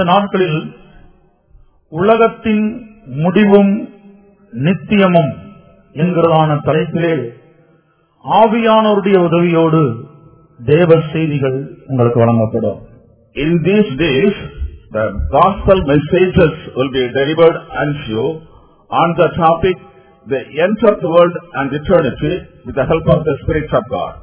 நாட்களில் உலகத்தின் முடிவும் நித்தியமும் என்கிறதான தலைப்பிலே ஆவியானவருடைய உதவியோடு தேவ செய்திகள் உங்களுக்கு வழங்கப்படும் In these days, the gospel messages will be delivered unto you on the topic, the end of the world and eternity, with the help of the Spirit of God.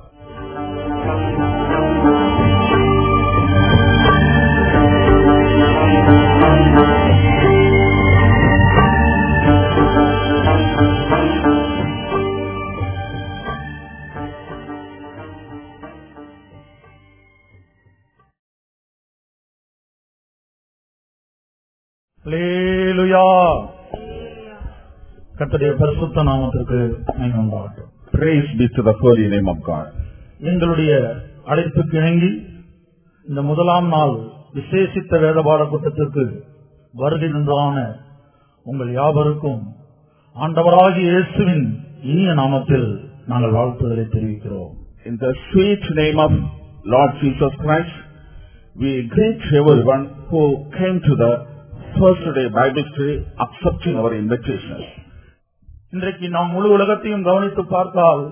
அல்லேலூயா கர்த்தருடைய பரிசுத்த நாமத்திற்கு மகிமை உண்டாகட்டும் Praise be to the holy name of God. எங்களுடைய அழைப்புக்கு இணங்கி இந்த முதலாம் நாள் விசேஷித்த வேத பாட கூட்டத்திற்கு வருகை தந்ததான உங்கள் யாவருக்கும் ஆண்டவராகிய இயேசுவின் இனிய நாமத்தில் நாங்கள் வாழ்த்துதலை தெரிவிக்கிறோம் In the sweet name of Lord Jesus Christ, we greet everyone who came to the first day Bible study accepting our invitation. இன்றைக்கு நாம் முழு உலகத்தையும் கவனித்து பார்த்தால்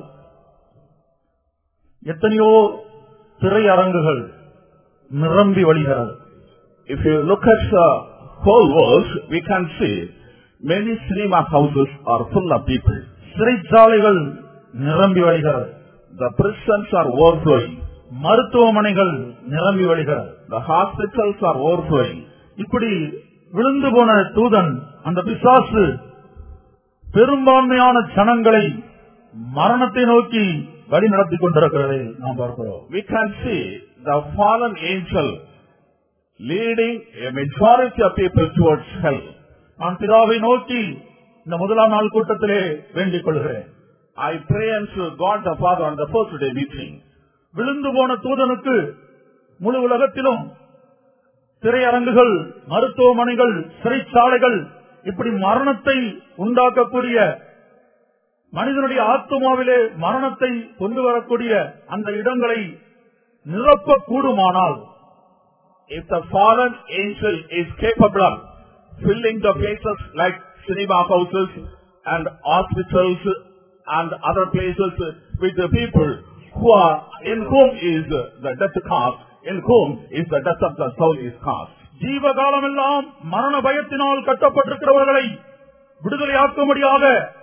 எத்தனையோ திரையரங்குகள் நிரம்பி வழிகிறது If you look at the whole world, we can see many cinema houses are full of people. சிறைச்சாலைகள் நிரம்பி வழிகிறது The prisons are overflowing. மருத்துவமனைகள் நிரம்பி வழிகிறது The hospitals are overflowing. இப்படி விழுந்து போன தூதன் அந்த பிசாசு பெரும்பான்மையான ஜனங்களை மரணத்தை நோக்கி வழி நடத்தி கொண்டிருக்கிறதை நாம் பார்க்கிறோம் We can see the fallen angel leading a majority of people towards hell. நான் பிதாவை நோக்கி இந்த முதலாம் நாள் கூட்டத்திலே வேண்டிக் கொள்கிறேன் I pray unto God the Father on the first day meeting. விழுந்து போன தூதனுக்கு முழு உலகத்திலும் திரையரங்குகள் மருத்துவமனைகள் சிறைச்சாலைகள் இப்படி மரணத்தை உண்டாக்கக்கூடிய மனிதனுடைய ஆத்மாவிலே மரணத்தை கொண்டு வரக்கூடிய அந்த இடங்களை நிரப்ப கூடுமானால் If the fallen angel is capable of filling the places like cinema houses and hospitals and other places with the people who are, in whom is the death cast, in whom is the death of the soul is cast. ஜீவகாலமெல்லாம் மரண பயத்தினால் கட்டப்பட்டிருக்கிறவர்களை விடுதலையாக்கும்படியாக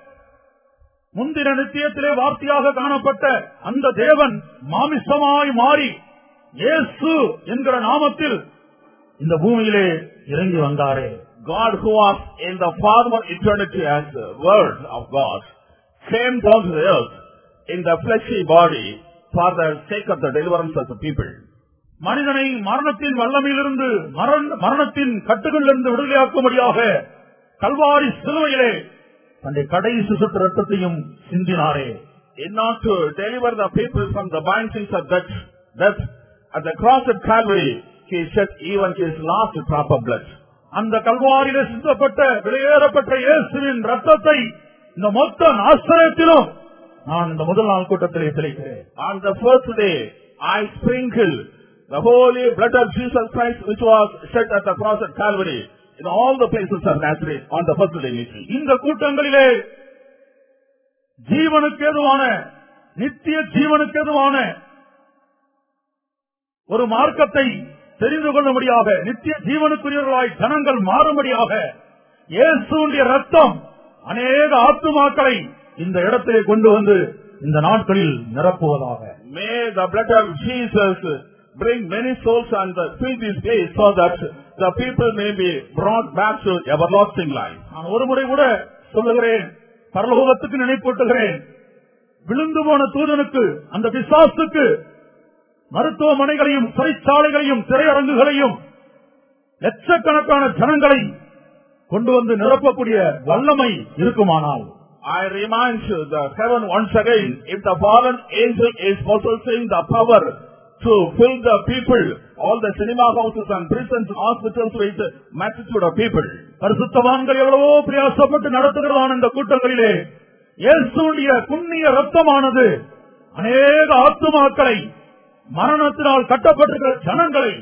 முந்தின நித்தியத்திலே வார்த்தையாக காணப்பட்ட அந்த தேவன் மாமிசமாய் மாறி இயேசு என்கிற நாமத்தில் இந்த பூமியிலே இறங்கி வந்தாரே God who was in the former eternity as the word of God came down to the earth in the fleshy body for the sake of the deliverance of the people. மனிதனை மரணத்தின் வல்லமையிலிருந்து மரண- மரணத்தின் கட்டுகளிலிருந்து விடுதலையாக்கும்படியாக கல்வாரி சிலுவையிலே தன்னுடைய கடைசி சுற்று ரத்தத்தையும் சிந்தினாரே In order to deliver the people from the bindings of death, death at the cross of Calvary, he shed even his last drop of blood. அந்த கல்வாரியில சிந்தப்பட்ட வெளியேறப்பட்ட இயேசுவின் ரத்தத்தை இந்த மொத்த நாசரத்திலும் நான் இந்த முதல் நாள் கூட்டத்திலே தெளிக்கிறேன் On the first day, I sprinkle the holy blood of Jesus Christ which was shed at the cross of Calvary in all the places of Nazareth on the first day meeting. இந்த கூட்டங்களிலே ஜீவனுக்கு ஏதுவான நித்திய ஜீவனுக்கு ஏதுவான ஒரு மார்க்கத்தை தெரிந்து கொள்ளும்படியாக நித்திய ஜீவனுக்குரியவர்களாய் ஜனங்கள் மாறும்படியாக இயேசுடைய ரத்தம் அநேக ஆத்துமாக்களை இந்த இடத்திலே கொண்டு வந்து இந்த நாட்களில் நிரப்புவதாக May the blood of Jesus bring many souls and the fill this place so that the people may be brought back to everlasting life. நான் ஒரு முறை கூட சொல்லுகிறேன் பரலோகத்துக்கு நினைப்பூட்டுகிறேன் விழுந்து போன தூதனுக்கு அந்த பிசாசுக்கு மருத்துவமனைகளையும் சிறைச்சாலைகளையும் திரையரங்குகளையும் லட்சக்கணக்கான ஜனங்களை கொண்டு வந்து நிரப்பக்கூடிய வல்லமை இருக்குமானால் I remind you the heaven once again, if the fallen angel is possessing the power to fill the people, all the cinema houses and prisons, hospitals with multitude of people. பரிசுத்தவான்கள் எவ்வளவோ பிரயாசப்பட்டு நடத்துகிறதான இந்த கூட்டங்களிலே இயேசுடைய புண்ணிய ரத்தமானது அநேக ஆத்துமாக்களை மரணத்தினால் கட்டப்பட்டிருக்கிற ஜனங்களை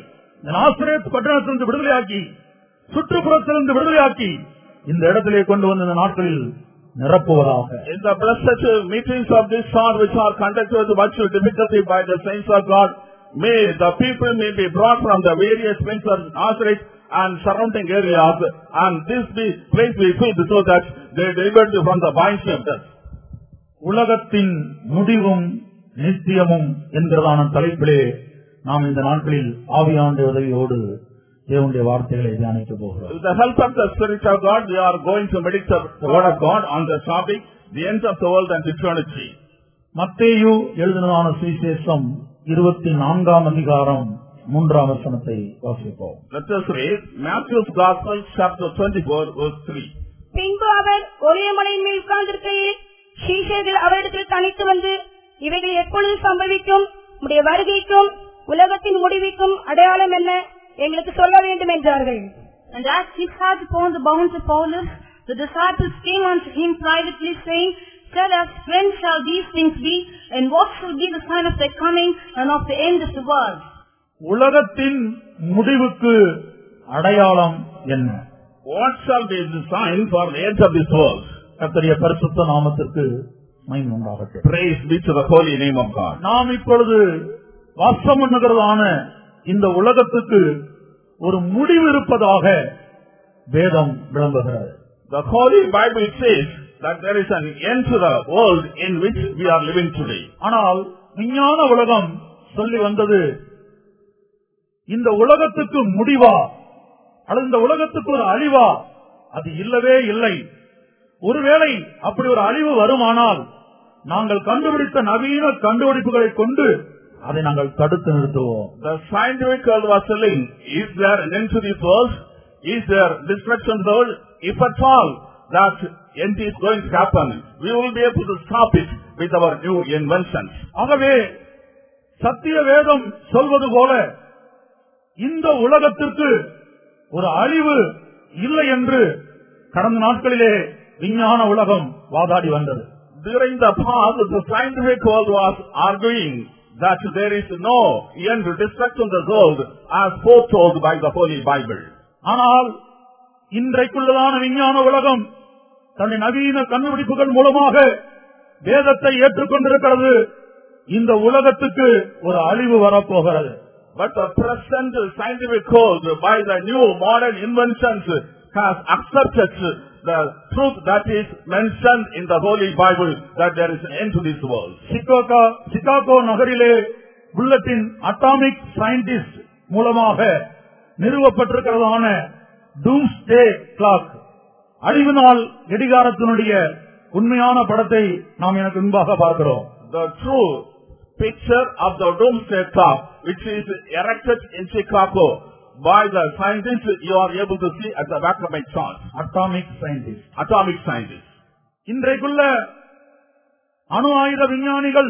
இந்த நாசரேத் பட்டணத்திலிருந்து விடுதலையாக்கி சுற்றுப்புறத்திலிருந்து விடுதலையாக்கி இந்த இடத்திலே கொண்டு வந்த இந்த நாட்களில் நிரப்புவதாக In the blessed meetings of this sort which are conducted with much difficulty by the saints of God, may the people may be brought from the various places of Nazareth and surrounding areas and this be, place be filled so that they delivered from the binds of death. உலகத்தின் முடிவும் நித்தியமும் என்கிறதான தலைப்பிலே நாம் இந்த நாட்களில் ஆவியாண்டு உதவியோடு தேவனுடைய வார்த்தைகளை தியானிக்க போகிறோம் With the help of the Spirit of God, we are going to meditate the Word of God on the topic, the end of the world and eternity. மத்தேயு எழுதினதான சுவிசேஷம் இருபத்தி நான்காம் அதிகாரம் மூன்றாம் வசனத்தை வாசிப்போம் Let us read Matthew's Gospel, chapter 24, verse 3. பின்பு அவர் ஒரே மலையின் மேல் உட்கார்ந்திருக்கையில் சீஷர்கள் அவரிடத்தில் தனித்து வந்து இவைகள் எப்பொழுது சம்பவிக்கும் உடைய வருகைக்கும் உலகத்தின் முடிவுக்கும் அடையாளம் என்ன எங்களுக்கு சொல்ல வேண்டும் என்றார்கள் And as he sat upon the bounds of Paulus, the disciples came unto him privately, saying, Tell us, when shall these things be, and what shall be the sign of thy coming and of the end of the world? உலகத்தின் முடிவுக்கு அடையாளம் என்ன What shall be the sign for the end of this world? கர்த்தருடைய பரிசுத்த நாமத்திற்கு மகிமை உண்டாகட்டும் Praise be to the holy name of God. நாம் இப்பொழுது வாசம் பண்ணுகிறதான இந்த உலகத்துக்கு ஒரு முடிவு இருப்பதாக வேதம் விளம்புகிறது The Holy Bible says that there is an end to the world in which we are living today. ஆனால் விஞ்ஞான உலகம் சொல்லி வந்தது இந்த உலகத்துக்கு முடிவா அல்லது இந்த உலகத்துக்கு ஒரு அழிவா அது இல்லவே இல்லை ஒருவேளை அப்படி ஒரு அழிவு வருமானால் நாங்கள் கண்டுபிடித்த நவீன கண்டுபிடிப்புகளை கொண்டு அதை நாங்கள் தடுத்து நிறுத்துவோம் The scientific world was telling, is there an end to this world? Is there destruction to the world? If at all that end is going to happen, we will be able to stop it with our new inventions. ஆகவே சத்திய வேதம் சொல்வது போல இந்த உலகத்திற்கு ஒரு அழிவு இல்லை என்று கடந்த நாட்களிலே விஞ்ஞான உலகம் வாதாடி வந்தது During the past, the scientific world was arguing that there is no end to destruction of the world as foretold by the Holy Bible. ஆனால் இன்றைக்குள்ளதான விஞ்ஞான உலகம் தன்னுடைய நவீன கண்டுபிடிப்புகள் மூலமாக வேதத்தை ஏற்றுக்கொண்டிருக்கிறது இந்த உலகத்துக்கு ஒரு அழிவு வரப்போகிறது But the present scientific world by the new modern inventions has accepted the truth that is mentioned in the Holy Bible that there is an end to this world. Chicago Chicago நகரிலே புல்லட்டின் atomic scientist மூலமாக நிறுவப்பட்டிருக்கிறதான டூம்ஸ்டே clock அழிவு நாள் கடிகாரத்தினுடைய உண்மையான படத்தை நாம் எனக்கு முன்பாக பார்க்கிறோம் The true picture of the doomsday clock which is erected in Chicago by the scientists you are able to see at the back of my chart. Atomic scientist Atomic scientists. இன்றைக்குள்ள அணு ஆயுத விஞ்ஞானிகள்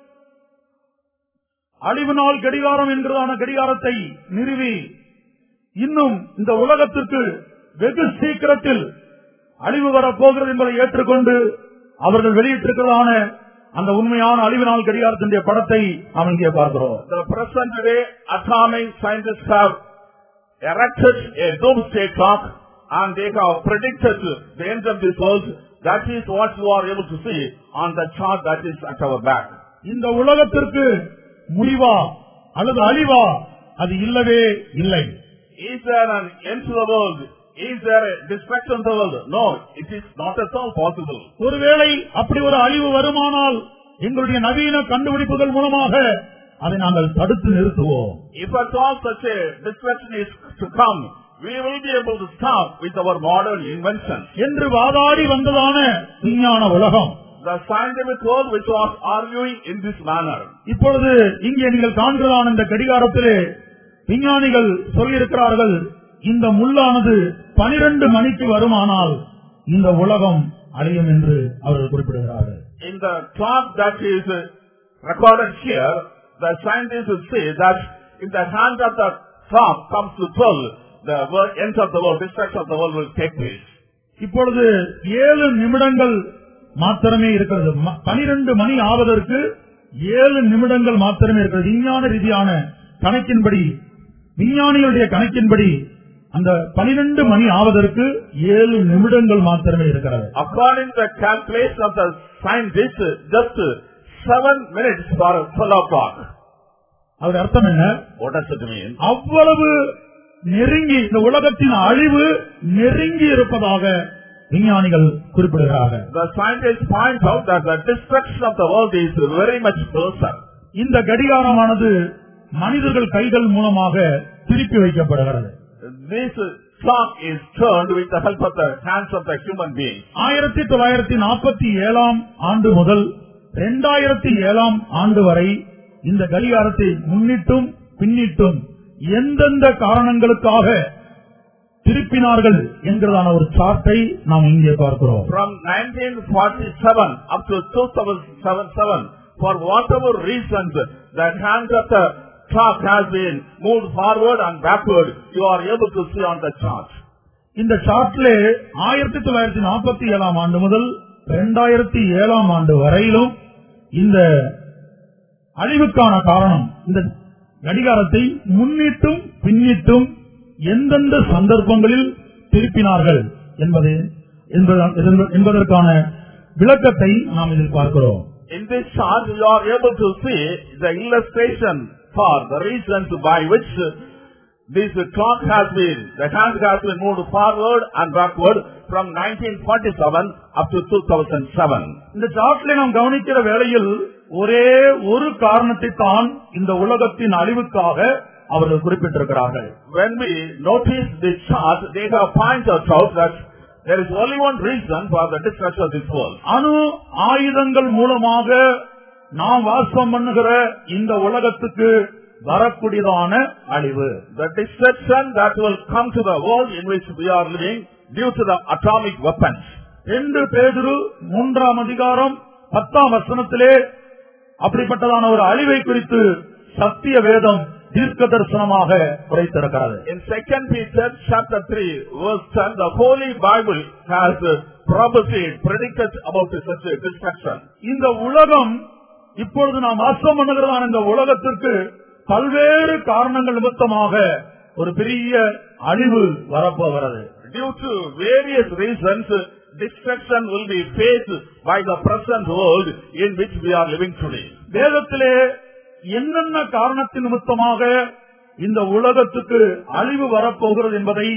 அழிவு நாள் கடிகாரம் என்கிறதான கடிகாரத்தை நிறுவி இன்னும் இந்த உலகத்திற்கு வெகு சீக்கிரத்தில் அழிவு வரப்போகிறது என்பதை ஏற்றுக்கொண்டு அவர்கள் வெளியிட்டிருக்கிறதான அந்த உண்மையான அழிவு நாள் கடிகாரத்தினுடைய படத்தை நாம் இங்கே பார்க்கிறோம் The present day atomic scientists have erected a doomsday clock and they have predicted the end of this world. That is what you are able to see on the chart that is at our back. இந்த உலகத்திற்கு முடிவா அல்லது அழிவா அது இல்லவே இல்லை Is there an end to the world? Is there a destruction to the world? No, it is not at all possible. ஒருவேளை அப்படி ஒரு அழிவு வருமானால் எங்களுடைய நவீன கண்டுபிடிப்புகள் மூலமாக அதை நாங்கள் தடுத்து நிறுத்துவோம் If at all such a destruction is to come, we will be able to stop with our modern inventions. என்று வாதாடி வந்ததான விஞ்ஞான உலகம் The scientific world which was arguing in this manner. இப்பொழுது இங்கே நீங்கள் காண்கிறதான இந்த கடிகாரத்திலே விஞ்ஞானிகள் சொல்லியிருக்கிறார்கள் இந்த முள்ளானது பனிரெண்டு மணிக்கு வருமானால் இந்த உலகம் அழியும் என்று அவர்கள் குறிப்பிடுகிறார்கள் In the clock that is uh, recorded here, the scientists will say that if the hand of the clock comes to 12, the world, end of the world, destruction of the world will take place. இப்பொழுது ஏழு நிமிடங்கள் மாத்திரமே இருக்கிறது ம- பனிரெண்டு மணி ஆவதற்கு ஏழு நிமிடங்கள் மாத்திரமே இருக்கிறது விஞ்ஞான ரீதியான கணக்கின்படி விஞ்ஞானிகளுடைய கணக்கின்படி அந்த பனிரெண்டு மணி ஆவதற்கு ஏழு நிமிடங்கள் மாத்திரமே இருக்கிறது According to the calculation of the scientists, just seven minutes for 12 o'clock. அதோட அர்த்தம் என்ன What does it mean? அவ்வளவு நெருங்கி இந்த உலகத்தின் அழிவு நெருங்கி இருப்பதாக விஞ்ஞானிகள் குறிப்பிடுகிறார்கள் The scientists point out that the destruction of the world is very much closer. இந்த கடிகாரமானது மனிதர்கள் கைகள் மூலமாக திருப்பி வைக்கப்படுகிறது This clock is turned with the help of the hands of the human being. ஆயிரத்தி தொள்ளாயிரத்தி நாற்பத்தி ஏழாம் ஆண்டு முதல் இரண்டாயிரத்தி ஏழாம் ஆண்டு வரை இந்த கடிகாரத்தை முன்னிட்டும் பின்னிட்டும் எந்தெந்த காரணங்களுக்காக திருப்பினார்கள் என்கிறதான ஒரு சார்ட்டை நாம் இங்கே பார்க்கிறோம் From 1947 up to 2007, for whatever reasons, the hands of the clock has been moved forward and backward, you are able to see on the chart. இந்த சார்ட்டிலே ஆயிரத்தி தொள்ளாயிரத்தி நாற்பத்தி ஏழாம் ஆண்டு முதல் இரண்டாயிரத்தி ஏழாம் ஆண்டு வரையிலும் இந்த அழிவுக்கான காரணம் இந்த கடிகாரத்தை முன்னிட்டும் பின்னிட்டும் எந்தெந்த சந்தர்ப்பங்களில் திருப்பினார்கள் என்பதை என்பத- என்பதற்கான விளக்கத்தை நாம் இதில் பார்க்கிறோம் In this chart, you are able to see the illustration for the reasons by which uh, this clock has been, the hand has been moved forward and backward from 1947 up to 2007. இந்த சார்ட்டிலே நாம் கவனிக்கிற வேளையில் ஒரே ஒரு காரணத்தை தான் இந்த உலகத்தின் அழிவுக்காக அவர்கள் குறிப்பிட்டிருக்கிறார்கள் When we notice this chart, they have pointed out that there is only one reason for the destruction of this world. அணு ஆயுதங்கள் மூலமாக நாம் வாசம் பண்ணுகிற இந்த உலகத்துக்கு வரக்கூடியதான அழிவு The destruction that will come to the world in which we are living due to the atomic weapons. ரெண்டு பேதுரு மூன்றாம் அதிகாரம் பத்தாம் வசனத்திலே அப்படிப்பட்டதான ஒரு அழிவை குறித்து சத்திய வேதம் தீர்க்க தரிசனமாக உரைத்திருக்கிறது In 2 Peter chapter 3 verse 10, the Holy Bible has uh, prophesied, predicted about such a destruction. இந்த உலகம் இப்பொழுது நாம் வாசம் பண்ணுகிறதான இந்த உலகத்திற்கு பல்வேறு காரணங்கள் நிமித்தமாக ஒரு பெரிய அழிவு வரப்போகிறது Due to various reasons, uh, destruction will be faced by the present world in which we are living today. வேதத்திலே என்னென்ன காரணத்தின் நிமித்தமாக இந்த உலகத்துக்கு அழிவு வரப்போகிறது என்பதை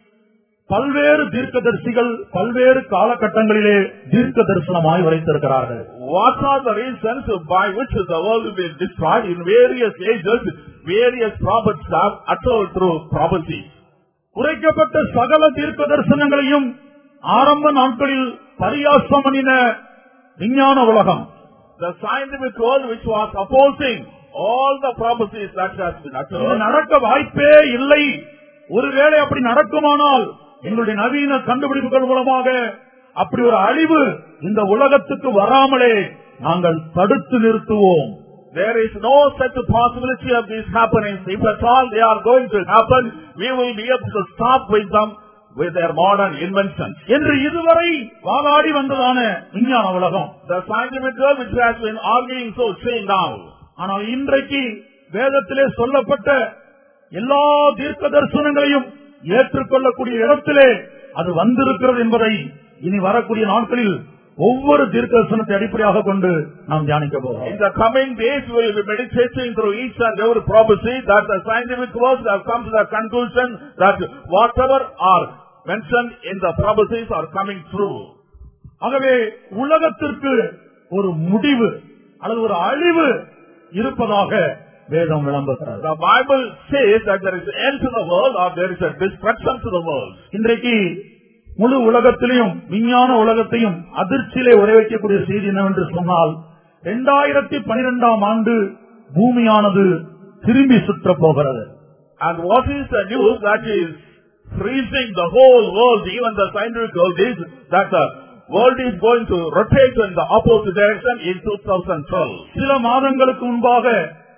பல்வேறு தீர்க்கதரிசிகள் பல்வேறு காலகட்டங்களிலே தீர்க்க தரிசனமாய் உரைத்திருக்கிறார்கள் What are the reasons by which the world will be destroyed in various ages? Various prophets have uttered through prophecy. உரைக்கப்பட்ட சகல தீர்க்க தரிசனங்களையும் ஆரம்ப நாட்களில் பரியாசம் பண்ணின விஞ்ஞான உலகம் The scientific world which was opposing all the prophecies that has been இது uttered. நடக்க வாய்ப்பே இல்லை ஒருவேளை அப்படி நடக்குமானால் எங்களுடைய நவீன கண்டுபிடிப்புகள் மூலமாக அப்படி ஒரு அழிவு இந்த உலகத்துக்கு வராமலே நாங்கள் தடுத்து நிறுத்துவோம் There is no such possibility of these happenings. If at all they are going to happen, we will be able to stop with them with their modern inventions. என்று இதுவரை வாதாடி வந்ததான விஞ்ஞான உலகம் The scientific world which has been arguing so say now. ஆனால் இன்றைக்கு வேதத்திலே சொல்லப்பட்ட எல்லா தீர்க்க தரிசனங்களையும் ஏற்றுக்கொள்ளக்கூடிய இடத்திலே அது வந்திருக்கிறது என்பதை இனி வரக்கூடிய நாட்களில் ஒவ்வொரு தீர்க்க தரிசனத்தை அடிப்படையாக கொண்டு நாம் தியானிக்க போகிறோம் In the coming days, we will be meditating through each and every prophecy that the scientific world have come to the conclusion that whatever are mentioned in the prophecies are coming true. ஆகவே உலகத்திற்கு ஒரு முடிவு அல்லது ஒரு அழிவு இருப்பதாக வேதம் விளம்புகிறது The Bible says that there is an end to the world or there is a destruction to the world. இன்றைக்கு முழு உலகத்திலையும் விஞ்ஞான உலகத்தையும் அதிர்ச்சியிலே உரை வைக்கக்கூடிய செய்தி என்னவென்று சொன்னால் இரண்டாயிரத்தி பனிரெண்டாம் ஆண்டு பூமியானது திரும்பி சுற்றப் போகிறது And what is the news that is freezing the whole world, even the scientific world, is that the world is going to rotate in the opposite direction in 2012. சில மாதங்களுக்கு முன்பாக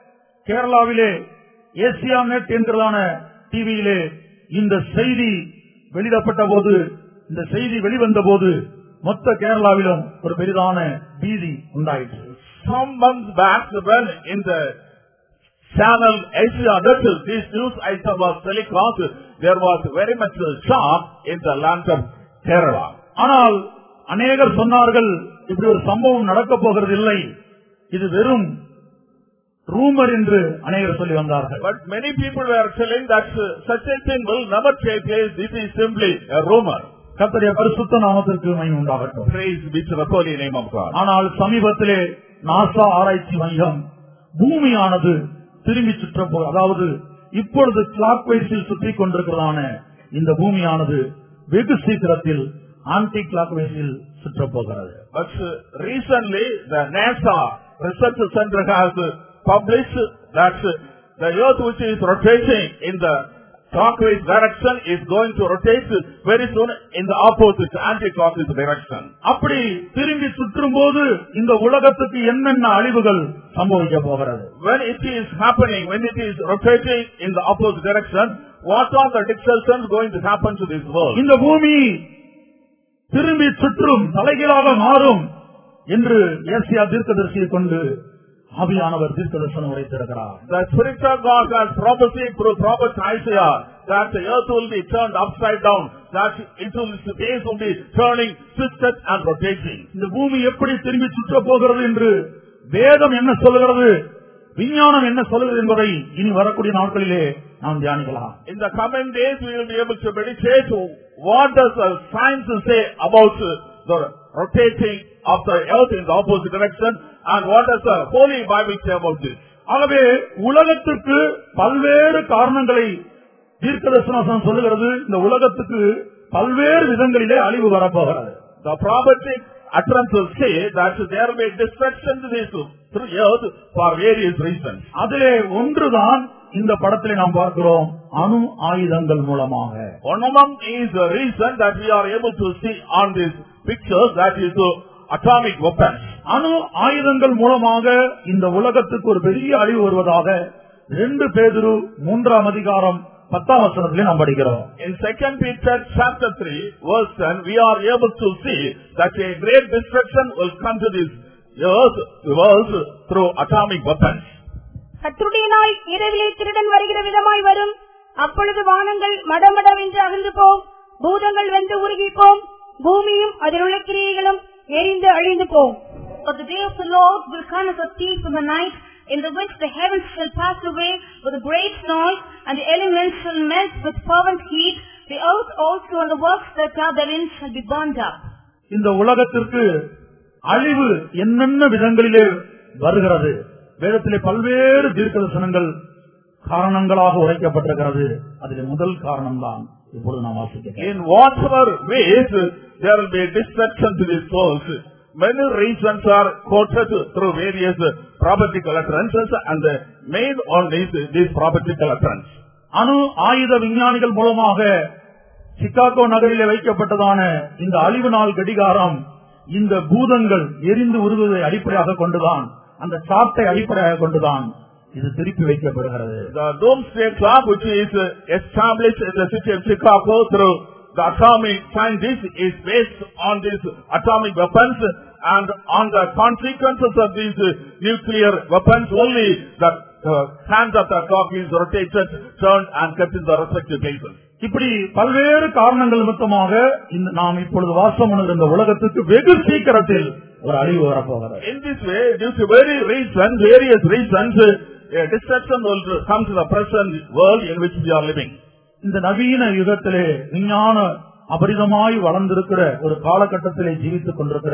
கேரளாவிலே ஏசியா நெட் என்கிறதான டிவியிலே இந்த செய்தி வெளியிடப்பட்ட போது இந்த செய்தி வெளிவந்த போது மொத்த கேரளாவிலும் ஒரு பெரிதான பீதி உண்டாயிற்று Some months back, when in the Channel Asia, that is, this news item was telecast. There was very much a shock in the land of Kerala. ஆனால் அநேகர் சொன்னார்கள் இப்படி ஒரு சம்பவம் நடக்கப் போகிறது இல்லை இது வெறும் ரூமர் என்று அநேகர் சொல்லி வந்தார்கள் But many people were telling that uh, such a thing will never take place. This is simply a rumor. கர்த்தருடைய பரிசுத்த நாமத்திற்கு மகிமை உண்டாகட்டும் Praise be to the holy name of God. ஆனால் சமீபத்திலே நாசா ஆராய்ச்சி மையம் பூமியானது திரும்பி சுற்ற போ அதாவது இப்பொழுது கிளாக் வைஸில் சுற்றி கொண்டிருக்கிறதான இந்த பூமியானது வெகு சீக்கிரத்தில் ஆன்டி கிளாக் வைஸில் சுற்ற போகிறது But uh, recently, the NASA Research Center has uh, published that uh, the Earth which is rotating in the clockwise direction is going to rotate very soon in the opposite anti-clockwise direction. அப்படி திரும்பி சுற்றும் போது இந்த உலகத்துக்கு என்னென்ன அழிவுகள் சம்பவிக்க போகிறது When it is happening, when it is rotating in the opposite direction, what are the disruptions going to happen to this world? இந்த பூமி திரும்பி சுற்றும் தலைகீழாக மாறும் என்று ஏசியா தீர்க்கதரிசியை கொண்டு ஆவியானவர் தீர்க்கதரிசனம் உரைத்திருக்கிறார் The Spirit of God has prophesied through prophet Isaiah that the earth will be turned upside down, that it will, its base will be turning, twisted and rotating. இந்த பூமி எப்படி திரும்பி சுற்ற போகிறது என்று வேதம் என்ன சொல்லுகிறது விஞ்ஞானம் என்ன சொல்லுகிறது என்பதை இனி வரக்கூடிய நாட்களிலே நாம் தியானிக்கலாம் In the coming days, we will be able to meditate what does the science say about uh, the rotating of the earth in the opposite direction and what does the Holy Bible say about this. ஆகவே உலகத்திற்கு பல்வேறு காரணங்களை தீர்க்கதரிசனம் சொல்லுகிறது இந்த உலகத்துக்கு பல்வேறு விதங்களிலே அழிவு வரப்போகிறது The prophetic utterances say that there will be destruction to this through earth for various reasons. அதிலே ஒன்றுதான் இந்த படத்திலே நாம் பார்க்கிறோம் அணு ஆயுதங்கள் மூலமாக One of them is the reason that we are able to see on this picture that is the atomic weapons. அணு ஆயுதங்கள் மூலமாக இந்த உலகத்துக்கு ஒரு பெரிய அழிவு வருவதாக ரெண்டு பேதுரு மூன்றாம் அதிகாரம் பத்தாம் வசனத்திலே நாம் படிக்கிறோம் In 2 Peter chapter 3 verse 10 we are able to see that a great destruction will come to this earth, the world through atomic weapons. கர்த்தருடைய நாள் இரவிலே திருடன் வருகிற விதமாய் வரும் அப்பொழுது வானங்கள் மடமடவென்று அகன்று போம் பூதங்கள் வெந்து உருகி போம் பூமியும் அதில் உள்ள கிரியைகளும் எரிந்து அழிந்து போம் For the day of the Lord will come as a thief in the night, in the which the heavens shall pass away with a great noise, and the elements shall melt with fervent heat. The earth also and the works that are therein shall be burned up. இந்த உலகத்திற்கு அழிவு என்னென்ன விதங்களிலே வருகிறது வேதத்திலே பல்வேறு தீர்க்கதரிசனங்கள் காரணங்களாக உரைக்கப்பட்டிருக்கிறது அதில் முதல் காரணம்தான் இப்பொழுது நாம் வாசிக்கிறோம் In whatever ways there will be destruction to this world. Many reasons are quoted through various prophetical utterances and the main one is this prophetical utterance. அணு ஆயுத விஞ்ஞானிகள் மூலமாக சிகாகோ நகரிலே வைக்கப்பட்டதான இந்த அழிவு நாள் கடிகாரம் இந்த பூதங்கள் எரிந்து உருகுவதை அடிப்படையாக கொண்டுதான் அந்த சாட்டை அடிப்படையாக கொண்டுதான் இது திருப்பி வைக்கப்படுகிறது The doomsday clock which is uh, established in the city of Chicago through the atomic scientists is based on these atomic weapons and on the consequences of these uh, nuclear weapons only the uh, hands of the clock is rotated, turned and kept in the respective places. இப்படி பல்வேறு காரணங்கள் நிமித்தமாக இந்த நாம் இப்பொழுது வாசம் பண்ணுகிற இந்த உலகத்துக்கு வெகு சீக்கிரத்தில் ஒரு அழிவு வரப்போகிறது In this way, due to very reasons, various reasons, uh, a destruction will come to the present world in which we are living. இந்த நவீன யுகத்திலே விஞ்ஞான அபரிதமாய் வளர்ந்திருக்கிற ஒரு காலகட்டத்திலே ஜீவித்துக் கொண்டிருக்கிற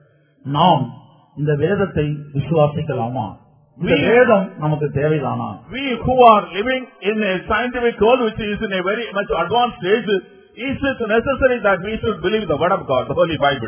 நாம் இந்த வேதத்தை விசுவாசிக்கலாமா இந்த வேதம் நமக்கு தேவைதானா We who are living in a scientific world which is in a very much advanced stage, is it necessary that we should believe the word of God, the Holy Bible?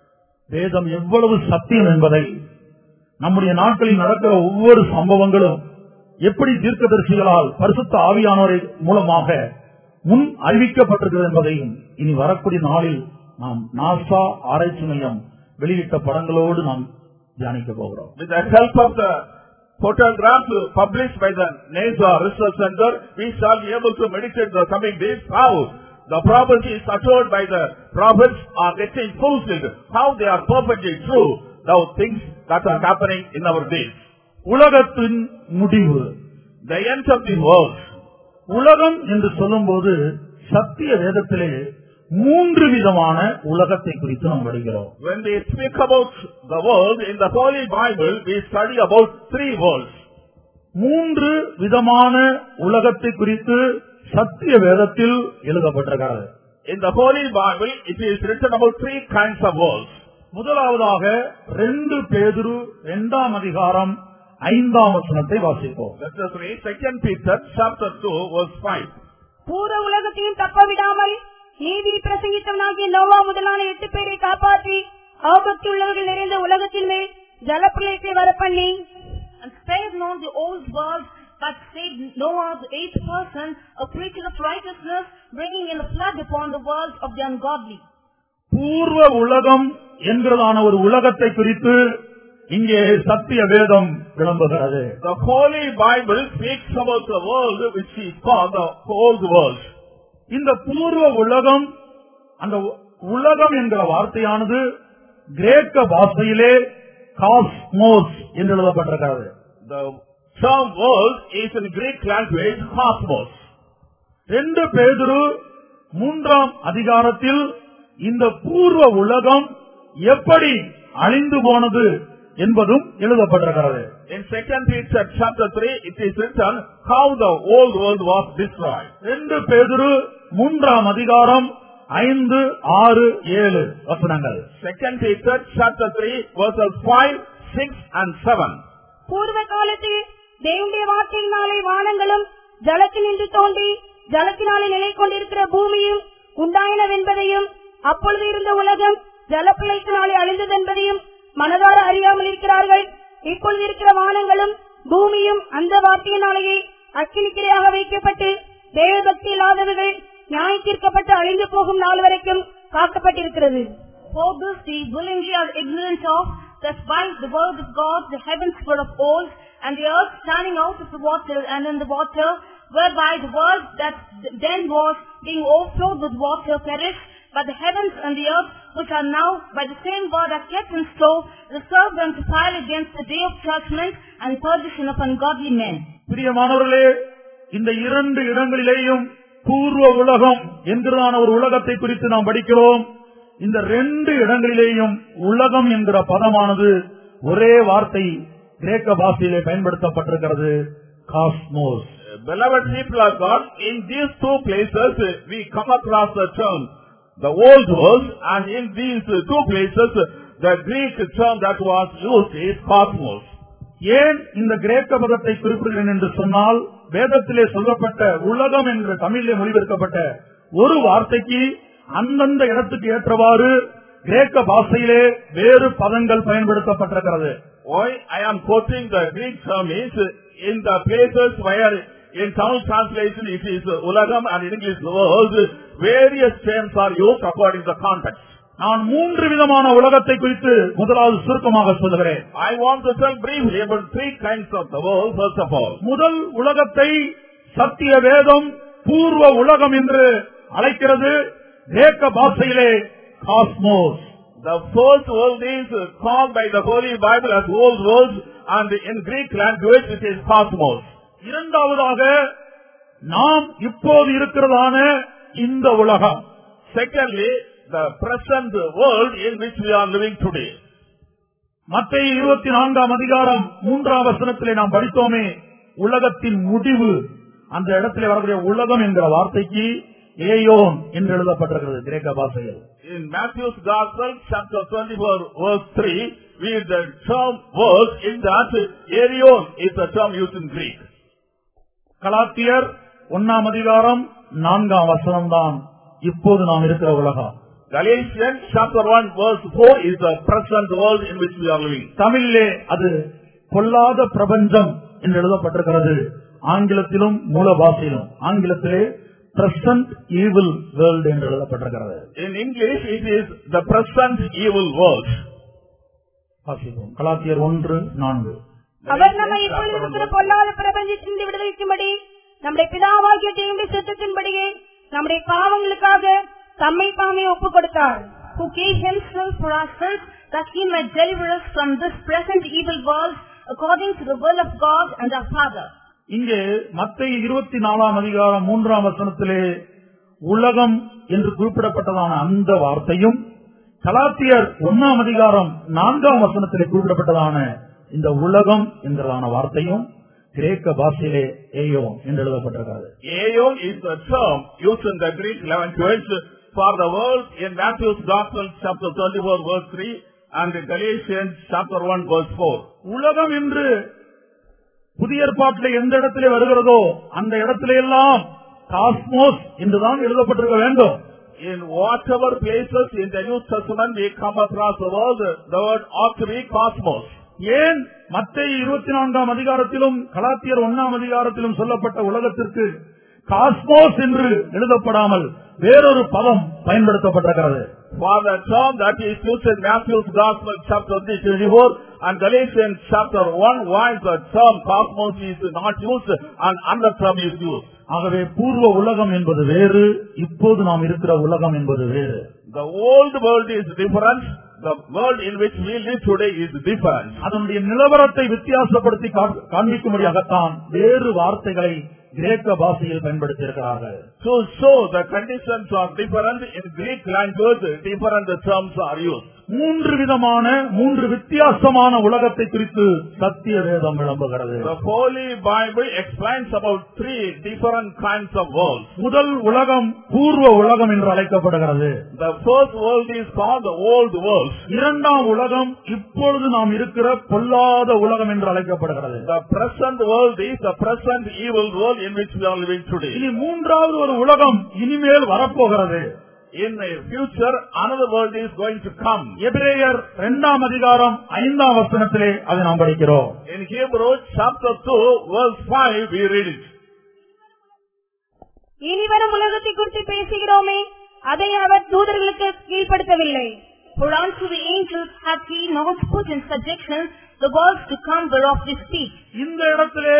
வேதம் எவ்வளவு சத்தியம் என்பதை நம்முடைய நாட்களில் நடக்கிற ஒவ்வொரு சம்பவங்களும் எப்படி தீர்க்கதரிசிகளால் பரிசுத்த ஆவியானோரை மூலமாக முன் அறிவிக்கப்பட்டிருக்கிறது என்பதையும் இனி வரக்கூடிய நாளில் நாம் நாசா ஆராய்ச்சி மையம் வெளியிட்ட படங்களோடு நாம் தியானிக்க போகிறோம் With the help of the photographs published by the NASA Research Center, we shall be able to meditate the coming days how the prophecies uttered by the prophets are getting fulfilled, how they are perfectly true, now things that are happening in our days. உலகத்தின் முடிவு the end of the world. உலகம் என்று சொல்லும்போது சத்திய வேதத்திலே மூன்று விதமான உலகத்தை குறித்து நாம் வருகிறோம் When we speak about the world in the Holy Bible, we study about three worlds. மூன்று விதமான உலகத்தை குறித்து சத்திய வேதத்தில் எழுதப்பட்டிருக்கிறது In the Holy Bible, it is written about three kinds of worlds. முதலாவதாக ரெண்டு பேதுரு இரண்டாம் அதிகாரம் ஐந்தாம் வசனத்தை வாசிப்போம் Let us read 2 Peter chapter 2 verse 5. பூர்வ உலகத்தையும் தப்பவிடாமல் நீதி பிரசங்கித்தவனாகிய நோவா முதலான எட்டு பேரை காப்பாற்றி ஆபத்துள்ளவர்கள் நிறைந்த உலகத்தின் மேல் ஜலப்பிரளயத்தை வரப்பண்ணி And spared not the old world, but saved Noah the eighth person, a creature of righteousness, bringing in a flood upon the world of the ungodly. பூர்வ உலகம் என்கிறதான ஒரு உலகத்தை குறித்து இங்கே சத்திய வேதம் விளம்புகிறது The Holy Bible speaks about the world which is called the old world. இந்த பூர்வ உலகம் அந்த உ- உலகம் என்கிற வார்த்தையானது கிரேக்க பாஷையிலே காஸ்மோஸ் என்று எழுதப்பட்டிருக்கிறது The term world is in Greek language cosmos. ரெண்டு பேதுரு மூன்றாம் அதிகாரத்தில் இந்த பூர்வ உலகம் எப்படி அழிந்து போனது என்பதும் எழுதப்பட்டிருக்கிறது In 2 Peter chapter 3, it is written how the old world was destroyed. ரெண்டு பேதுரு மூன்றாம் அதிகாரம் ஐந்து ஆறு ஏழு வசனங்கள் 2 Peter chapter 3 verses 5, 6 and 7. பூர்வ காலத்தில் தேவனுடைய வார்த்தையினாலே வானங்களும் ஜலத்தினின்று தோன்றி ஜலத்தினாலே நிலை கொண்டிருக்கிற பூமியும் உண்டாயினவென்பதையும் அப்பொழுது இருந்த உலகம் ஜலப்பிழைத்தினாலே அழிந்ததென்பதையும் மனதார அறியாமல் இருக்கிறார்கள் இப்பொழுது இருக்கிற வானங்களும் பூமியும் அந்த வார்த்தையினாலேயே அக்கினிக்கிரையாக வைக்கப்பட்டு தேவபக்தி இல்லாதவர்கள் நியாய தீர்க்கப்பட்டு அழிந்து போகும் நாள் வரைக்கும் காக்கப்பட்டிருக்கிறது For this we willingly are ignorant of, that by the word of God the heavens were of old, and the earth standing out of the water and in the water, whereby the world that then was being overflowed with water perished, but the heavens and the earth which are now by the same word are kept in store, reserved unto fire against the day of judgment and perdition of ungodly men. பிரியமானவர்களே இந்த இரண்டு இடங்களிலேயும் பூர்வ உலகம் என்கிறதான ஒரு உலகத்தை குறித்து நாம் படிக்கிறோம் இந்த ரெண்டு இடங்களிலேயும் உலகம் என்கிற பதமானது ஒரே வார்த்தை கிரேக்க பாஷையிலே பயன்படுத்தப்பட்டிருக்கிறது cosmos Beloved people of God, in these two places uh, we come across the term, the old world, and in these uh, two places uh, the Greek term that was used is cosmos. ஏன் இந்த கிரேக்க பதத்தை குறிப்பிடுகிறேன் என்று சொன்னால் வேதத்திலே சொல்லப்பட்ட உலகம் என்று தமிழிலே மொழிபெயர்க்கப்பட்ட ஒரு வார்த்தைக்கு அந்தந்த இடத்துக்கு ஏற்றவாறு கிரேக்க பாஷையிலே வேறு பதங்கள் பயன்படுத்தப்பட்டிருக்கிறது Why I am quoting the Greek term is uh, in the places where in Tamil translation it is uh, ulagam and in English world, various terms are used according to the context. நான் மூன்று விதமான உலகத்தை குறித்து முதலாவது சுருக்கமாக சொல்லுகிறேன் I want to tell briefly about three kinds of the world first of all. முதல் உலகத்தை சத்திய வேதம் பூர்வ உலகம் என்று அழைக்கிறது கிரேக்க பாஷையிலே cosmos The first world is uh, called by the Holy Bible as old world and in Greek language it is cosmos. இரண்டாவதாக நாம் இப்போது இருக்கிறதான இந்த உலகம் Secondly, the present world in which we are living today. மத்திய இருபத்தி நான்காம் அதிகாரம் மூன்றாம் வசனத்திலே நாம் படித்தோமே உலகத்தின் முடிவு அந்த இடத்திலே வரக்கூடிய உலகம் என்கிற வார்த்தைக்கு ஏயோன் என்று எழுதப்பட்டிருக்கிறது கிரேக்க பாஷையில் In Matthew's Gospel, chapter 24, verse 3, we have the term world in that Arion is the term used in Greek. கலாத்தியர் ஒன்னாம் அதிகாரம் நான்காம் வசனம்தான் இப்போது நாம் இருக்கிற உலகம் Galatians chapter 1 verse 4 is the present world in which we are living. தமிழிலே அது பொல்லாத பிரபஞ்சம் என்று எழுதப்பட்டிருக்கிறது ஆங்கிலத்திலும் மூல பாஷையிலும் ஆங்கிலத்திலே பிரசன்ட் ஈவில் வேர்ல்டு என்று எழுதப்பட்டிருக்கிறது In English, it is the present evil world. வாசிப்போம் கலாத்தியர் ஒன்று நான்கு அவர் நம்மை இப்பொழுது இருக்கிற பொல்லாத பிரபஞ்சத்திலிருந்து விடுதலைக்கும்படி நம்முடைய பிதாவாகிய தேவனுடைய சித்தத்தின்படியே நம்முடைய பாவங்களுக்காக தம்மை தாமே ஒப்புக் கொடுத்தார் who gave himself for our sins that he might deliver us from this present evil world according to the will of God and our Father. இங்கே மத்திய இருபத்தி நாலாம் அதிகாரம் மூன்றாம் வசனத்திலே உலகம் என்று குறிப்பிடப்பட்டதான அந்த வார்த்தையும் கலாத்தியர் ஒன்னாம் அதிகாரம் நான்காம் வசனத்திலே குறிப்பிடப்பட்டதான இந்த உலகம் என்கிறதான வார்த்தையும் கிரேக்க பாஷையிலே ஏயோ என்று எழுதப்பட்டிருக்கிறது Aeon is the term used in the Greek language for the world in Matthew's Gospel chapter 24 verse 3 and in Galatians chapter 1 verse 4. உலகம் என்று புதிய ஏற்பாட்டிலே எந்த இடத்திலே வருகிறதோ அந்த இடத்திலே எல்லாம் காஸ்மோஸ் என்றுதான் எழுதப்பட்டிருக்க வேண்டும் In whatever places in the New Testament we come across the world, the word ought to be cosmos. ஏன் மத்திய இருபத்தி நான்காம் அதிகாரத்திலும் கலாத்தியர் ஒன்னாம் அதிகாரத்திலும் சொல்லப்பட்ட உலகத்திற்கு காஸ்மோஸ் என்று எழுதப்படாமல் வேறொரு பதம் பயன்படுத்தப்பட்டிருக்கிறது For the term that is used in Matthew's Gospel chapter 24 and Galatians chapter 1, why the term cosmos is not used and another term is used. ஆகவே பூர்வ உலகம் என்பது வேறு இப்போது நாம் இருக்கிற உலகம் என்பது வேறு The old world is different. The world in which we live today is different. அதனுடைய நிலவரத்தை வித்தியாசப்படுத்தி கா- காண்பிக்கும்படியாகத்தான் வேறு வார்த்தைகளை கிரேக்க பாஷையில் பயன்படுத்தி இருக்கிறார்கள் To show the conditions are different in Greek language, different terms are used. மூன்று விதமான மூன்று வித்தியாசமான உலகத்தை குறித்து சத்திய வேதம் விளம்புகிறது The Holy Bible explains about three different kinds of worlds. முதல் உலகம் பூர்வ உலகம் என்று அழைக்கப்படுகிறது The first world is called the old world. இரண்டாம் உலகம் இப்பொழுது நாம் இருக்கிற பொல்லாத உலகம் என்று அழைக்கப்படுகிறது The present world is the present evil world in which we are living today. இனி மூன்றாவது ஒரு உலகம் இனிமேல் வரப்போகிறது In the future, another world is going to come. எபிரேயர் இரண்டாம் அதிகாரம் ஐந்தாம் வசனத்திலே அதை நாம் படிக்கிறோம் In Hebrews chapter 2, verse 5, we read it. இனிவரும் உலகத்தை குறித்து பேசுகிறோமே அதை அவர் தூதர்களுக்கு கீழ்ப்படுத்தவில்லை For unto the angels hath he not put in subjection the worlds to come whereof we speak. இந்த இடத்திலே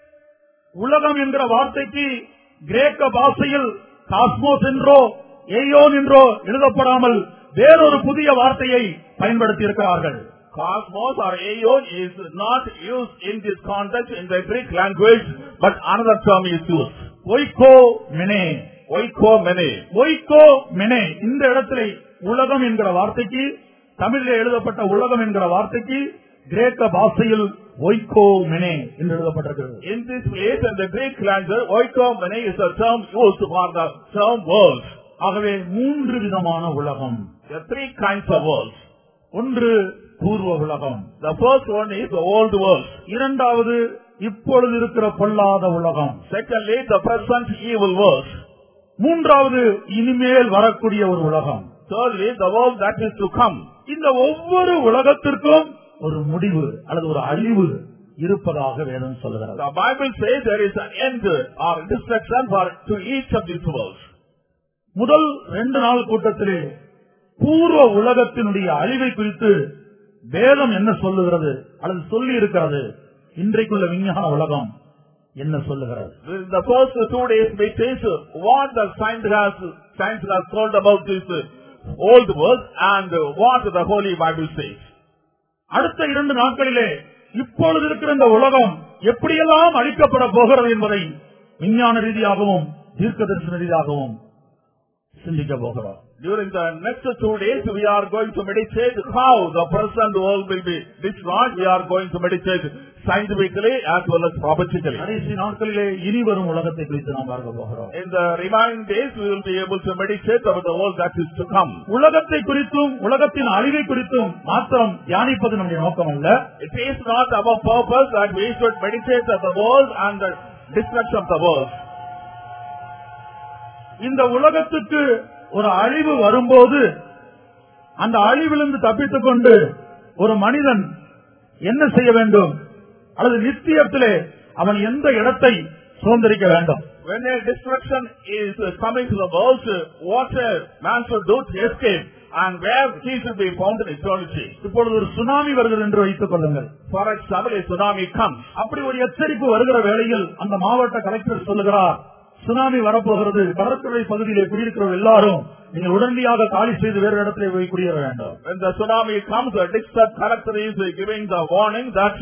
உலகம் என்கிற வார்த்தைக்கு கிரேக்க பாஷையில் காஸ்மோஸ் என்றோ ஏயோன் என்றோ எழுதப்படாமல் வேறொரு புதிய வார்த்தையை பயன்படுத்தி இருக்கிறார்கள் Cosmos or aeon is not used in this context in the Greek language, but another term is used. ஒய்கோ மெனே Oikomene. ஒய்கோ மெனே இந்த இடத்திலே உலகம் என்கிற வார்த்தைக்கு தமிழில் எழுதப்பட்ட உலகம் என்கிற வார்த்தைக்கு கிரேக்க பாஷையில் ஒய்கோ மெனே என்று எழுதப்பட்டிருக்கிறது In this place in the Greek language, oikomene is a term used for the term world. ஆகவே மூன்று விதமான உலகம் There are three kinds of worlds. ஒன்று பூர்வ உலகம் The first one is the old world. இரண்டாவது இப்பொழுது இருக்கிற பொல்லாத உலகம் Secondly, the present evil world. மூன்றாவது இனிமேல் வரக்கூடிய ஒரு உலகம் Thirdly, the world that is to come. இந்த ஒவ்வொரு உலகத்திற்கும் ஒரு முடிவு அல்லது ஒரு அழிவு இருப்பதாக வேதம் சொல்லுகிறது The Bible says there is an end or destruction for to each of these worlds. முதல் ரெண்டு நாள் கூட்டத்திலே பூர்வ உலகத்தினுடைய அழிவை குறித்து வேதம் என்ன சொல்லுகிறது அல்லது சொல்லி இருக்கிறது இன்றைக்குள்ள விஞ்ஞான உலகம் என்ன சொல்லுகிறது In the first two days meetings, what the science has, science has told about this old world and what the Holy Bible says. அடுத்த இரண்டு நாட்களிலே இப்பொழுது இருக்கிற இந்த உலகம் எப்படியெல்லாம் அழிக்கப்பட போகிறது என்பதை விஞ்ஞான ரீதியாகவும் தீர்க்க தரிசன ரீதியாகவும் சிந்திக்க போகிறோம் During the next two days, we are going to meditate how the present world will be destroyed. We are going to meditate scientifically as well as prophetically. கடைசி நாட்களிலே இனி வரும் உலகத்தை குறித்து நாம் பார்க்க போகிறோம் In the remaining days, we will be able to meditate about the world that is to come. உலகத்தை குறித்தும் உலகத்தின் அழிவை குறித்தும் மாத்திரம் தியானிப்பது நம்முடைய நோக்கம் அல்ல It is not our purpose that we should meditate on the world and the destruction of the world. இந்த உலகத்துக்கு ஒரு அழிவு வரும்போது அந்த அழிவிலிருந்து தப்பித்துக் கொண்டு ஒரு மனிதன் என்ன செய்ய வேண்டும் அல்லது நித்தியத்திலே அவன் எந்த இடத்தை சுதந்திரிக்க வேண்டும் When a destruction is uh, coming to the world, uh, what a man should do to escape and where he should be found in eternity. இப்பொழுது ஒரு சுனாமி வருகிறது என்று வைத்துக் கொள்ளுங்கள் For example, a tsunami comes. அப்படி ஒரு எச்சரிப்பு வருகிற வேளையில் அந்த மாவட்ட கலெக்டர் சொல்லுகிறார் சுனாமி வரப்போகிறது கடற்கரை பகுதியிலே குடியிருக்கிற எல்லாரும் நீங்கள் உடனடியாக காலி செய்து வேறு இடத்திலே போய் குடியேற வேண்டும் When the tsunami comes, the district collector is uh, giving the warning that uh,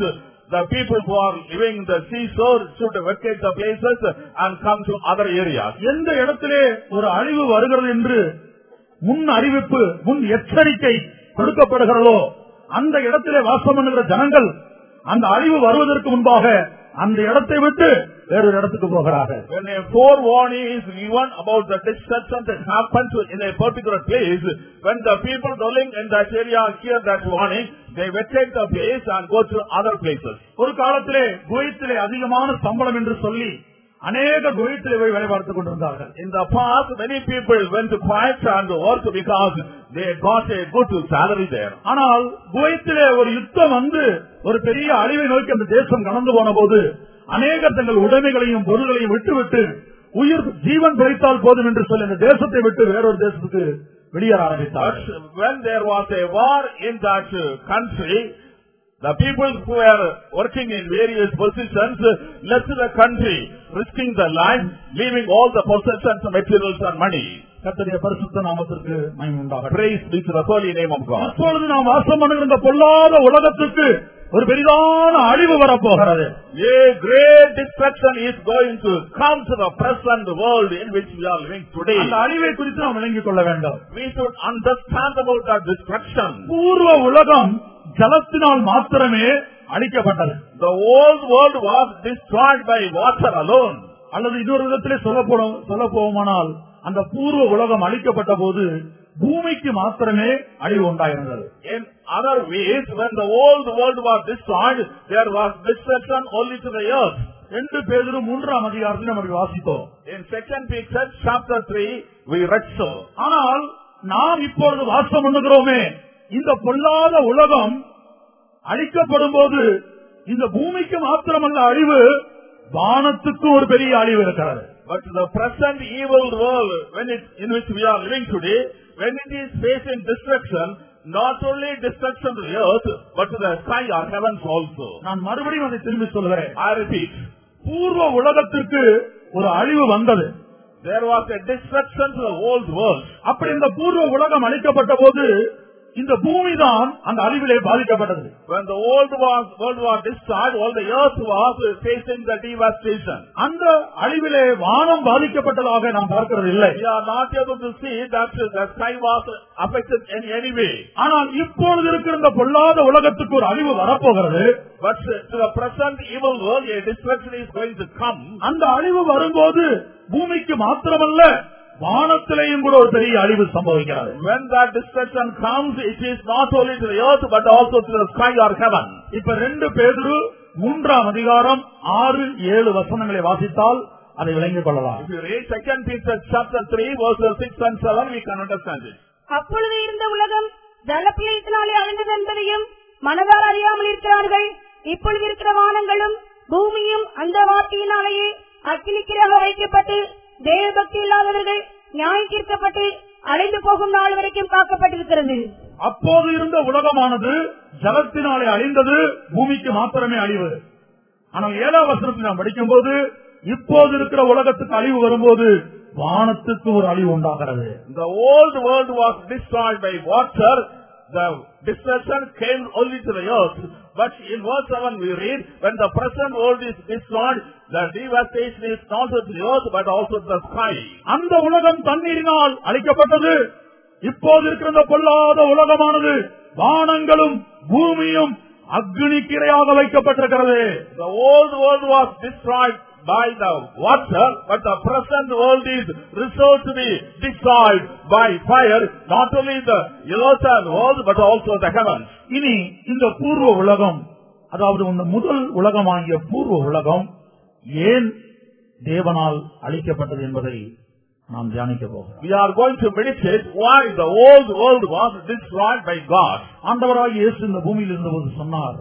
the people who are living in the seashore should vacate the places and come to other areas. எந்த இடத்திலே ஒரு அழிவு வருகிறது என்று முன் அறிவிப்பு முன் எச்சரிக்கை கொடுக்கப்படுகிறதோ அந்த இடத்திலே வாசம் பண்ணுகிற ஜனங்கள் அந்த அழிவு வருவதற்கு முன்பாக அந்த இடத்தை விட்டு வேறொரு இடத்துக்கு போகிறார்கள் When a forewarning is given about the destruction that happens in a particular place, when the people dwelling in that area hear that warning, they vacate the place and go to other places. ஒரு காலத்திலே குவைத்திலே அதிகமான சம்பளம் என்று சொல்லி அநேக குவைத்திலே போய் வேலை பார்த்துக் கொண்டிருந்தார்கள் In the past, many people went to quiet and work because they got a good salary there. ஆனால் குவைத்திலே ஒரு யுத்தம் வந்து ஒரு பெரிய அழிவை நோக்கி அந்த தேசம் கடந்து போன போது அநேகர் தங்கள் உடைமைகளையும் பொருள்களையும் விட்டுவிட்டு உயிர் ஜீவன் பிழைத்தால் போதும் என்று சொல்லி அந்த தேசத்தை விட்டு வேறொரு தேசத்துக்கு வெளியேற But ஆரம்பித்தார்கள் when there was a war in that uh, country, the people who were working in various positions uh, left the country, risking their life, leaving all the possessions, materials and money. கர்த்தருடைய பரிசுத்த நாமத்திற்கு மகிமை உண்டாகட்டும் Praise be to the holy name of God. அப்பொழுது நாம் வாசம் பண்ணுகிற இந்த பொல்லாத உலகத்துக்கு ஒரு பெரிதான அழிவு வரப்போகிறது A great destruction is going to come to the present world in which we are living today. அந்த அழிவை குறித்து நாம் விளங்கிக் கொள்ள வேண்டும் We should understand about that destruction. பூர்வ உலகம் ஜலத்தினால் மாத்திரமே அழிக்கப்பட்டது The old world was destroyed by water alone. அல்லது இன்னொரு விதத்திலே சொல்ல போனோம் சொல்ல போவோமானால் அந்த பூர்வ உலகம் அழிக்கப்பட்ட போது பூமிக்கு மாத்திரமே அழிவு உண்டாயிருந்தது In other ways, when the old world was destroyed, there was destruction only to the earth. ரெண்டு பேரும் மூன்றாம் அதிகாரத்தில் நம்ம வாசித்தோம் In second Peter chapter 3, we read so. ஆனால் நாம் இப்பொழுது வாசம் பண்ணுகிறோமே இந்த பொல்லாத உலகம் அழிக்கப்படும் போது இந்த பூமிக்கு மாத்திரமல்ல அழிவு வானத்துக்கும் ஒரு பெரிய அழிவு இருக்கிறது But the present evil world, when it, in which we are living today, when it is facing destruction, not only destruction to the earth, but to the sky or heavens also. நான் மறுபடியும் அதை திரும்பி சொல்கிறேன் I repeat, பூர்வ உலகத்திற்கு ஒரு அழிவு வந்தது there was a destruction to the old world. அப்படி இந்த பூர்வ உலகம் அழிக்கப்பட்ட போது இந்த பூமி தான் அந்த அழிவிலே பாதிக்கப்பட்டது When the old was, world was destroyed, all the earth was facing the devastation. அந்த அழிவிலே வானம் பாதிக்கப்பட்டதாக நாம் பார்க்கிறது இல்லை We are not able to see that the sky was affected in any way. ஆனால் இப்பொழுது இருக்கிற இந்த பொல்லாத உலகத்துக்கு ஒரு அழிவு வரப்போகிறது But to the present evil world, a destruction is going to come. அந்த அழிவு வரும்போது பூமிக்கு மாத்திரமல்ல வானத்திலேயும் கூட ஒரு பெரிய அழிவு சம்பவிக்கிறது When that destruction comes, it is not only to the earth, but also to the sky or heaven. இப்ப ரெண்டு பேதுரு மூன்றாம் அதிகாரம் ஆறு ஏழு வசனங்களை வாசித்தால் அதை விளங்கிக் கொள்ளலாம் If you read 2 Peter chapter 3, verses 6 and 7, we can understand it. அப்பொழுது இருந்த உலகம் ஜலப்பிரளயத்தினாலே அழிந்தது என்பதையும் மனதால் அறியாமல் இருக்கிறார்கள் இப்பொழுது இருக்கிற வானங்களும் பூமியும் அந்த வார்த்தையினாலேயே அக்கினிக்கிராக வைக்கப்பட்டு தேவபக்தி இல்லாதவர்கள் நியாயம் தீர்க்கப்பட்டு அழிந்து போகும் நாள் வரைக்கும் காக்கப்பட்டிருக்கிறது அப்போது இருந்த உலகமானது ஜலத்தினாலே அழிந்தது பூமிக்கு மாத்திரமே அழிவு ஆனால் ஏழாம் வசனத்தில் நாம் படிக்கும்போது இப்போது இருக்கிற உலகத்துக்கு அழிவு வரும்போது வானத்துக்கு ஒரு அழிவு உண்டாகிறது The old world was destroyed by water. The destruction came only to the earth. But in verse 7 we read, when the present world is destroyed, the devastation is not to the earth, but also to the sky. அந்த உலகம் தண்ணீரினால் அழிக்கப்பட்டது இப்போது இருக்கிற இந்த பொல்லாத உலகமானது வானங்களும் பூமியும் அக்னிக்கிரையாக வைக்கப்பட்டிருக்கிறது The old world was destroyed by the water, but the present world is reserved to be destroyed by fire, not only the earth and world, but also the heavens. இனி இந்த பூர்வ உலகம் அதாவது இந்த முதல் உலகமாகிய பூர்வ உலகம் ஏன் தேவனால் அழிக்கப்பட்டது என்பதை நாம் தியானிக்க போகிறோம் We are going to meditate why the old world was destroyed by God. ஆண்டவராக இயேசு இந்த பூமியில் இருந்தபோது சொன்னார்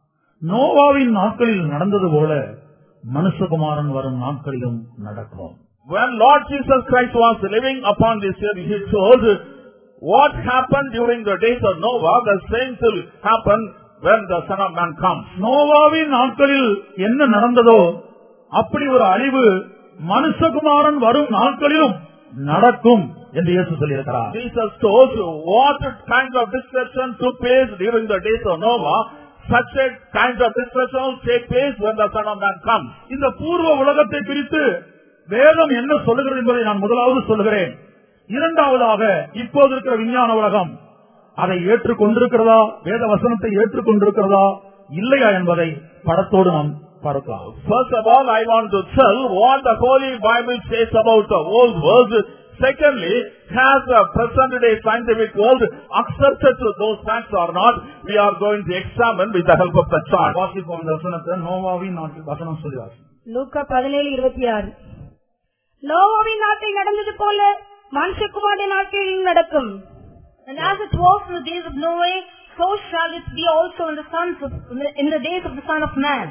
நோவாவின் நாட்களில் நடந்தது போல மனுஷகுமாரன் வரும் நாட்களிலும் நடக்கும் When Lord Jesus Christ was living upon this earth, he told what happened during the days of Noah, the same will happen when the Son of Man comes. நோவாவின் நாட்களில் என்ன நடந்ததோ அப்படி ஒரு அழிவு மனுஷகுமாரன் வரும் நாட்களிலும் நடக்கும் என்று இயேசு சொல்லியிருக்கிறார் Jesus told what kind of destruction took place during the days of Noah, such a kind of destruction will take place when the Son of Man comes. இந்த பூர்வ உலகத்தை பிரித்து வேதம் என்ன சொல்லுகிறது என்பதை நான் முதலாவது சொல்லுகிறேன் இரண்டாவதாக இப்போது இருக்கிற விஞ்ஞான உலகம் அதை ஏற்றுக்கொண்டிருக்கிறதா வேத வசனத்தை ஏற்றுக்கொண்டிருக்கிறதா இல்லையா என்பதை படத்தோடு நாம் பார்க்கலாம் First of all, I want to tell what the Holy Bible says about the old world. Secondly, has the present day scientific world accepted to those facts or not? We are going to examine with the help of the chart. வாசிப்போம் இந்த வசனத்தை நோவாவின் நாட்டில் வசனம் சொல்லுவார் லூக்கா பதினேழு இருபத்தி ஆறு நோவாவின் நாட்டில் நடந்தது போல மனுஷகுமாரின் நாட்டில் நடக்கும் And as it was in the days of Noah, so shall it be also in the sons of, in the days of the Son of Man.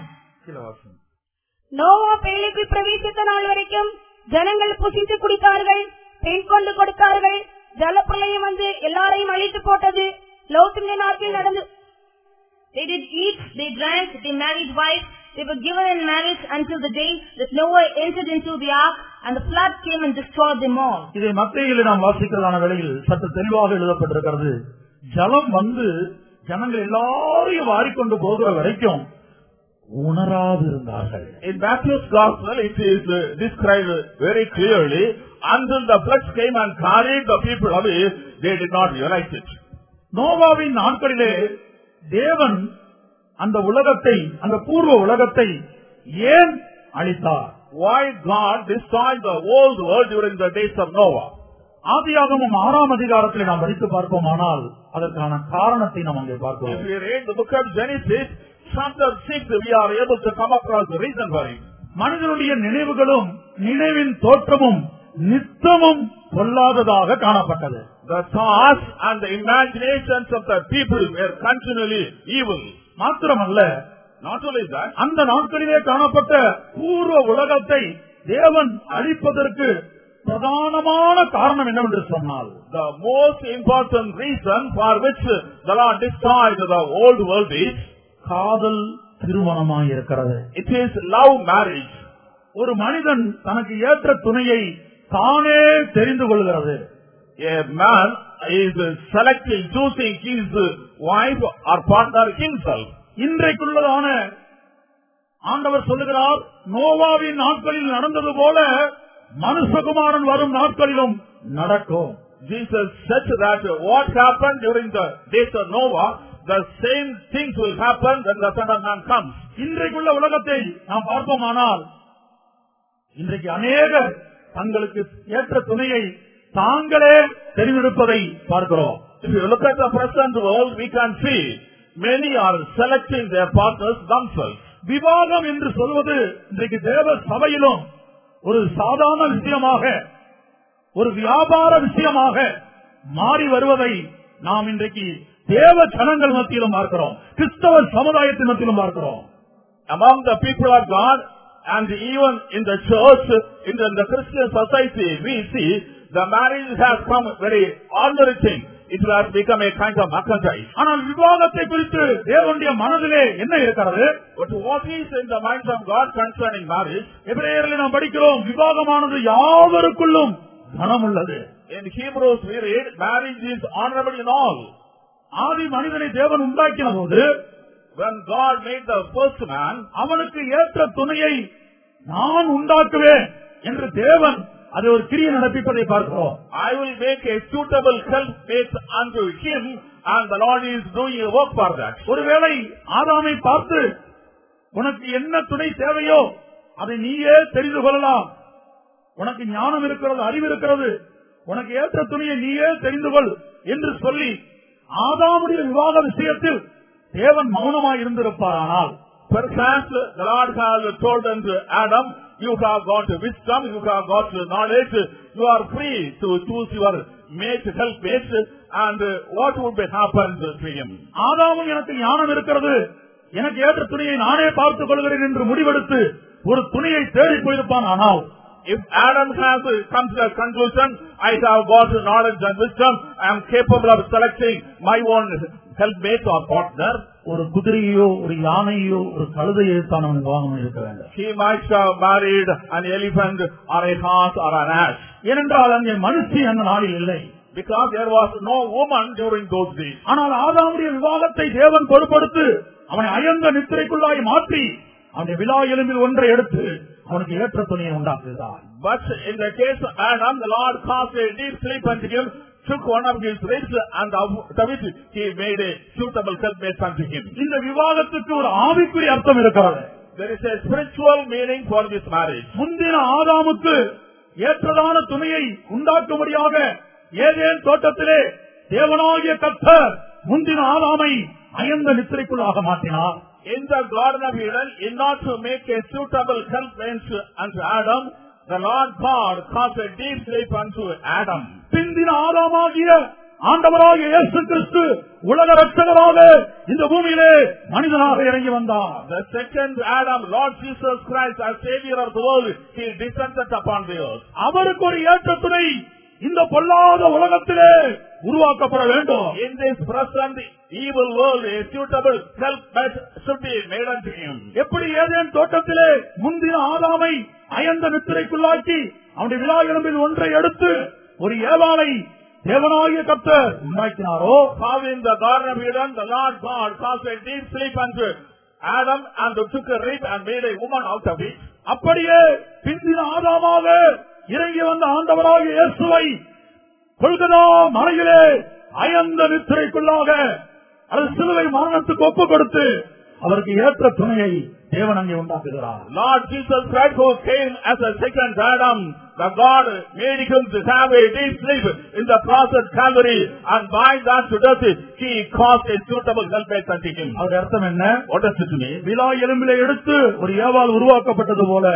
Noah பேழைக்குள் பிரவேசித்த நாள் வரைக்கும் ஜனங்கள் புசித்து குடித்தார்கள் பெண் கொண்டு கொடுத்தார்கள் ஜலப்பிரளயம் வந்து எல்லாரையும் அழித்து போட்டது லோத்தின் நாட்டில் நடந்து They did eat, they drank, they married wives, they were given in marriage until the day that Noah entered into the ark and the flood came and destroyed them all. இதை மத்தியில் நாம் வாசிக்கிறதான வேளையில் சற்று தெளிவாக எழுதப்பட்டிருக்கிறது ஜலம் வந்து ஜனங்கள் எல்லாரையும் வாரிக்கொண்டு போகிற வரைக்கும் உணராது இருந்தார்கள் In Matthew's Gospel, it is uh, described very clearly, until the floods came and carried the people away, they did not realize it. நோவாவின் நாட்களிலே தேவன் அந்த உலகத்தை அந்த பூர்வ உலகத்தை ஏன் அழித்தார் Why God destroyed the old world during the days of Noah? ஆதியாகமம் ஆறாம் அதிகாரத்தில் நாம் படித்து பார்ப்போமானால் அதற்கான காரணத்தை நாம் அங்கே If பார்க்கிறோம் we read the book of Genesis, chapter 6, we are able to come across the reason for it. மனிதனுடைய நினைவுகளும் நினைவின் தோற்றமும் நித்தமும் பொல்லாததாக காணப்பட்டது The thoughts and the imaginations of the people were continually evil. மாத்திரமல்ல Not only that, அந்த நாட்களிலே காணப்பட்ட பூர்வ உலகத்தை தேவன் அழிப்பதற்கு பிரதானமான காரணம் என்னவென்று சொன்னால் the most important reason for which the Lord destroyed the old world is, காதல் திருமணமாய் இருக்கிறது it is love marriage. ஒரு மனிதன் தனக்கு ஏற்ற துணையை தானே தெரிந்து கொள்கிறது A man is selecting, choosing his wife or partner himself. இன்றைக்குள்ளதான ஆண்டவர் சொல்லுகிறார் நோவாவின் நாட்களில் நடந்தது போல மனுஷகுமாரன் வரும் நாட்களிலும் நடக்கும் Jesus said that what happened during the days of Noah, the same things will happen when the Son of Man comes. இன்றைக்குள்ள உலகத்தை நாம் பார்ப்போமானால் இன்றைக்கு அநேகர் தங்களுக்கு ஏற்ற துணையை தாங்களே தெரிந்தெடுப்பதை பார்க்கிறோம் If you look at the present world, we can see many are selecting their partners themselves. விவாகம் என்று சொல்வது இன்றைக்கு தேவ சபையிலும் ஒரு சாதாரண விஷயமாக ஒரு வியாபார விஷயமாக மாறி வருவதை நாம் இன்றைக்கு தேவ ஜனங்கள் மத்தியிலும் பார்க்கிறோம் கிறிஸ்தவ சமுதாயத்தின் மத்தியிலும் பார்க்கிறோம் Among the people of God and even in the church, in the, in the Christian society, we see the marriage has come very ordinary thing. It has become a kind of merchandise. ஆனால் விவாகத்தை குறித்து தேவனுடைய மனதிலே என்ன இருக்கிறது But what is in the minds of God concerning marriage? எபிரேயரில் நாம் படிக்கிறோம் விவாகமானது யாவருக்குள்ளும் கனம் உள்ளது In Hebrews we read, marriage is honorable in all. ஆதி மனிதனை தேவன் உண்டாக்கின போது When God made the first man, அவனுக்கு ஏற்ற துணையை நான் உண்டாக்குவேன் என்று தேவன் அதை ஒரு கிரியை நடப்பிப்பதை பார்க்கிறோம் I will make a suitable helpmate unto him, and the Lord is doing a work for that. ஒருவேளை ஆதாமை பார்த்து உனக்கு என்ன துணை தேவையோ அதை நீயே தெரிந்து கொள்ளலாம் உனக்கு ஞானம் இருக்கிறது அறிவு இருக்கிறது உனக்கு ஏற்ற துணியை நீயே தெரிந்து கொள் என்று சொல்லி ஆதாமுடைய விவாக விஷயத்தில் தேவன் மௌனமாய் இருந்திருப்பாரானால் Perhaps the Lord has told unto Adam, you have got wisdom, you have got knowledge, you are free to choose your mate, helpmate, and what would be happened to him? ஆதாமும் எனக்கு ஞானம் இருக்கிறது எனக்கு ஏற்ற துணியை நானே பார்த்துக் கொள்கிறேன் என்று முடிவெடுத்து ஒரு துணியை தேடி போயிருப்பான் ஆனால் If Adam has come to the conclusion, I have got knowledge and wisdom, I am capable of selecting my own helpmate or partner, ஒரு குதிரையோ ஒரு யானையோ ஒரு கழுதையோ தான் அவன் விவாகம் இருக்க வேண்டும் he might have married an elephant or a horse or an ass. ஏனென்றால் அங்கே மனுஷி அந்த நாளில் இல்லை because there was no woman during those days. ஆனால் ஆதாமுடைய விவாகத்தை தேவன் பொறுப்படுத்து அவனை அயர்ந்த நித்திரைக்குள்ளாய் மாற்றி அவனுடைய விழா எலும்பில் ஒன்றை எடுத்து அவனுக்கு ஏற்ற துணியை உண்டாக்குகிறார் But in the case of Adam, the Lord caused a deep sleep unto him, took one of his ribs, and out of it he made a suitable helpmate unto him. இந்த விவாகத்துக்கு ஒரு ஆவிக்குரிய அர்த்தம் இருக்கிறது There is a spiritual meaning for this marriage. முந்தின ஆதாமுக்கு ஏற்றதான துணையை உண்டாக்கும்படியாக Eden தோட்டத்திலே தேவனாகிய கர்த்தர் முந்தின ஆதாமை அயர்ந்த நித்திரைக்குள்ளாக மாற்றினார் In the Garden of Eden, in order to make a suitable helpmate unto Adam, the Lord God caused a deep sleep unto Adam. பிந்தின ஆதாமாகிய ஆண்டவராகிய இயேசு கிறிஸ்து உலக ரட்சகராக இந்த பூமியிலே மனிதனாக இறங்கி வந்தார் The second Adam, Lord Jesus Christ, as Savior of the world, He descended upon the earth. அவருக்கு ஒரு ஏற்ற துணை இந்த பொல்லாத உலகத்திலே உருவாக்கப்பட வேண்டும் In this present evil world, a suitable helpmate should be made unto him. எப்படி ஏதேன் தோட்டத்திலே முந்தின ஆதாமை அயர்ந்த நித்திரைக்குள்ளாக்கி அவனுடைய விழா எலும்பில் ஒன்றை எடுத்து ஒரு ஏவாளை தேவனாகிய கர்த்தர் உண்டாக்கினாரோ How in the Garden of Eden, the Lord God caused a deep sleep unto Adam and took a rib and made a woman out of it. அப்படியே பிந்தின ஆதாமாக இறங்கி வந்த ஆண்டவராகிய இயேசுவை கொள்கதா மலையிலே அயர்ந்த நித்திரைக்குள்ளாக அது சிலுவை மரணத்துக்கு ஒப்பு கொடுத்து அவருக்கு ஏற்ற துணையை தேவன் அங்கே உண்டாக்குகிறார் Lord Jesus Christ who came as a second Adam, the God made him to have a deep sleep in the cross at Calvary and by that to death he caused a suitable helpmate unto him. அது அர்த்தம் என்ன What does it mean? விழா எலும்பிலே எடுத்து ஒரு ஏவாள் உருவாக்கப்பட்டது போல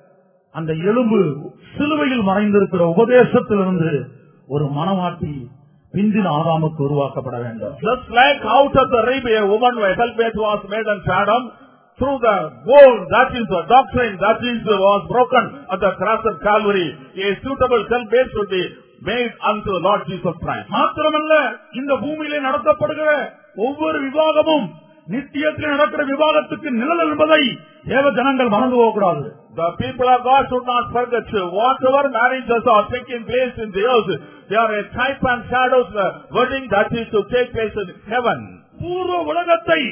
அந்த எலும்பு சிலுவையில் மறைந்திருக்கிற உபதேசத்திலிருந்து ஒரு மனமாட்டி பிந்தின ஆதாமுக்கு உருவாக்கப்பட வேண்டும் Just like out of the rib a woman a helpmate was made unto Adam, through the bone, that is the doctrine, that is was broken at the cross of Calvary, a suitable helpmate should be made unto the Lord Jesus Christ. மாத்திரமல்ல இந்த பூமியிலே நடத்தப்படுகிற ஒவ்வொரு விவாகமும் நித்தியத்தில் நடக்கிற விவாகத்துக்கு நிழல் என்பதை தேவ ஜனங்கள் மறந்து போகக்கூடாது The people of God should not forget whatever marriages are taking place in the earth, they are a type and shadow of the wedding that is to take place in heaven. பூர்வ உலகத்தை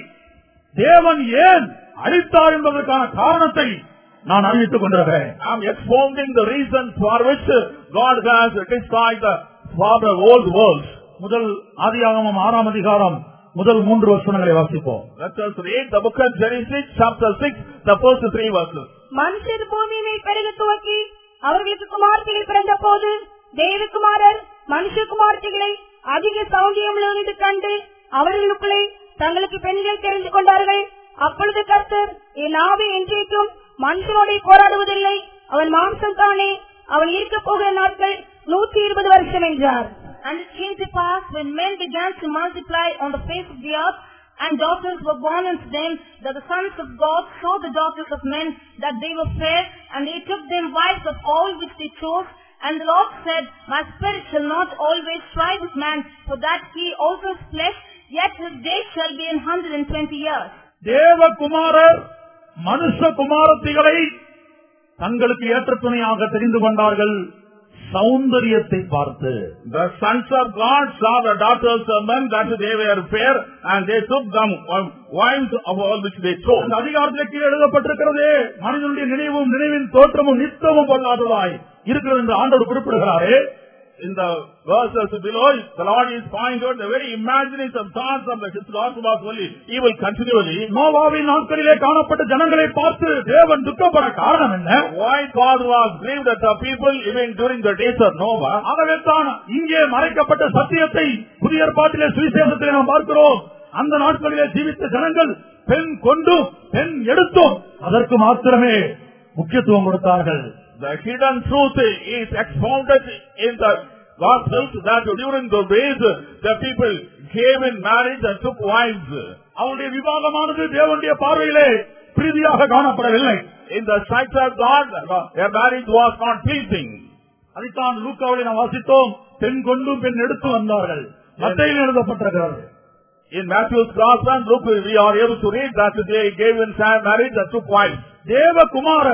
தேவன் ஏன் அழித்தார் என்பதற்கான காரணத்தை நான் அறிவித்துக் கொண்டிருக்கிறேன் I am expounding the reason for which God has destroyed the former old world. முதல் ஆதியாகமம் ஆறாம் அதிகாரம் முதல் மூன்று வசனங்களை வாசிப்போம் Let us read the book of Genesis, chapter 6, the first three verses. மனுஷர் பூமியை பெருக துவக்கி அவர்களுக்கு குமார்த்திகள் பிறந்த போது தேவகுமாரர் மனுஷகுமார்த்திகளை அதிக சௌந்தியமுள்ளது கண்டு அவர்களுக்குள்ளே தங்களுக்கு பெண்கள் தெரிந்து கொண்டார்கள் அப்பொழுது கர்த்தர் என் ஆவி என்றைக்கும் மனுஷனோட போராடுவதில்லை அவன் மாம்சம் தானே அவன் இருக்க போகிற நாட்கள் நூற்றி இருபது வருஷம் என்றார் And it came to pass when men began to multiply on the face of the earth, and daughters were born unto them, that the sons of God saw the daughters of men, that they were fair, and they took them wives of all which they chose. And the Lord said, My spirit shall not always strive with man, for that he also is flesh, yet his days shall be an hundred and twenty years. தேவகுமாரர் மனுஷ குமாரத்திகளை தங்களுக்கு ஏற்ற துணையாக தெரிந்து கொண்டார்கள் சௌந்தரியத்தை பார்த்து The sons of God saw the daughters of men that they were fair, and they took them um, wives of all which they chose. அந்த அதிகாரத்திலே கீழே எழுதப்பட்டிருக்கிறதே மனிதனுடைய நினைவும் நினைவின் தோற்றமும் நித்தமும் பொல்லாததாய் இருக்கிறது என்று ஆண்டவர் குறிப்பிடுகிறாரே In the verses below, the Lord is pointing out the very imagination thoughts of the his God was only evil continually. நோவாவின் நாட்களிலே காணப்பட்ட ஜனங்களை பார்த்து தேவன் துக்கப்பட காரணம் என்ன Why God was grieved at the people even during the days of Noah? ஆகவே தான் இங்கே மறைக்கப்பட்ட சத்தியத்தை புதிய ஏற்பாட்டிலே சுவிசேஷத்திலே நாம் பார்க்கிறோம் அந்த நாட்களிலே ஜீவித்த ஜனங்கள் பெண் கொண்டும் பெண் எடுத்தும் அதற்கு மாத்திரமே முக்கியத்துவம் கொடுத்தார்கள் The hidden truth is expounded in the Gospels that during the days the people gave in marriage and took wives. அவருடைய விவாகமானது தேவனுடைய பார்வையிலே பிரீதியாக காணப்படவில்லை In the sight of God, their marriage was not pleasing. அதைத்தான் லூக்காவிலே நாம் வாசித்தோம் பெண் கொண்டும் பெண் எடுத்து வந்தார்கள் மத்தையில் எழுதப்பட்டிருக்கிறது In Matthew's Gospel and Luke, we are able to read that they gave in marriage and took wives. தேவகுமாரர்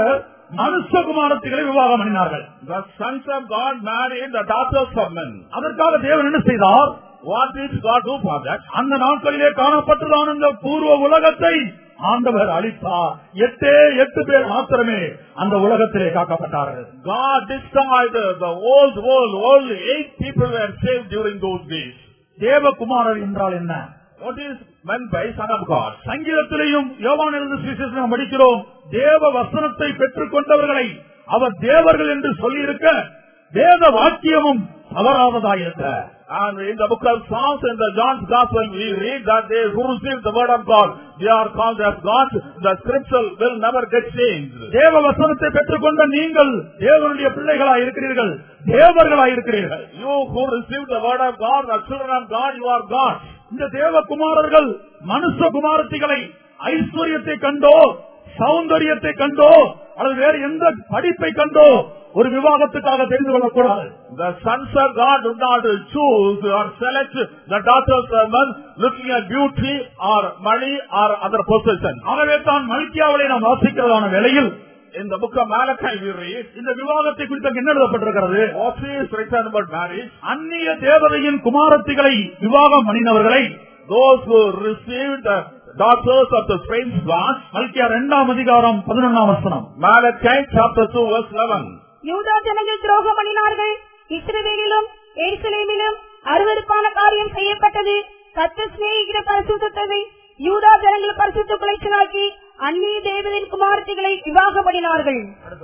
மனுஷகுமாரத்திகளை விவாகம் பண்ணினார்கள் The sons of God married the daughters of men. அதற்காக தேவன் என்ன செய்தார் What did God do for that? அந்த நாட்களிலே காணப்பட்டதான இந்த பூர்வ உலகத்தை ஆண்டவர் அளித்தார் எட்டே எட்டு பேர் மாத்திரமே அந்த உலகத்திலே காக்கப்பட்டார்கள் God destroyed the, the old world. Only eight people were saved during those days. தேவகுமாரர் என்றால் என்ன What is meant by son of God? சங்கீதத்திலேயும் யோவானிலிருந்து சுவிசேஷம் நாம் படிக்கிறோம் தேவ வசனத்தை பெற்றுக் கொண்டவர்களை அவர் தேவர்கள் என்று சொல்லியிருக்க வேத வாக்கியமும் தவறாததாயிருக்க And in the book of Psalms and the John's Gospel, we read that they who receive the word of God, they are called as God. The scripture will never get changed. தேவ வசனத்தை பெற்றுக்கொண்ட நீங்கள் தேவனுடைய பிள்ளைகளாய் இருக்கிறீர்கள் தேவர்களாய் இருக்கிறீர்கள் You who receive the word of God, the children of God, you are God. இந்த தேவகுமாரர்கள் மனுஷ குமாரத்திகளை ஐஸ்வர்யத்தை கண்டோ சௌந்தரியத்தை கண்டோ அல்லது வேறு எந்த படிப்பை கண்டோ ஒரு விவாகத்துக்காக தெரிந்து கொள்ளக்கூடாது The sons of God do not choose or select the daughters of men looking at beauty or money or other possessions. ஆகவே தான் மல்கியாவலை நாம் வாசிக்கிறதான வேளையில் In the book of Malachi we read, இந்த விவாகத்தை குறித்து அங்கு என்ன எழுதப்பட்டிருக்கிறது what is written about marriage? அந்நிய தேவதையின் குமாரத்திகளை விவாகம் பண்ணினவர்களை Those who received the daughters of the strange gods. மல்கியா இரண்டாம் அதிகாரம் பதினொன்னாம் வசனம் Malachi chapter 2 verse 11. யூதா ஜனங்கள் துரோகம் பண்ணினார்கள் இஸ்ரவேலிலும் எருசலேமிலும் அருவருப்பான காரியம் செய்யப்பட்டது கத்த சிநேகிக்கிற பரிசுத்தத்தை யூதா ஜனங்கள் பரிசுத்த குலைச்சலாக்கி அந்நிய தேவதின் குமாரத்திகளை விவாகம் பண்ணினார்கள்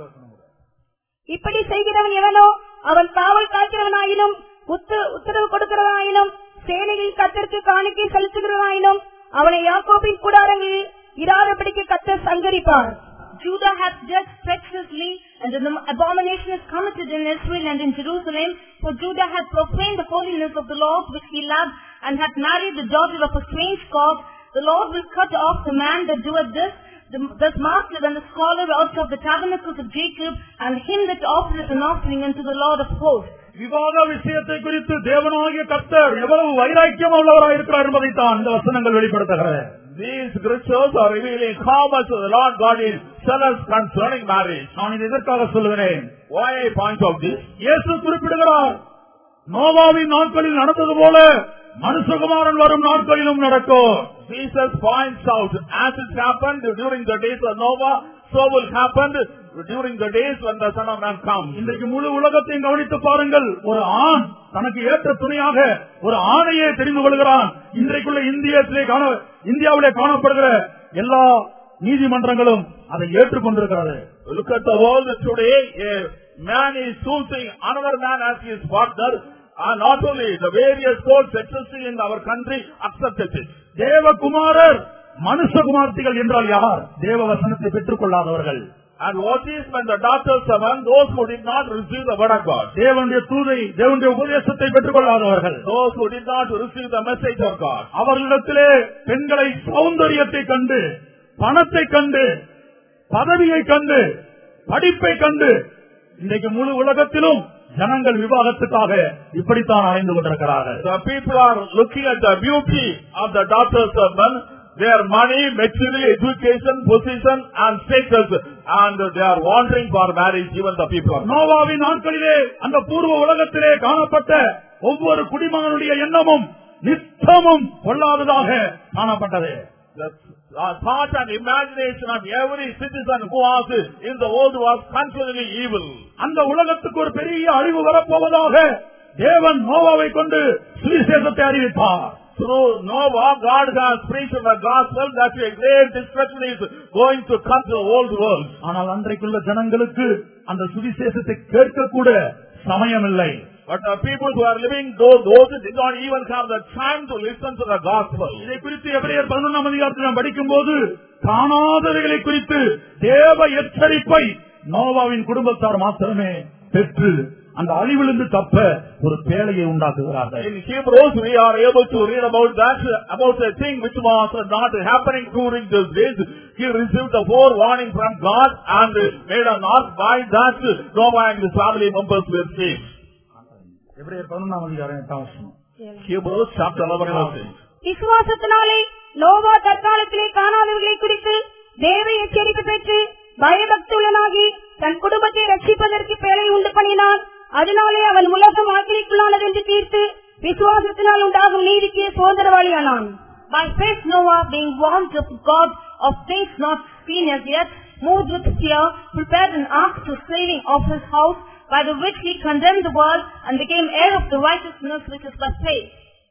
இப்படி செய்கிறவன் எவனோ அவன் காவல் காக்கிறவனாயினும் உத்த- உத்தரவு கொடுக்கிறவனாயினும் சேனையில் கத்தருக்கு காணிக்கை செலுத்துகிறவனாயினும் அவனை யாக்கோபின் கூடாரங்களில் இராதபடிக்கு கத்தர் சங்கரிப்பார் Judah hath judged treacherously, and an abomination is committed in Israel and in Jerusalem. For Judah hath profaned the holiness of the Lord which he loved, and hath married the daughter of a strange god. The Lord will cut off the man that doeth this, the, the master and the scholar out of the tabernacles of Jacob, and him that offereth an offering unto the Lord of hosts. விவாக விஷயத்தை குறித்து தேவனாகிய கர்த்தர் எவ்வளவு வைராக்கியம் உள்ளவராய் இருக்கிறார் என்பதைத்தான் இந்த வசனங்கள் வெளிப்படுத்துகிறது These scriptures are revealing how much the Lord God is zealous concerning marriage. நான் இது எதற்காக சொல்லுகிறேன் Why I point out this? இயேசு குறிப்பிடுகிறார் நோவாவின் நாட்களில் நடந்தது போல மனுஷகுமாரன் வரும் நாட்களிலும் நடக்கும் Jesus points out, as it happened during the days of Noah, so will happen during the days when the Son of Man comes. இன்றைக்கு முழு உலகத்தையும் கவனித்து பாருங்கள் ஒரு ஆண் தனக்கு ஏற்ற துணையாக ஒரு ஆணையை தெரிந்து கொள்கிறான் இன்றைக்குள்ள இந்தியத்திலே காண இந்தியாவிலே காணப்படுகிற எல்லா நீதிமன்றங்களும் அதை ஏற்றுக்கொண்டிருக்கிறது Look at the world today. A man is choosing another man as his partner. And not only the various courts existing in our country accepted it. தேவகுமாரர் மனுஷகுமார்த்திகள் என்றால் யார் தேவ வசனத்தை பெற்றுக் கொள்ளாதவர்கள் And what is when the daughters of man, those who did not receive the word of God. தேவனுடைய தூதை தேவனுடைய உபதேசத்தை பெற்றுக் கொள்ளாதவர்கள் Those who did not receive the message of God. அவர்களிடத்திலே பெண்களை சௌந்தரியத்தை கண்டு பணத்தை கண்டு பதவியை கண்டு படிப்பை கண்டு இன்றைக்கு முழு உலகத்திலும் ஜனங்கள் விவாகத்துக்காக இப்படித்தான் அலைந்து கொண்டிருக்கிறார்கள் The people are looking at the beauty of the daughters of men, their money, material, education, position and status and they are wandering for marriage even the people of நோவாவின் நாட்களிலே அந்த பூர்வ உலகத்திலே காணப்பட்ட ஒவ்வொரு குடிமகனுடைய எண்ணமும் நித்தமும் கொள்ளாததாக காணப்பட்டது The uh, thought and imagination of every citizen who was in the world was continually evil. அந்த உலகத்துக்கு ஒரு பெரிய அழிவு வரப்போவதாக தேவன் நோவாவை கொண்டு சுவிசேஷத்தை அறிவித்தார் Through Noah, God has preached the gospel that a great destruction is going to come to the old world. ஆனால் அன்றைக்குள்ள ஜனங்களுக்கு அந்த சுவிசேஷத்தை கேட்கக்கூட சமயமில்லை But the people who are living, those, those who did not even have the time to listen to the gospel. இதை குறித்து எபிரேயர் பதினொன்றாம் அதிகாரத்தில் நாம் படிக்கும் போது காணாதவைகளை குறித்து தேவ எச்சரிப்பை நோவாவின் குடும்பத்தார் மாத்திரமே பெற்று அந்த அழிவிலிருந்து தப்ப ஒரு பேழையை உண்டாக்குகிறார்கள் In Hebrews, we are able to read about that, about a thing which was not happening during those days. He received the forewarning from God and made an ark by that Noah and his family members were saved. எபிரேயர் பதினொன்றாம் அதிகாரம் எட்டாம் வசனம். Hebrews chapter 11 verse 8. விசுவாசத்தினாலே நோவா தற்காலத்திலே காணாதவர்களை குறித்து தேவ எச்சரிக்கை பெற்று பயபக்துள்ளனாகி தன் குடும்பத்தை ரட்சிப்பதற்கு பேழை உண்டு பண்ணினான் அதனாலே அவன் உலகம் ஆக்கிரிக்குள்ளானது என்று தீர்த்து விசுவாசத்தினால் உண்டாகும் நீதிக்கு சுதந்திரவாளியானான் By faith Noah, being warned of God of things not seen as yet, moved with fear, prepared an ark to saving of his house, by the which he condemned the world and became heir of the righteousness which is by faith.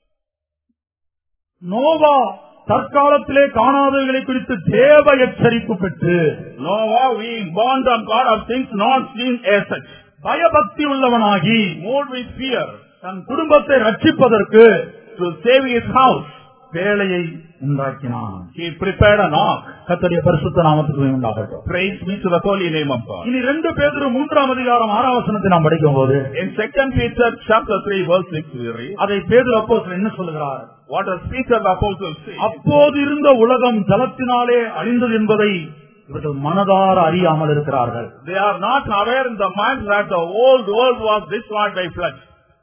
Noah தற்காலத்திலே காணாதவைகளை குறித்து தேவ எச்சரிப்பு பெற்று Noah, being warned of God of things not seen as such, பயபக்தி உள்ளவனாகி moved with fear தன் குடும்பத்தை ரட்சிப்பதற்கு to save his house. வேலையை உண்டாக்கினான் He prepared an ark. கத்தடைய பரிசுத்த நாமத்துக்கு உண்டாகட்டும் Praise be to the holy name of God. இனி ரெண்டு பேர் மூன்றாம் அதிகாரம் ஆறாம் வசனத்தை நாம் படிக்கும் போது In second Peter chapter 3 verse 6 we read, அதை பேதர் அப்போ என்ன சொல்லுகிறார் what does Peter the apostle say? அப்போது இருந்த உலகம் ஜலத்தினாலே அழிந்தது என்பதை இவர்கள் மனதார அறியாமல் இருக்கிறார்கள் They are not aware in the mind that the old world was destroyed by flood.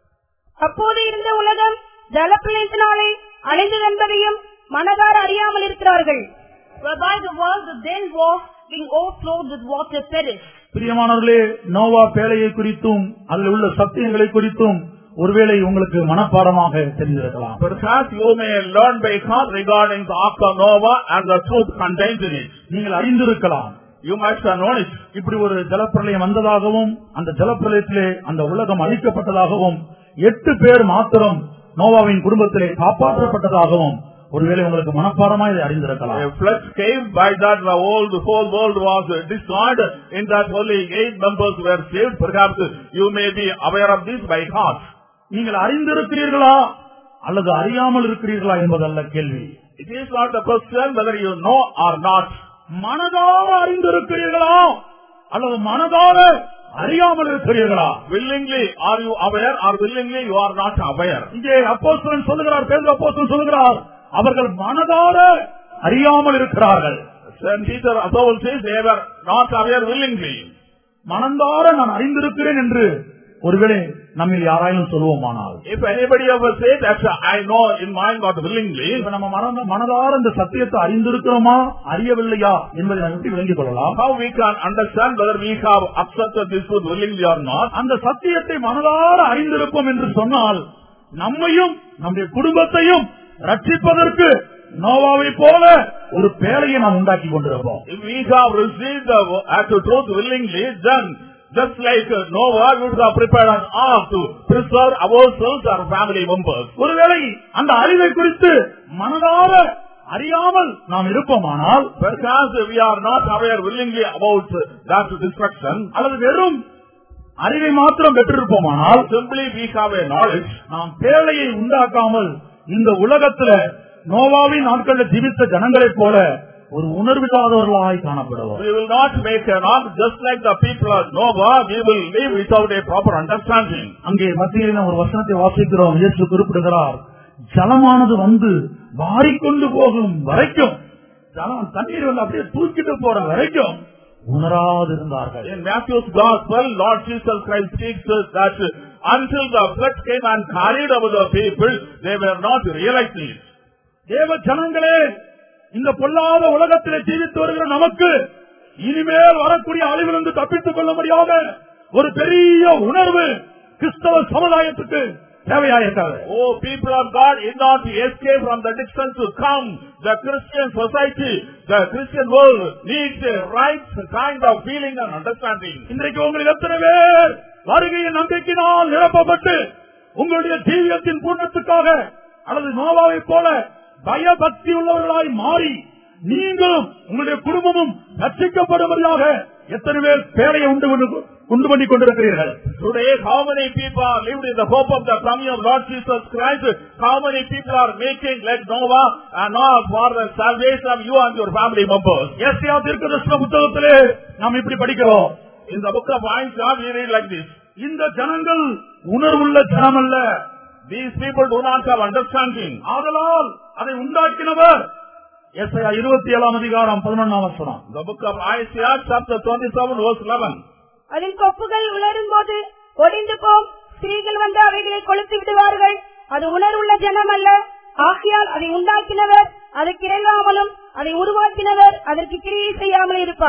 அப்போது இருந்த உலகம் ஜலப்பிளத்தினாலே அழிந்தது என்பதையும் மனதார அறியாமல் இருக்கிறார்கள் Whereby the world that then was, being overflowed with water, perished. பிரியமானவர்களே நோவா பேழையை குறித்தும் அதில் உள்ள சத்தியங்களை குறித்தும் ஒருவேளை உங்களுக்கு மனப்பாடமாக தெரிந்திருக்கலாம் Perhaps you may learn by heart regarding the ark of Noah and the truth contained in it. நீங்கள் அறிந்திருக்கலாம் You must have known it. இப்படி ஒரு ஜலப்பிரளயம் வந்ததாகவும் அந்த ஜலப்பிரளயத்திலே அந்த உலகம் அழிக்கப்பட்டதாகவும் எட்டு பேர் மாத்திரம் நோவாவின் குடும்பத்திலே காப்பாற்றப்பட்டதாகவும் ஒருவேளை உங்களுக்கு மனப்பாடமா இதை அறிந்திருக்கலாம் A flood came by that the whole, the whole world was destroyed. In that only eight members were saved. Perhaps you may be aware of this by heart. நீங்கள் அறிந்திருக்கிறீர்களா அல்லது அறியாமல் இருக்கிறீர்களா என்பதல்ல கேள்வி It is not the question whether you know or not. மனதார அறிந்திருக்கிறீர்களா அல்லது மனதார அறியாமல் இருக்கிறீர்களா Willingly are you aware or willingly you are not aware. இங்கே அப்போஸ்தலன் சொல்லுகிறார் பேர் அப்போஸ்தலன் சொல்லுகிறார் அவர்கள் மனதார அறியாமல் இருக்கிறார்கள் Saint Peter Apostle says they were not aware willingly. மனந்தார நான் அறிந்திருக்கிறேன் என்று ஒருவேளை நம்மில் யாராயிலும் சொல்லுவோமானால் If anybody ever say that I know in mind not willingly, இப்ப நம்ம மனத மனதார இந்த சத்தியத்தை அறிந்திருக்கிறோமா அறியவில்லையா என்பதை நாம் எப்படி விளங்கிக் கொள்ளலாம் how we can understand whether we have accepted this truth willingly or not? அந்த சத்தியத்தை மனதார அறிந்திருப்போம் என்று சொன்னால் நம்மையும் நம்முடைய குடும்பத்தையும் ரட்சிப்பதற்கு நோவாவை போல ஒரு பேழையை நாம் உண்டாக்கி கொண்டிருப்போம் If we have received the actual truth willingly, then just like Noah, we would have prepared an ark to preserve ourselves or family members. ஒருவேளை அந்த அறிவை குறித்து மனதார அறியாமல் நாம் இருப்போமானால் Perhaps we are not aware willingly about that destruction, அல்லது வெறும் அறிவை மாத்திரம் பெற்றிருப்போமானால் simply we have a knowledge. நாம் பேழையை உண்டாக்காமல் இந்த உலகத்துல நோவாவின் நாட்களில் ஜீவித்த ஜனங்களைப் போல ஒரு உணர்வில்லாதவர்களாய் காணப்படுவோம் We will not make an ark just like the people of Noah. We will live without a proper understanding. அங்கே மத்தியில் நாம் ஒரு வசனத்தை வாசிக்கிறோம் இயேசு குறிப்பிடுகிறார் ஜலமானது வந்து வாரிக்கொண்டு போகும் வரைக்கும் ஜலம் தண்ணீர் வந்து அப்படியே தூக்கிட்டு போற வரைக்கும் உணராதிருந்தார்கள் In Matthew's Gospel, Lord Jesus Christ speaks us that until the flood came and carried over the people, they were not realizing it. தேவ ஜனங்களே இந்த பொல்லாத உலகத்திலே ஜீவித்து வருகிற நமக்கு இனிமேல் வரக்கூடிய அழிவிலிருந்து தப்பித்துக் கொள்ள முடியாத ஒரு பெரிய உணர்வு கிறிஸ்தவ சமுதாயத்துக்கு தேவையாயிருக்காது Oh, people of God, in not to escape from the distance to come, the Christian society, the Christian world needs a right kind of feeling and understanding. இன்றைக்கு உங்களில் எத்தனை பேர் வருகையின் நம்பிக்கையினால் நிரப்பப்பட்டு உங்களுடைய ஜீவியத்தின் பூர்ணத்துக்காக அல்லது நோவாவை போல பயபக்தி உள்ளவர்களாய் மாறி நீங்களும் உங்களுடைய குடும்பமும் ரட்சிக்கப்படும்படியாக எத்தனை பேர் பேரையை உண்டு கொண்டு- உண்டு பண்ணி கொண்டிருக்கிறீர்கள் Today, how many people are lived in the hope of the coming of Lord Jesus Christ? How many people are making like Noah and all for the salvation of you and your family members? ஏசியா தீர்க்கதரிசன புத்தகத்திலே நாம் இப்படி படிக்கிறோம் In the book of Isaiah, we read like this. இந்த ஜனங்கள் உணர்வுள்ள ஜனம் அல்ல These people do not have understanding. ஆதலால் அதை உண்டாக்கினவர் ஏசாயா இருபத்தி ஏழாம் அதிகாரம் பதினொன்னாம் வசனம் The book of Isaiah, chapter 27, verse 11. அதன் கொப்புகள் உலரும் போது ஒடிந்து போம் ஸ்திரீகள் வந்து அவைகளை கொளுத்து விடுவார்கள் அது உணர்வுள்ள ஜனம் அல்ல ஆகையால் அதை உண்டாக்கினவர் அதற்கு இறங்காமலும் அதை உருவாக்கினவர் அதற்கு கிரியை செய்யாமல் இருப்பார்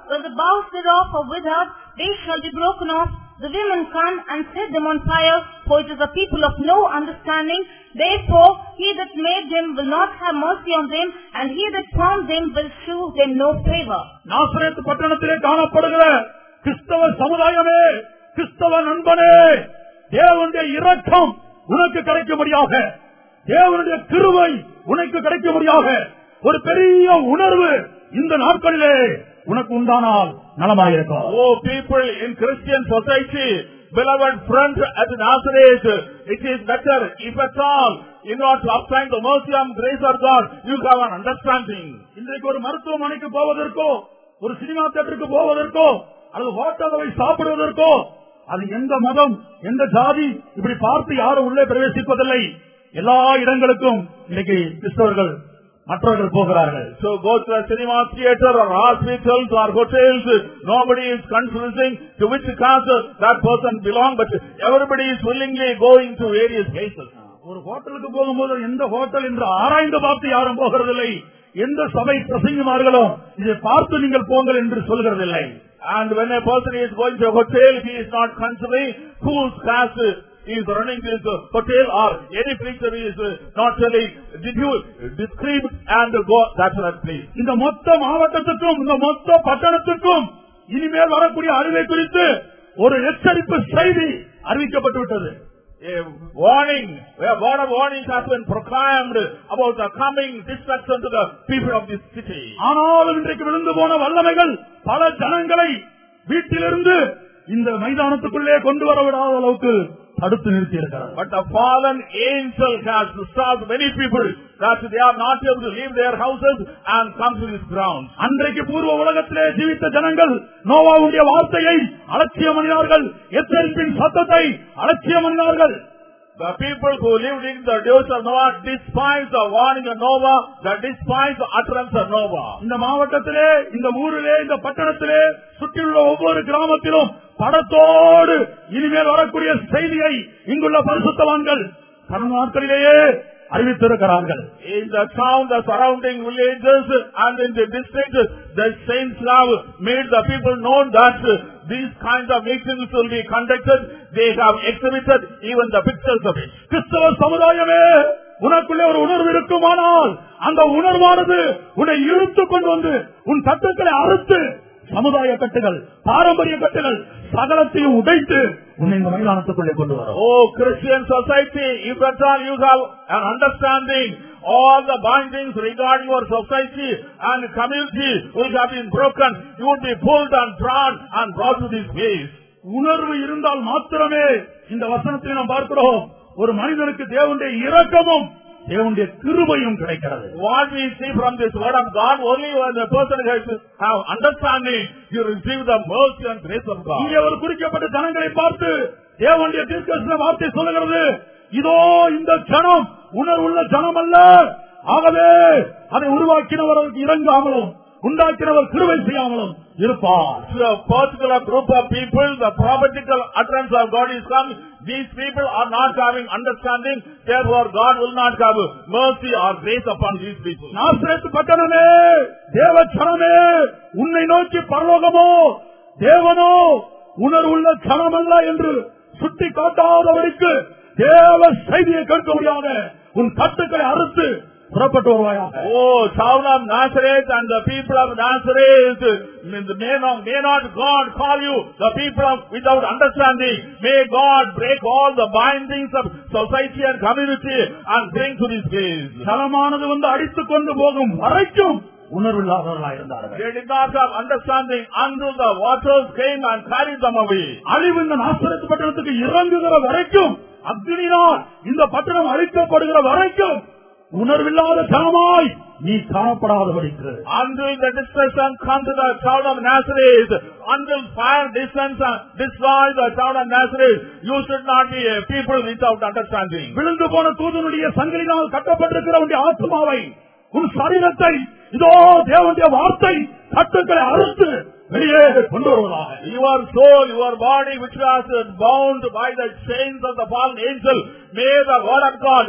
when the boughs thereof are withered, they shall be broken off. The women come and set them on fire, for it is a people of no understanding. Therefore, he that made them will not have mercy on them, and he that formed them will shew them no favor. Nazareth பட்டணத்திலே காணப்படுகிற கிறிஸ்தவ சமுதாயமே கிறிஸ்தவ நண்பனே தேவனுடைய இரக்கம் உனக்கு கிடைக்கும்படியாக தேவனுடைய கிருவை உனக்கு கிடைக்கும்படியாக ஒரு பெரிய உணர்வு இந்த நாட்களிலே உனக்கு உண்டானால் நலமாயிருக்கும் Oh, people in Christian society, beloved friends at Nazareth, it is better, if at all, in order to obtain the mercy and grace of God, you have an understanding. இன்றைக்கு ஒரு மருத்துவமனைக்கு போவதற்கோ ஒரு சினிமா தியேட்டருக்கு போவதற்கோ அல்லது ஹோட்டலை சாப்பிடுவதற்கோ அது எந்த மதம் எந்த ஜாதி இப்படி பார்த்து யாரும் உள்ளே பிரவேசிப்பதில்லை எல்லா இடங்களுக்கும் இன்னைக்கு கிறிஸ்தவர்கள் மற்றவர்கள் போகிறார்கள் So go to a cinema theater or hospitals or hotels, nobody is considering to which caste that person belongs, but everybody is willingly going to various places. ஒரு ஹோட்டலுக்கு போகும்போது எந்த ஹோட்டல் என்று ஆராய்ந்து பார்த்து யாரும் போகிறதில்லை எந்த சபை பிரசங்கிமார்களோ இதை பார்த்து நீங்கள் போங்கள் என்று சொல்கிறதில்லை And when a person is going to a hotel, he is not considering whose caste is running this uh, hotel or any preacher is uh, not telling, did you describe and go that right place. இந்த மொத்த மாவட்டத்துக்கும் இந்த மொத்த பட்டணத்துக்கும் இனிமேல் வரக்கூடிய அறிவை குறித்து ஒரு எச்சரிப்பு செய்தி அறிவிக்கப்பட்டு விட்டது A warning, a word of warning has been proclaimed about the coming destruction to the people of this city. ஆனாலும் இன்றைக்கு விழுந்து போன வல்லமைகள் பல ஜனங்களை வீட்டிலிருந்து இந்த மைதானத்துக்குள்ளே கொண்டு வர விடாத அளவுக்கு தடுத்து நிறுத்தி இருக்கிறார் But the fallen angel has stopped many people that they are not able to leave their houses and come to this ground. அன்றைக்கு பூர்வ உலகத்திலே ஜீவித்த ஜனங்கள் நோவாவுடைய வார்த்தையை அலட்சியமணினார்கள் எச்சரிப்பின் சத்தத்தை அலட்சியமணினார்கள் The people who lived in the days of Noah despised the warning of Noah, they despised the utterance of Noah. இந்த மாவட்டத்திலே இந்த ஊரிலே இந்த பட்டணத்திலே சுற்றியுள்ள ஒவ்வொரு கிராமத்திலும் படத்தோடு இனிமேல் வரக்கூடிய செய்தியை இங்குள்ள பரிசுத்தவான்கள் கடந்த நாட்களிலேயே அறிவித்திருக்கிறார்கள் In the town, the surrounding villages and in the district, the saints have made the people know that these kinds of meetings will be conducted. They have exhibited even the pictures of it. கிறிஸ்தவ சமுதாயமே உனக்குள்ளே ஒரு உணர்வு இருக்குமானால் அந்த உணர்வானது உன்னை இழுத்துக் கொண்டு வந்து உன் கட்டுக்களை அறுத்து சமுதாய கட்டுகள் பாரம்பரிய கட்டுகள் சகலத்தையும் உடைத்து உன்னை இந்த மைதானத்துக்குள்ளே கொண்டு வரும் Oh, Christian society, if at all you have an understanding, all the bindings regarding your society and community will have been broken. You would be pulled and drawn and brought to this place. உணர்வு இருந்தால் மாத்திரமே இந்த வசனத்தில் நாம் பார்க்கிறோம் ஒரு மனிதனுக்கு தேவனுடைய இரக்கமும் தேவனுடைய கிருபையும் கிடைக்கிறது What we see from this word of God, only when the person has to have understanding, you receive the mercy and grace of God. இங்கே ஒரு குறிக்கப்பட்ட ஜனங்களை பார்த்து தேவனுடைய தீர்க்கதரிசன வார்த்தை சொல்லுகிறது இதோ இந்த ஜனம் உணர்வுள்ள ஜனம் அல்ல ஆகவே அதை உருவாக்கினவர் அதற்கு இறங்காமலும் உண்டாக்கினவர் கிருபை செய்யாமலும் இருப்பார் To a particular group of people, the prophetical utterance of God is come. These people are not having understanding, therefore God will not have mercy or grace upon these people. நாசரேத்து பட்டணமே தேவ ஜனமே உன்னை நோக்கி பரலோகமோ தேவனோ உணர்வுள்ள ஜனமல்ல என்று சுட்டி காட்டாதவருக்கு தேவ செய்தியை கேட்க முடியாத உன் கட்டுக்களை அறுத்து புறப்பட்டு வருவாயாக Oh, town of Nazareth and the people of Nazareth, may not, may not God call you the people of without understanding. May God break all the bindings of society and community and bring to this place. ஜலமானது வந்து அடித்துக் கொண்டு போகும் வரைக்கும் உணர்வில்லாதவர்களாக இருந்தார்கள் They did not have understanding until the waters came and carried them away. அழிவு இந்த நாசரத்து பட்டணத்துக்கு இறங்குகிற வரைக்கும் அக்னியினால் இந்த பட்டணம் அழிக்கப்படுகிற வரைக்கும் உணர்வில்லாத ஜனமாய் நீ காணப்படாதபடிக்கு Until the destruction come to the town of Nazareth, until fire descends and destroys the town of Nazareth, you should not be a people without understanding. விழுந்து போன தூதனுடைய சங்கிலினால் கட்டப்பட்டிருக்கிற உன்னுடைய ஆத்மாவை உன் சரீரத்தை இதோ தேவனுடைய வார்த்தை கட்டுக்களை அறுத்து வெளியே கொண்டு வருவதாக Your soul, your body which was bound by the chains of the fallen angel, may the word of God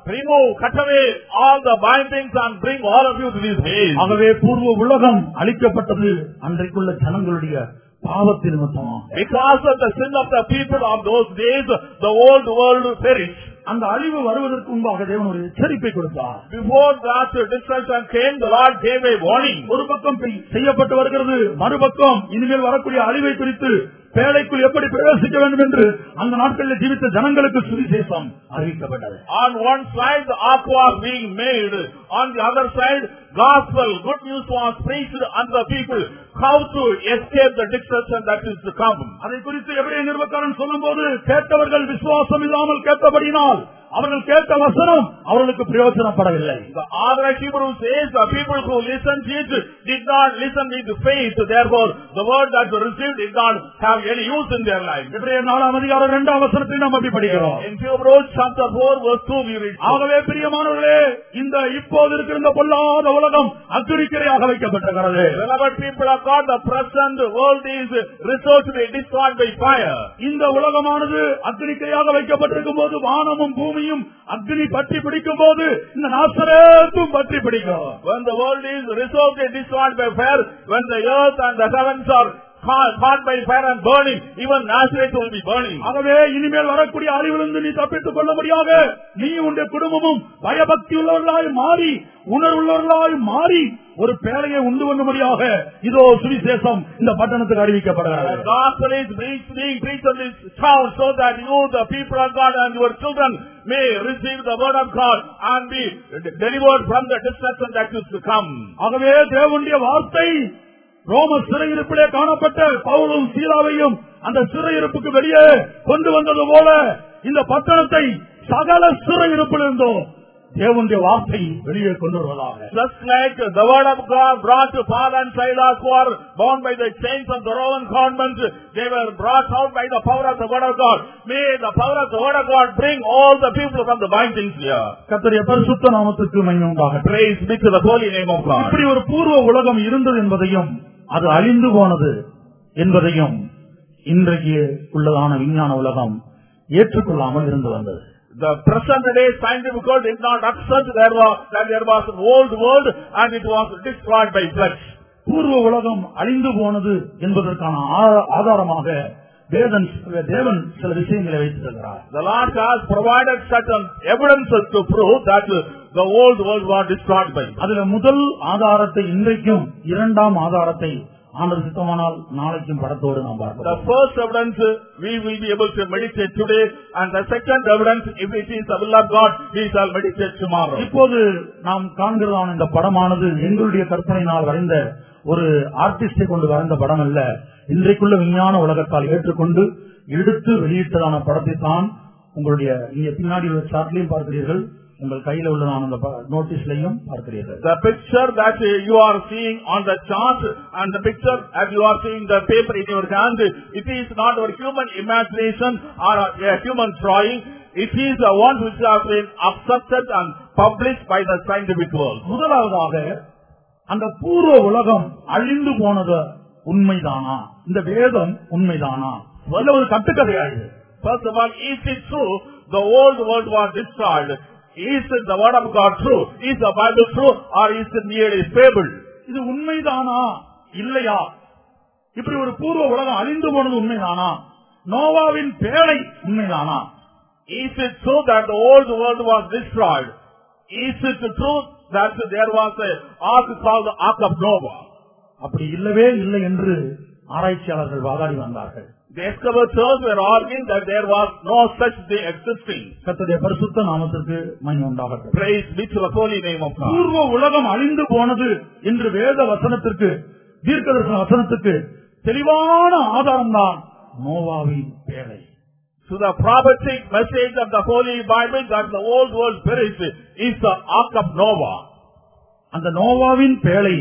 remove, cut away all the bindings and bring all of you to this age. ஆகவே பூர்வ உலகம் அழிக்கப்பட்டது அன்றைக்குள்ள ஜனங்களுடைய பாவத்தின் நிமித்தமாக Because of the sin of the people of those days, the old world perished. அந்த அழிவு வருவதற்கு முன்பாக தேவன் ஒரு எச்சரிப்பை கொடுத்தார் Before that destruction came, the Lord gave a warning. ஒரு பக்கம் பெய்- செய்யப்பட்டு வருகிறது மறுபக்கம் இனிமேல் வரக்கூடிய அழிவை குறித்து பேழைக்குள் எப்படி பிரவேசிக்க வேண்டும் என்று அந்த நாட்களில் ஜீவித்த ஜனங்களுக்கு சுவிசேஷம் அறிவிக்கப்பட்டது On one side, the ark was being made. On the other side, gospel, good news was preached unto the people how to escape the destruction that is to come. அதை குறித்து எவரே நிர்வக்காரன் சொல்லும் போது கேட்டவர்கள் விசுவாசம் இல்லாமல் கேட்டபடினால் அவர்கள் கேட்ட வசனம் அவர்களுக்கு பிரயோஜனப்படவில்லை The other Hebrew says the people who listened it did not listen with faith. Therefore, the word that was received did not have any use in their life. எவரே நாலாம் அதிகாரம் இரண்டாம் வசனத்தில் நாம் அப்படி படிக்கிறோம் In Hebrews chapter 4 verse 2 we read. ஆகவே பிரியமானவர்களே இந்த இப்போது இருக்கிற இந்த பொல்லாத உலகம் அக்கிரிக்கரையாக வைக்கப்பட்டிருக்கிறது Beloved people of God, the present world is resource to be destroyed by fire. இந்த உலகமானது அக்னிக்கையாக வைக்கப்பட்டிருக்கும் போது வானமும் பூமியும் அக்னி பற்றி பிடிக்கும் போது இந்த நாசரேத்தும் பற்றி பிடிக்கும் When the world is resolved and destroyed by fire, when the earth and the heavens are caught, caught by fire and burning, even Nazareth will be burning. ஆகவே இனிமேல் வரக்கூடிய அறிவிலிருந்து நீ தப்பித்துக் கொள்ளும்படியாக நீ உன்னுடைய குடும்பமும் பயபக்தி உள்ளவர்களாய் மாறி உணர்வுள்ளவர்களாய் மாறி ஒரு பேழையை உண்டு பண்ணும்படியாக இதோ சுவிசேஷம் இந்த பட்டணத்துக்கு The அறிவிக்கப்படுகிறது gospel is preached, being preached in this town so that you, the people of God and your children may receive the word of God and be delivered from the destruction that is to come. ஆகவே தேவனுடைய வார்த்தை ரோம சிறையிருப்பிலே காணப்பட்ட பவுலும் சீலாவையும் அந்த சிறையிருப்புக்கு வெளியே கொண்டு வந்தது போல இந்த பட்டணத்தை சகல சிறையிருப்பிலிருந்தும் தேவனுடைய வார்த்தை வெளியே கொண்டு வருவதாக Just like the word of God brought to Paul and Silas who are bound by the chains of the Roman government, they were brought out by the power of the word of God. May the power of the word of God bring all the people from the bindings here. கத்தரிய பரிசுத்த நாமத்துக்கு மகிமை உண்டாகட்டும் Praise be to the holy name of God. இப்படி ஒரு பூர்வ உலகம் இருந்தது என்பதையும் அது அழிந்து போனது என்பதையும் இன்றைக்கு உள்ளதான விஞ்ஞான உலகம் ஏற்றுக்கொள்ளாமல் இருந்து வந்தது The present day scientific world did not accept there was, that there was an old world and it was destroyed by flood. பூர்வ உலகம் அழிந்து போனது என்பதற்கான ஆ- ஆதாரமாக வேதன் தேவன் சில விஷயங்களை வைத்திருக்கிறார் The Lord has provided certain evidences to prove that the old world was destroyed by flood. அதுல முதல் ஆதாரத்தை இன்றைக்கும் இரண்டாம் ஆதாரத்தை ஆண்டவர் சித்தமானால் நாளைக்கும் படத்தோடு நாம் The பார்ப்போம் first evidence uh, we will be able to meditate today, and the second evidence, if it is the will of God, we shall meditate tomorrow. இப்போது நாம் காண்கிறதான இந்த படமானது எங்களுடைய கற்பனையினால் வரைந்த ஒரு ஆர்டிஸ்டை கொண்டு வரைந்த படம் அல்ல இன்றைக்குள்ள விஞ்ஞான உலகத்தால் ஏற்றுக்கொண்டு எடுத்து வெளியிட்டதான படத்தை தான் உங்களுடைய இங்க பின்னாடி உள்ள சார்ட்லையும் பார்க்கிறீர்கள் உங்கள் கையில உள்ளதான அந்த நோட்டீஸ்லையும் பார்க்கிறீர்கள் The picture that uh, you are seeing on the chart and the picture as you are seeing the paper in your hand, it is not our human imagination or a, a human drawing. It is the one which has been accepted and published by the scientific world. முதலாவதாக அந்த பூர்வ உலகம் அழிந்து போனது உண்மைதானா இந்த வேதம் உண்மைதானா இல்ல ஒரு கட்டுக்கதையா இது First of all, is it true the old world was destroyed? Is it the word of God true? Is the Bible true or is it merely fable? இது உண்மைதானா இல்லையா இப்படி ஒரு பூர்வ உலகம் அழிந்து போனது உண்மைதானா நோவாவின் பேழை உண்மைதானா Is it true that the old world was destroyed? Is it true that there was a ark called the Ark of Noah? அப்படி இல்லவே இல்லை என்று ஆராய்ச்சியாளர்கள் வாதாடி வந்தார்கள் The excavators were arguing that there was no such thing existing. கர்த்தருடைய பரிசுத்த நாமத்திற்கு மணி உண்டாகட்டும் Praise be to the holy name of God. பூர்வ உலகம் அழிந்து போனது என்று வேத வசனத்திற்கு தீர்க்கதர்சன வசனத்துக்கு தெளிவான ஆதாரம்தான் நோவாவின் பேழை To the prophetic message of the Holy Bible that the old world perished is the Ark of Noah. அந்த நோவாவின் பேழை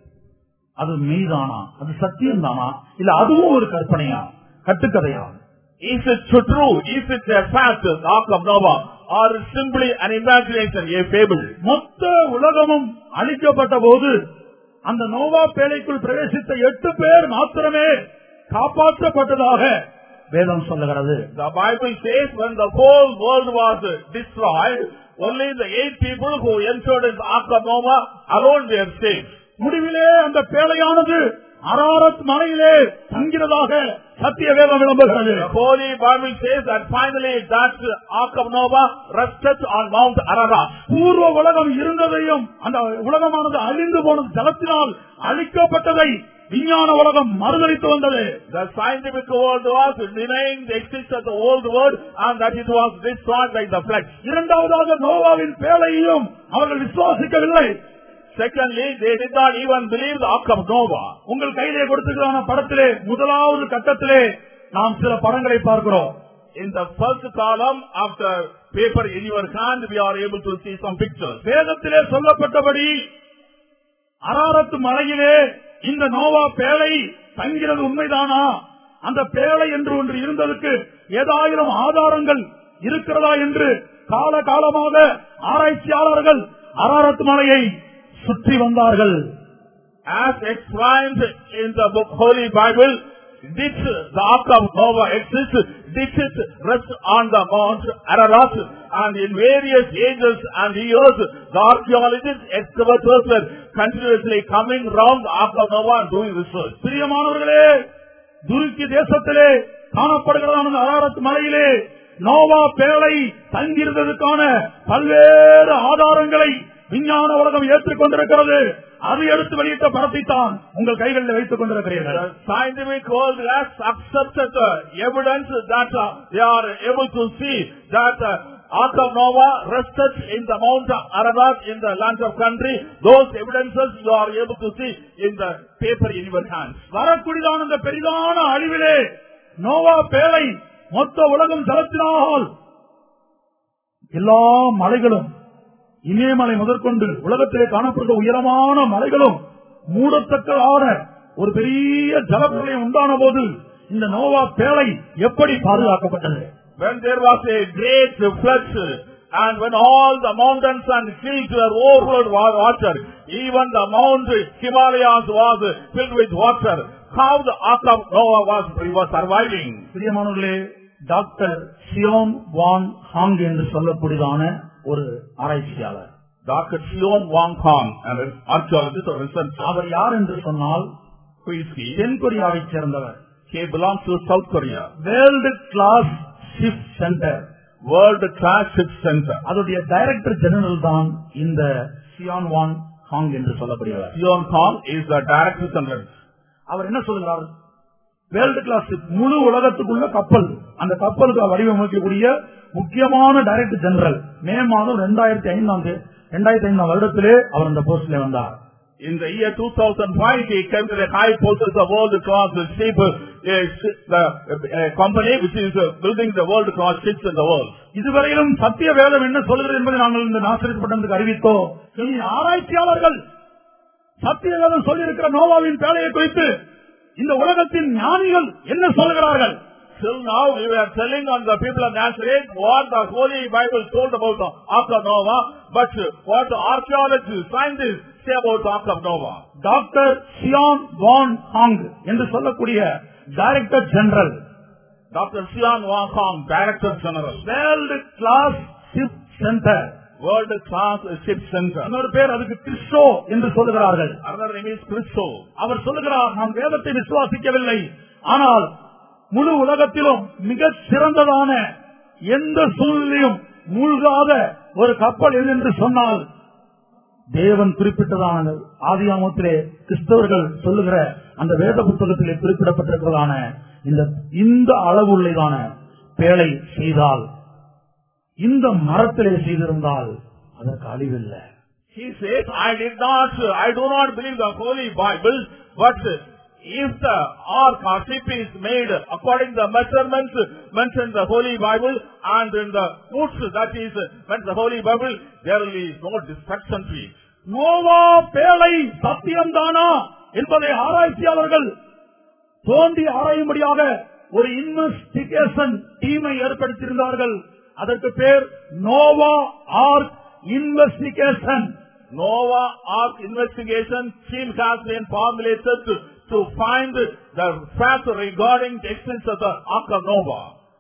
அது மெய்தானா அது சத்தியம்தானா இல்ல அதுவும் ஒரு கற்பனையா கட்டுக்கதையா Is it true? Is it a fact, the Ark of Noah? Or simply an imagination, a fable? மொத்த உலகமும் அழிக்கப்பட்ட போது அந்த நோவா பேழைக்குள் பிரவேசித்த எட்டு பேர் மாத்திரமே காப்பாற்றப்பட்டதாக வேதம் சொல்லுகிறது The Bible says when the whole world was destroyed, only the eight people who entered in the Ark of Noah alone were saved. முடிவிலே அந்த பேழையானது அராரத் மலையிலே தங்கிறதாக சத்திய வேதம் விளம்புகிறது The Holy Bible says that finally that Ark of Noah rested on Mount Ararat. பூர்வ உலகம் இருந்ததையும் அந்த உலகமானது அழிந்து போனது ஜலத்தினால் அழிக்கப்பட்டதை விஞ்ஞான உலகம் மறுதளித்து வந்தது The scientific world was denying the existence of the old world and that it was destroyed by the flood. இரண்டாவதாக நோவாவின் பேழையையும் அவர்கள் விசுவாசிக்கவில்லை Secondly, they did not even believe the Ark of Noah. உங்கள் கையிலே கொடுத்துக்கிறான படத்திலே முதலாவது கட்டத்திலே நாம் சில படங்களை பார்க்கிறோம் In the first column of the paper in your hand, we are able to see some pictures. வேதத்திலே சொல்லப்பட்டபடி அராரத்து மலையிலே இந்த நோவா பேழை தங்கிறது உண்மைதானா அந்த பேழை என்று ஒன்று இருந்ததற்கு ஏதாயிரம் ஆதாரங்கள் இருக்கிறதா என்று கால காலமாக ஆராய்ச்சியாளர்கள் அராரத்து மலையை சுற்றி வந்தார்கள் As explained in the book Holy Bible, did the Ark of Noah exist? Did it rest on the Mount Ararat? And in various ages and years, the archaeologists, excavators were continuously coming round the Ark of Noah and doing research. பிரியமானவர்களே துருக்கி தேசத்திலே காணப்படுகிறதான அந்த Ararat மலையிலே நோவா பேழை தங்கியிருந்ததுக்கான பல்வேறு ஆதாரங்களை விஞ்ஞான உலகம் ஏற்றுக்கொண்டிருக்கிறது அதை எடுத்து வெளியிட்ட படத்தை தான் உங்கள் கைகளில் வைத்துக் கொண்டிருக்கிறீர்கள் The scientific world has accepted the evidence that uh, they are able to see that uh, Ark of Noah rested in the Mount Ararat in the land of country. Those evidences you are able to see in the paper in your hands. வரக்கூடியதான இந்த பெரிதான அழிவிலே நோவா பேழை மொத்த உலகம் செலுத்தினால் எல்லா மலைகளும் இமயமலை முதற்கொண்டு உலகத்திலே காணப்படுகிற உயரமான மலைகளும் மூடத்தக்கதான ஒரு பெரிய ஜலப்பிரளயம் உண்டான போது இந்த நோவா பேழை எப்படி பாதுகாக்கப்பட்டது When there was a great flood and when all the mountains and hills were overflowed with water, even the Mount Himalayas was filled with water. How the Ark of Noah was, was surviving? பிரியமானவர்களே doctor Sion Wan Hong என்று சொல்லக்கூடியதான ஒரு ஆராய்ச்சியாளர் Dr. Sion Wang Kong, an archaeologist or researcher, அவர் யார் என்று சொன்னால் who is he? தென் கொரியாவைச் சேர்ந்தவர் He belongs to South Korea, world class ship center World Class Ship Center. அதோடைய டைரக்டர் ஜெனரல் தான் இந்த சியான் வான் ஹாங் என்று சொல்லப்படுகிறார் Sion Kong is the director general. அவர் என்ன சொல்கிறார் வேர்ல்டு கிளாஸ் ஷிப் முழு உலகத்துக்குள்ள கப்பல் அந்த கப்பலுக்கு வடிவமைக்கக்கூடிய முக்கியமான டைரக்டர் ஜெனரல் மே மாதம் ரெண்டாயிரத்தி ஐந்தாம் தே- ரெண்டாயிரத்தி ஐந்தாம் வருடத்திலே அவர் அந்த போஸ்டிலே வந்தார் In the year 2005, he came to the high post of the world class ship, uh, the uh, company which is uh, building the world class ships in the world. இதுவரையிலும் சத்திய வேதம் என்ன சொல்கிறது என்பதை நாங்கள் இந்த நாசரித் பட்டணத்துக்கு அறிவித்தோம் இனி ஆராய்ச்சியாளர்கள் சத்திய வேதம் சொல்லியிருக்கிற நோவாவின் பேழையை குறித்து இந்த உலகத்தின் ஞானிகள் என்ன சொல்கிறார்கள் Till now, we were telling on the people of Nazareth what the Holy Bible told about the Ark of Noah, but uh, what the archaeologists, scientists say about the Ark of Noah. Doctor Sion Wan Hong என்று சொல்லக்கூடிய director general Dr. Sion Wang Kong, Director General, world class ship center World Class Ship Center. இன்னொரு பேர் அதுக்கு கிறிஸ்டோ என்று சொல்லுகிறார்கள் Another name is Christo. அவர் சொல்லுகிறார் நான் வேதத்தை விசுவாசிக்கவில்லை ஆனால் முழு உலகத்திலும் மிக சிறந்ததான எந்த சூழ்நிலையும் மூழ்காத ஒரு கப்பல் எது என்று சொன்னால் தேவன் குறிப்பிட்டதான ஆதியாமத்திலே கிறிஸ்தவர்கள் சொல்லுகிற அந்த வேத புத்தகத்திலே குறிப்பிடப்பட்டிருக்கிறதான இந்த இந்த அளவுள்ளதான பேழை செய்தால் இந்த மரத்திலே செய்திருந்தால் அதற்கு அழிவில்லை He says, I did not, I do not believe the Holy Bible, but if the ark or ship is made according to the measurements mentioned in the Holy Bible and in the woods that is meant in the Holy Bible, there will be no destruction to it. Noah பேழை சத்தியம்தானா என்பதை ஆராய்ச்சியாளர்கள் தோண்டி ஆராயும்படியாக ஒரு investigation டீமை ஏற்படுத்தியிருந்தார்கள் அதற்கு பேர் Noah ark investigation Noah Ark investigation team has been formulated to, to find the fact regarding the existence of the Ark of Noah.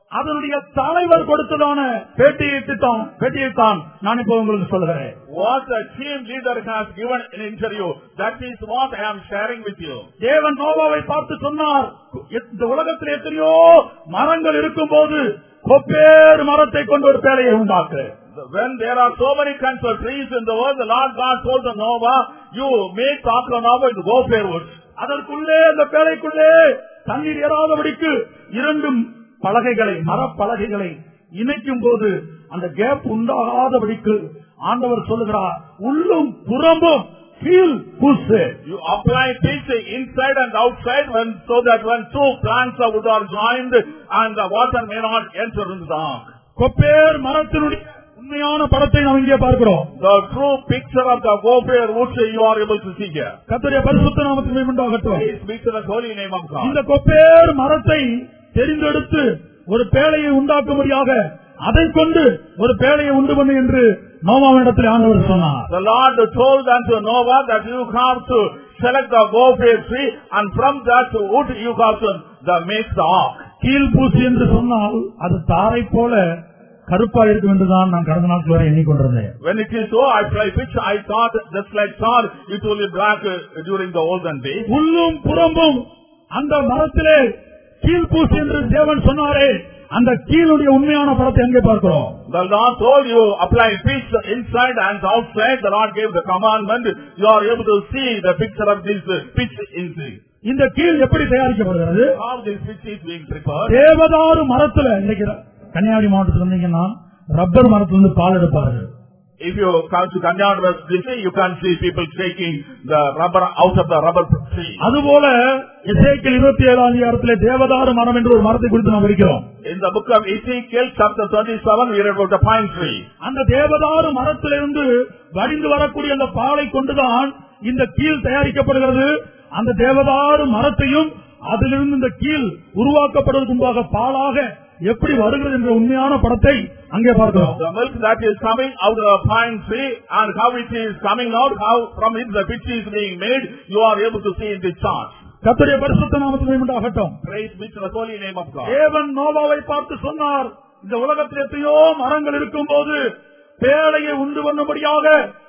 அதனுடைய தலைவர் கொடுத்ததான பேட்டியைத்தான் பேட்டியைத்தான் நான் இப்போ உங்களுக்கு சொல்லுகிறேன் What the team leader has given an interview, that is what I am sharing with you. தேவன் நோவாவை பார்த்து சொன்னார் இந்த உலகத்தில் எத்தனையோ மரங்கள் இருக்கும் போது கொப்பேறு மரத்தை கொண்டு ஒரு பேழையை உண்டாக்கு When there are so many kinds of trees in the world, the Lord God told the Noah, you make Takra Noah with gopher woods. அதற்குள்ளே அந்த பேழைக்குள்ளே தண்ணீர் ஏறாதபடிக்கு இரண்டு பலகைகளை மரப்பலகைகளை இணைக்கும் போது அந்த கேப் உண்டாகாதபடிக்கு ஆண்டவர் சொல்லுகிறார் உள்ளும் புறம்பும் கீழ் பூசு You apply pitch inside and outside when, so that when two plants of wood are joined and the water may not enter into the ark. Gopher மரத்தினுடைய உண்மையான படத்தை நாம் இங்கே பார்க்கிறோம் The true picture of the gopher woods you are able to see here. கத்தருடைய பரிசுத்த நாமத்தில் உண்டாகட்டும் Please speak to the holy name of God. இந்த கொப்பேர் மரத்தை தெரிந்தெடுத்து ஒரு பேழையை உண்டாக்கும்படியாக அதை கொண்டு ஒரு பேழையை உண்டு பண்ணு என்று நோமாவிடத்தில் ஆண்டவர் சொன்னார் The Lord told unto Noah that you have to select the gopher tree and from that wood you have to the, make the ark. கீழ் பூசி என்று சொன்னால் அது தாரை போல கருப்பா இருக்கும் என்றுதான் நான் கடந்த நாட்கள் வரை எண்ணிக்கொண்டிருந்தேன் When it is so, I fly pitch, I thought just like tar, it will be black uh, during the olden days. உள்ளும் புறம்பும் அந்த மரத்திலே கீழ் பூசி என்று தேவன் சொன்னாரே அந்த கீழுடைய உண்மையான படத்தை எங்கே பார்க்கிறோம் The Lord told you, apply pitch inside and outside. The Lord gave the commandment. You are able to see the picture of this uh, pitch inside. இந்த கீழ் எப்படி தயாரிக்கப்படுகிறது How this pitch is being prepared. தேவதாரு மரத்துல இன்னைக்கு கன்னியாகுமரி மாவட்டத்தில் இருந்தீங்கன்னா rubber மரத்துல இருந்து பால் எடுப்பார்கள் If you come to Kanyana district, you can see people taking the rubber out of the rubber tree. அதுபோல இசைக்கில் இருபத்தி ஏழாம் அதிகாரத்திலே தேவதாரு மரம் என்று ஒரு மரத்தை குறித்து நாம் இருக்கிறோம் In the book of Ezekiel, chapter 27, we read about the pine tree. அந்த தேவதாரு மரத்திலிருந்து வடிந்து வரக்கூடிய அந்த பாலை கொண்டுதான் இந்த கீழ் தயாரிக்கப்படுகிறது அந்த தேவதாரு மரத்தையும் அதிலிருந்து இந்த கீழ் உருவாக்கப்படுவதற்கு முன்பாக பாலாக எப்படி வருகிறது என்ற உண்மையான படத்தை அங்கே பார்க்கிறோம் The milk that is coming out of the pine tree and how it is coming out, how from it the pitch is being made, you are able to see in the chart. கர்த்தருடைய பரிசுத்த நாமத்தில் உண்டாகட்டும் Praise be to the holy name of God. தேவன் நோவாவை பார்த்து சொன்னார் இந்த உலகத்தில் எத்தனையோ மரங்கள் இருக்கும் போது பேழையை உண்டு பண்ணும்படியாக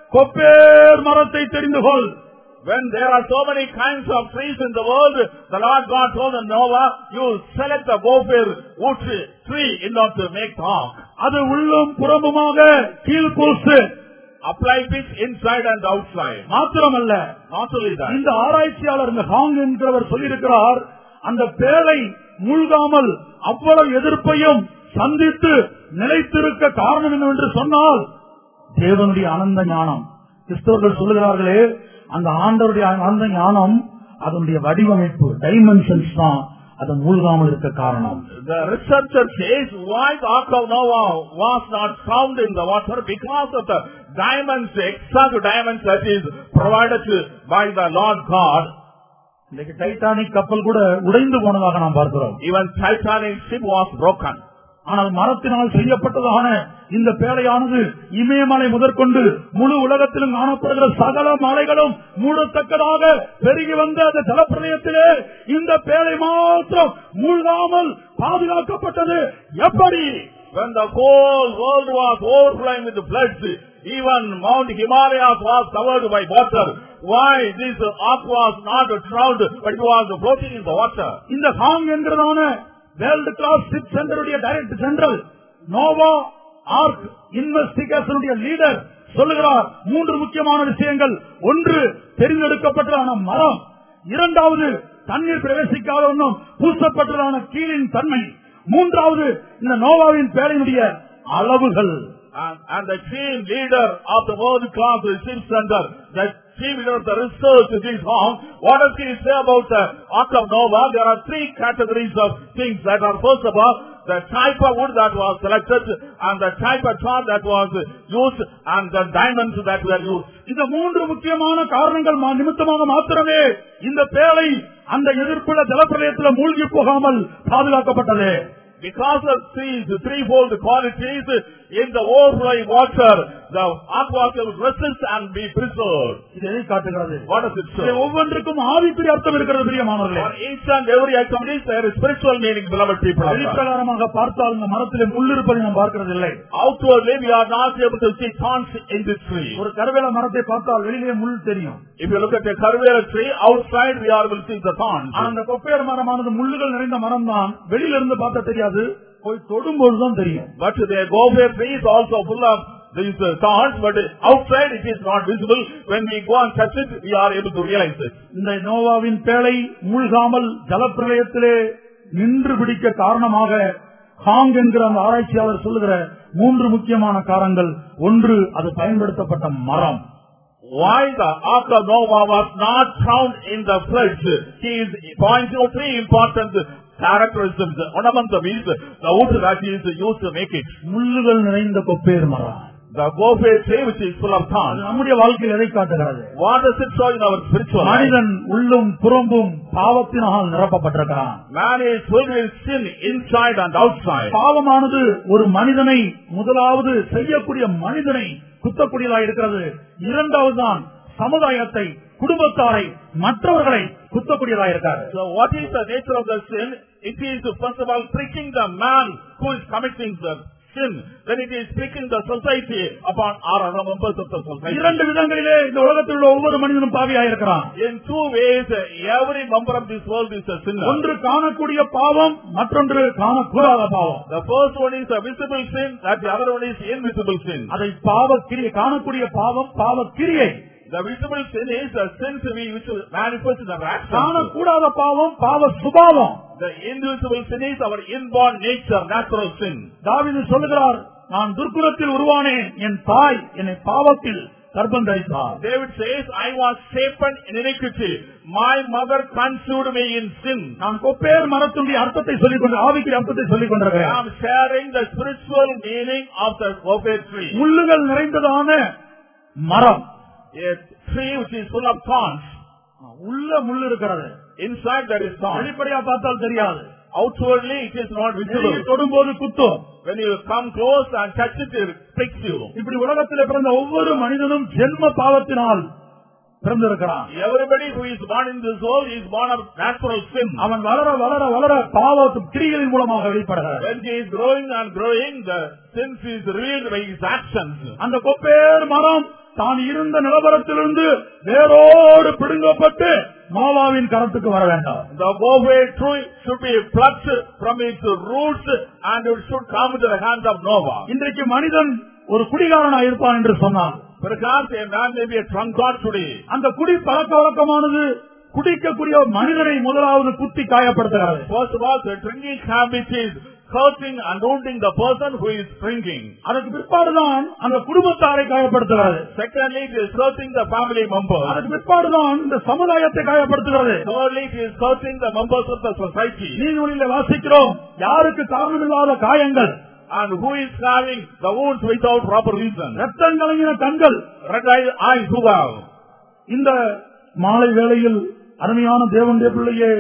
கொப்பேர் மரத்தை தெரிந்து கொள் When there are so many kinds of trees in the world, the Lord God told Noah, you select the gopher wood tree in order to make the ark. அது உள்ளும் புறம்புமாக கீழ்பூசு Apply pitch inside and outside. மாத்திரமல்ல Not only that. இந்த ஆராய்ச்சியாளர் இந்த ஹாங் என்கிறவர் சொல்லியிருக்கிறார் அந்த பேழை மூழ்காமல் அவ்வளவு எதிர்ப்பையும் சந்தித்து நிலைத்திருக்க காரணம் என்னவென்று சொன்னால் தேவனுடைய ஆனந்த ஞானம் கிறிஸ்தவர்கள் சொல்லுகிறார்களே அந்த ஆண்டவருடைய ஆனந்த ஞானம் அதனுடைய வடிவமைப்பு டைமென்ஷன்ஸ் தான் அது மூழ்காமல் இருக்க காரணம் The researcher says why the Ark of Noah was not found in the water because of the diamonds, the exact diamonds that is provided to by the Lord God. இன்னைக்கு டைட்டானிக் கப்பல் கூட உடைந்து போனதாக நாம் பார்க்கிறோம் Even Titanic ship was broken. ஆனால் மரத்தினால் செய்யப்பட்டதான இந்த பேழையானது இமயமலை முதற்கொண்டு முழு உலகத்திலும் காணப்படுகிற சகல மலைகளும் மூடத்தக்கதாக பெருகி வந்த அந்த ஜலப்பிரளயத்திலே இந்த பேழை மாத்திரம் மூழ்காமல் பாதுகாக்கப்பட்டது எப்படி When the whole world was overflowing with floods, even Mount Himalayas was covered by water. Why this ark was not drowned, but it was floating in the water? இந்த ஹாங் என்கிறதான வேர்ல்டு கிளாஸ் ஷிப் சென்டருடைய director general Noah ark இன்வெஸ்டிகேஷனுடைய leader சொல்லுகிறார் மூன்று முக்கியமான விஷயங்கள் ஒன்று தெரிந்தெடுக்கப்பட்டதான மரம் இரண்டாவது தண்ணீர் பிரவேசிக்காத ஒன்றும் பூசப்பட்டதான கீழின் தன்மை மூன்றாவது இந்த நோவாவின் பேரையினுடைய அளவுகள் And, and the team leader of the world class ship center, the team leader of the research is home. What does he say about the Ark of Noah? There are three categories of things that are first of all, the type of wood that was selected and the type of tar that was used and the diamonds that were used. இந்த மூன்று முக்கியமான காரணங்கள் மா- நிமித்தமாக மாத்திரமே இந்த பேழை அந்த எதிர்ப்புள்ள ஜலப்பிரளயத்தில் மூழ்கி போகாமல் பாதுகாக்கப்பட்டது Because of these threefold qualities in the overflowing water, the aqua will resist and be preserved. இது எதை காட்டுகிறது What does it இதை show? ஒவ்வொன்றுக்கும் ஆவிக்குரிய அர்த்தம் இருக்கிறது பிரியமானவர்களே For each and every activity, there is spiritual meaning, beloved people of God. வெளிப்பிரகாரமாக பார்த்தால் இந்த மரத்திலே முள் இருப்பதை நாம் பார்க்கிறது இல்லை Outwardly, we are not able to see thorns in this tree. ஒரு கருவேல மரத்தை பார்த்தால் வெளியிலே முள் தெரியும் If you look at a Karvera tree, outside we are able to see the thorns. ஆனா அந்த கொப்பையர் மரமானது முள்ளுகள் நிறைந்த மரம் தான் வெளியில இருந்து பார்த்தா தெரியாது போய் தொடும்போதுதான் தெரியும் But the Gopher tree is also full of these uh, thorns, but outside it is not visible. When we go and touch it, we are able to realize it. இந்த நோவாவின் பேழை மூழ்காமல் ஜலப்பிரளயத்திலே நின்று பிடிக்க காரணமாக ஹாங் என்கிற அந்த ஆராய்ச்சியாளர் சொல்லுகிற மூன்று முக்கியமான காரணங்கள் ஒன்று அது பயன்படுத்தப்பட்ட மரம் Why the Ark of Noah was not found in the flood? He is pointing out three important characteristics. One among them is the wood that is used to make it. முள்ளுகள் நிறைந்த கொப்பேர் மரம் The Gopher tree which is full of அது thorns. நம்முடைய வாழ்க்கையில் எதை காட்டுகிறது What does it show in our spiritual life? மனிதன் உள்ளும் புறம்பும் பாவத்தினால் நிரப்பப்பட்டிருக்கிறான் Man is filled with sin inside and outside. பாவமானது ஒரு மனிதனை முதலாவது செய்யக்கூடிய மனிதனை குத்தக்கூடியதா இருக்கிறது இரண்டாவது தான் சமுதாயத்தை குடும்பத்தாரை மற்றவர்களை குத்தக்கூடியதா இருக்காரு So what is the nature of the sin? It is first of all pricking the man who is committing the sin. Then it is pricking the society upon our other members of the society. இரண்டு விதங்களிலே இந்த உலகத்தில் உள்ள ஒவ்வொரு மனிதனும் பாவியா இருக்கிறான் In two ways, every member of this world is a sinner. ஒன்று காணக்கூடிய பாவம் மற்றொன்று காணக்கூடாத பாவம் The first one is a visible sin, that the other one is invisible sin. அதை பாவ கிரியை காணக்கூடிய பாவம் பாவ கிரியை The visible sin is a sin to be which will manifest in our actions. காணக்கூடாத பாவம் பாவ சுபாவம் The invisible sin is our inborn nature, natural sin. தாவீது சொல்லுகிறார் நான் துர்க்குணத்தில் உருவானேன் என் தாய் என்னை பாவத்தில் கர்ப்பம் தரித்தார் David says, I was shapen in iniquity. My mother conceived me in sin. நான் கொப்பேர் மரத்துடைய அர்த்தத்தை சொல்லிக் கொண்டு ஆவிக்குரிய அர்த்தத்தை சொல்லிக் I கொண்டிருக்கிறேன் am sharing the spiritual meaning of the gopher tree. முள்ளுகள் நிறைந்ததான மரம் A tree which is full of thorns. உள்ள முள் இருக்கிறது Inside there is thorns. வெளிப்படையா பார்த்தால் தெரியாது Outwardly it is not visible. நெருங்கி தொடும்போது குத்தும் When you come close and touch it, it pricks you. இப்படி உலகத்தில் பிறந்த ஒவ்வொரு மனிதனும் ஜென்ம பாவத்தினால் பிறந்திருக்கிறான் Everybody who is born in this world is born of natural sin. அவன் வளர வளர வளர பாவ கிரிகளின் மூலமாக வெளிப்படுகிறார் When he is growing and growing, the sins is revealed by his actions. அந்த கொப்பேர் மரம் தான் இருந்த நிலவரத்திலிருந்து வேரோடு பிடுங்கப்பட்டு நோவாவின் கரத்துக்கு வர வேண்டாம் The gopher tree should be plucked from its roots and it should come to the hand of Noah. இன்றைக்கு மனிதன் ஒரு குடிகாரனா இருப்பான் என்று சொன்னான் Perhaps a man may be a drunkard today. அந்த குடி பழக்க வழக்கமானது குடிக்கக்கூடிய மனிதனை முதலாவது குத்தி காயப்படுத்துகிறது First of all, the drinking habit is hurting and wounding the person who is drinking. அதற்கு பிற்பாடுதான் அந்த குடும்பத்தாரை காயப்படுத்துகிறது Secondly, it is hurting the family members. அதற்கு பிற்பாடுதான் இந்த சமுதாயத்தை காயப்படுத்துகிறது Thirdly, it is hurting the members of the society. நீதிமொழியில வாசிக்கிறோம் யாருக்கு காரணமில்லாத காயங்கள் And who is having the wounds without proper reason? ரத்தம் கலங்கின கண்கள் Red eyes, eyes who have. இந்த மாலை வேளையில் அருமையான தேவனுடைய பிள்ளையே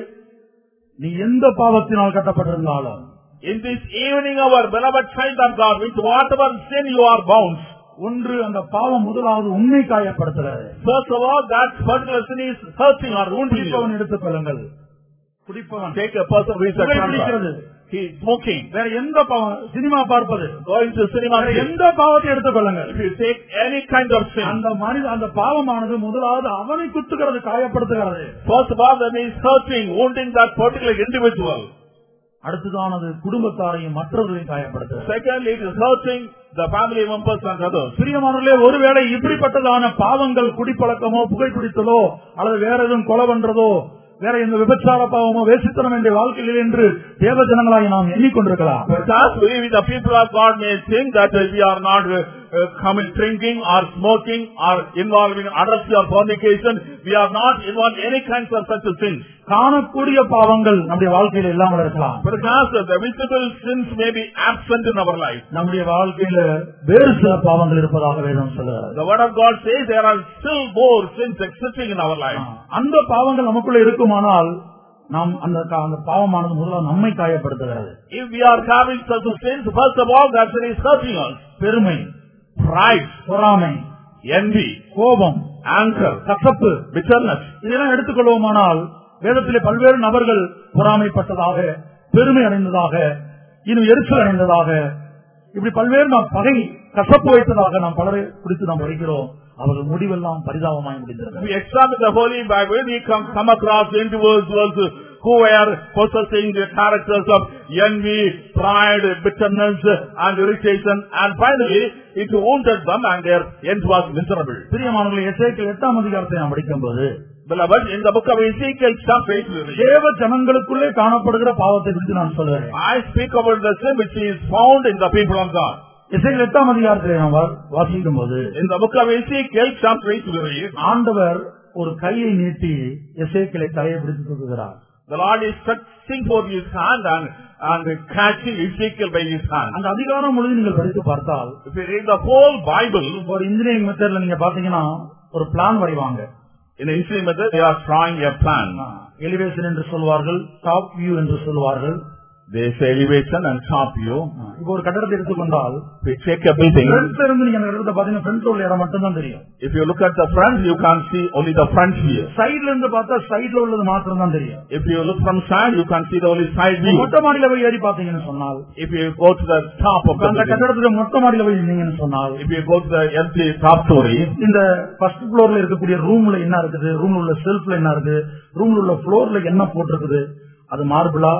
நீ எந்த பாவத்தினால் கட்டப்பட்டிருந்தாலும் In this evening, our beloved child of God, with whatever sin you are bound, ஒன்று அந்த பாவம் முதலாவது உண்மை காயப்படுத்துகிறது first of all, that particular sin is hurting or wounding குடிப்பவன் you. எடுத்துக் கொள்ளுங்கள் குடிப்பவன் Take a person who is a drunkard. புகைப்பிடிக்கிறது He is smoking. வேற எந்த பாவம் சினிமா பார்ப்பது Going to cinema. வேற theater. எந்த பாவத்தை எடுத்துக் கொள்ளுங்கள் If you take any kind of sin, அந்த மனித அந்த பாவமானது முதலாவது அவனை குத்துகிறது காயப்படுத்துகிறது first of all, that is hurting, wounding that particular individual. அடுத்ததானது குடும்பத்தாரையும் மற்றவர்களையும் காயப்படுத்துகிறது Secondly, it is hurting the family members and others. பிரியமானவர்களே ஒருவேளை இப்படிப்பட்டதான பாவங்கள் குடிப்பழக்கமோ புகைப்பிடித்தலோ அல்லது வேற எதுவும் கொலை பண்றதோ வேற எந்த விபச்சார பாவமோ வேசித்தனம் என்ற வாழ்க்கையில் என்று தேவ ஜனங்களாய் நாம் எண்ணிக்கொண்டிருக்கலாம் Perhaps we, the people of God, may think that uh, we are not uh, uh, coming drinking or smoking or involving in adultery or fornication. We are not involved in any kinds of such things. காணக்கூடிய பாவங்கள் நம்முடைய வாழ்க்கையில் இல்லாமல் இருக்கலாம் Perhaps uh, the visible sins may be absent in our life. நம்முடைய வாழ்க்கையில வேறு சில பாவங்கள் இருப்பதாக வேதம் சொல்லுகிறது The word of God says there are still more sins existing in our life. அந்த பாவங்கள் நமக்குள்ள இருக்குமானால் நாம் அந்த கா- அந்த பாவமானது முதல்ல நம்மை காயப்படுத்துகிறது If we are having such a sins, first of all, that sin is hurting us. பெருமை Pride, பொறாமை envy, கோபம் anger, கசப்பு bitterness. இதெல்லாம் எடுத்துக்கொள்வோமானால் வேதத்திலே பல்வேறு நபர்கள் பொறாமைப்பட்டதாக பெருமை அடைந்ததாக இன்னும் எரிச்சல் அடைந்ததாக இப்படி பல்வேறு நாம் பகை கசப்பு வைத்ததாக நாம் பலரை குறித்து நாம் படிக்கிறோம் அவர்கள் முடிவெல்லாம் பரிதாபமாய் If முடிந்தது we examine the Holy Bible, we come, come across individuals who were possessing the characters of envy, pride, bitterness, and irritation, and finally it wounded them and their end was miserable. பிரியமானவர்கள் எசேக்கியேல் எட்டாம் அதிகாரத்தை நாம் படிக்கும்போது Beloved, in the book of Ezekiel, chapter 8, தேவ ஜனங்களுக்குள்ளே காணப்படுகிற பாவத்தை குறித்து நான் சொல்லுகிறேன் I speak about the sin which is found in the people of God. இசைகள் எட்டாம் அதிகாரத்தை நாம் வா- வாசிக்கும் போது In the book of Ezekiel, chapter 8, we read, ஆண்டவர் ஒரு கையை நீட்டி எசேக்கியலை தலையை பிடித்து தூக்குகிறார் the Lord is stretching forth his hand and, and catching Ezekiel by his hand. அந்த அதிகாரம் முழுது நீங்கள் படித்து பார்த்தால் If you read the whole Bible, ஒரு இன்ஜினியரிங் மெத்தட்ல நீங்க பாத்தீங்கன்னா ஒரு பிளான் வரைவாங்க in the engineering method, they are drawing a plan. Elevation என்று சொல்வார்கள் டாப் வியூ என்று சொல்வார்கள் They say elevation and top view. இப்போ ஒரு கட்டடத்தை எடுத்துக்கொண்டால் If you check a building, ஃப்ரண்ட்ல இருந்து நீங்க அந்த இடத்தை பாத்தீங்கன்னா ஃப்ரண்ட் உள்ள இடம் மட்டும் தான் தெரியும் if you look at the front, you can't see only the front view. சைடுல இருந்து பார்த்தா சைடுல உள்ளது மாத்திரம் தான் தெரியும் If you look from side, you can see the only side view. மொட்டை மாடியில போய் ஏறி பாத்தீங்கன்னு சொன்னால் If you go to the top of the அந்த building, கட்டடத்துல மொட்டை மாடியில போய் இருந்தீங்கன்னு சொன்னால் if you go to the empty top story, இந்த ஃபர்ஸ்ட் ஃப்ளோர்ல இருக்கக்கூடிய ரூம்ல என்ன இருக்குது ரூம்ல உள்ள செல்ஃப்ல என்ன இருக்குது ரூம்ல உள்ள ஃப்ளோர்ல என்ன போட்டிருக்குது அது மார்பிளா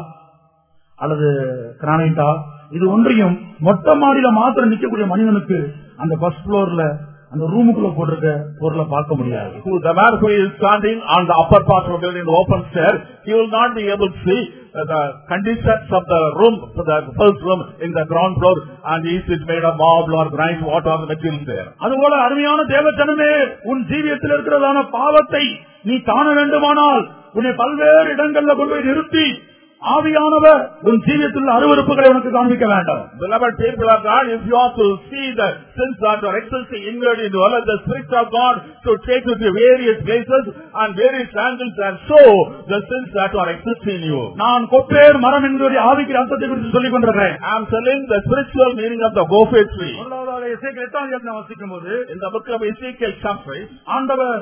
அல்லது கிரானைட்டா இது ஒன்றையும் மொட்டை மாடியில மாத்திரம் நிக்கக்கூடிய மனிதனுக்கு அந்த ஃபர்ஸ்ட் ஃப்ளோர்ல அந்த ரூமுக்குள்ள போட்டிருக்க பொருளை பார்க்க முடியாது who the man who is standing on the upper part of the building, the open stair, he will not be able to see uh, the conditions of the room, the first room in the ground floor, and is it made of marble or granite, what are the materials there. அதுபோல அருமையான தேவச்சனமே உன் ஜீவியத்தில் இருக்கிறதான பாவத்தை நீ காண வேண்டுமானால் உன்னை பல்வேறு இடங்கள்ல கொண்டு போய் நிறுத்தி ஆவியானவர் உன் ஜீவியத்தில் அருவருப்புகளை உனக்கு காண்பிக்க வேண்டாம் Beloved people of God, if you want to see the sins that are existing inward in you, allow the Spirit of God to take you to various places and various angles and show the sins that are existing in you. நான் gopher மரம் என்கிற ஆவிக்கிற அர்த்தத்தை குறித்து சொல்லிக் கொண்டிருக்கிறேன் I am telling the spiritual meaning of the gopher tree. முதலாவதாக எசேக்கியேல் எட்டாம் அதிகாரத்தை வாசிக்கும் போது In the book of Ezekiel chapter 8, ஆண்டவர்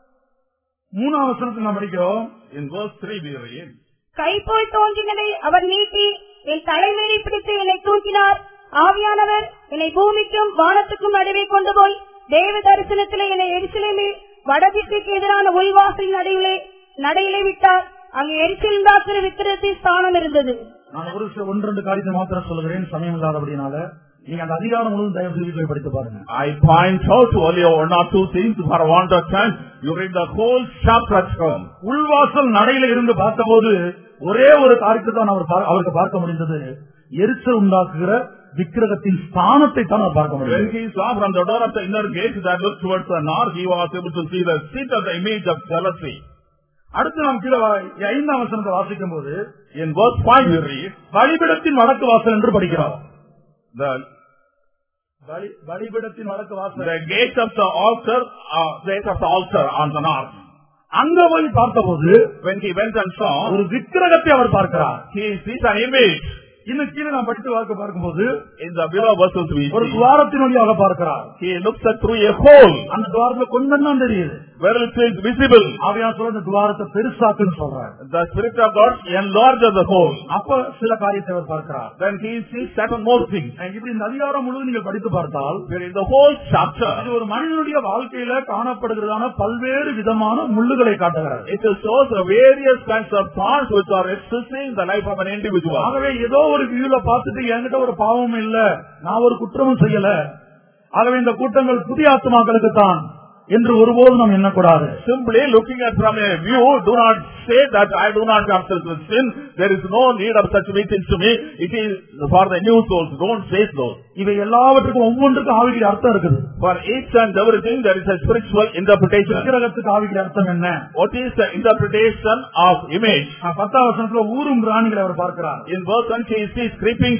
மூணாம் வசனத்தில் நாம் படிக்கிறோம் in verse 3 we read, கை போல் தோன்றினதை அவர் நீட்டி என் தலைமையை பிடித்து என்னை தூக்கினார் ஆவியானவர் என்னை பூமிக்கும் வானத்துக்கும் நடுவே கொண்டு போய் தேவ தரிசனத்திலே என்னை எரிசிலேமில் வடதிசைக்கு எதிரான உள்வாசலின் நடுவிலே நடையிலே விட்டார் அங்கு எரிச்சல் உண்டாக்குற விக்கிரத்தின் ஸ்தானம் இருந்தது நான் ஒரு சில ஒன்று ரெண்டு காரியத்தை மாத்திரம் சொல்லுகிறேன் சமயம் இல்லாதபடினால நீங்க அந்த அதிகாரம் முழுவதும் தயவு செய்து போய் படித்து பாருங்க I point out only one or two things for want of time. You read the whole chapter at home. உள்வாசல் நடையில இருந்து பார்த்தபோது ஒரே ஒரு காரியத்தை தான் அவர் பா- அவருக்கு பார்க்க முடிந்தது எரிச்சல் உண்டாக்குகிற விக்கிரகத்தின் ஸ்தானத்தை தான் அவர் பார்க்க When முடியும் he saw from the door of the inner gate that looked towards the north, he was able to see the seat of the image of jealousy. அடுத்து நாம் கீழே வா- ஐந்தாம் வசனத்தை வாசிக்கும் போது In verse 5 we read, பலிபிடத்தின் வடக்கு வாசல் என்று படிக்கிறோம் the, பலி- பலிபிடத்தின் வடக்கு வாசல் the gate of the altar, uh, gate of the altar on the north. அங்க போய் பார்த்தபோது When he went and saw, ஒரு விக்கிரகத்தை அவர் பார்க்கிறார் he sees an image. இன்னும் கீழே நாம் படித்து வாக்கு பார்க்கும்போது In the below verses we ஒரு see, துவாரத்தின் வழியாக பார்க்கிறார் he looks at through a hole அந்த துவாரத்துல கொஞ்சம் தான் தெரியுது where it is visible. ஆவியா சொல்ற அந்த துவாரத்தை பெருசாக்குன்னு சொல்றார் The Spirit of God enlarges the hole. அப்ப சில காரியத்தை அவர் பார்க்கிறார் Then he sees certain more things. இப்படி இந்த அதிகாரம் முழுவதும் நீங்கள் படித்து பார்த்தால் Where in the whole chapter, இது ஒரு மனிதனுடைய வாழ்க்கையில காணப்படுகிறதான பல்வேறு விதமான முள்ளுகளை காட்டுகிறது it shows the various kinds of thoughts which are existing in the life of an individual. ஆகவே ஏதோ ஒரு வியூல பார்த்துட்டு என்கிட்ட ஒரு பாவமும் இல்ல நான் ஒரு குற்றமும் செய்யல ஆகவே இந்த கூட்டங்கள் புதிய ஆத்மாக்களுக்கு தான் என்று ஒருபோதும் நாம் எண்ணக்கூடாது Simply looking at from a view, do not say that I do not have such a sin. There is no need of such meetings to me. It is for the new souls. Don't say so. இவை எல்லாவற்றுக்கும் ஒவ்வொன்றுக்கும் ஆவிக்கிற அர்த்தம் இருக்குது For each and everything, there is a spiritual interpretation. விக்கிரகத்துக்கு ஆவிக்கிற அர்த்தம் என்ன What is the interpretation of image? ஆ, பத்தாம் வசனத்துல ஊரும் பிராணிகளை அவர் பார்க்கிறார் In verse 1, he sees creeping things.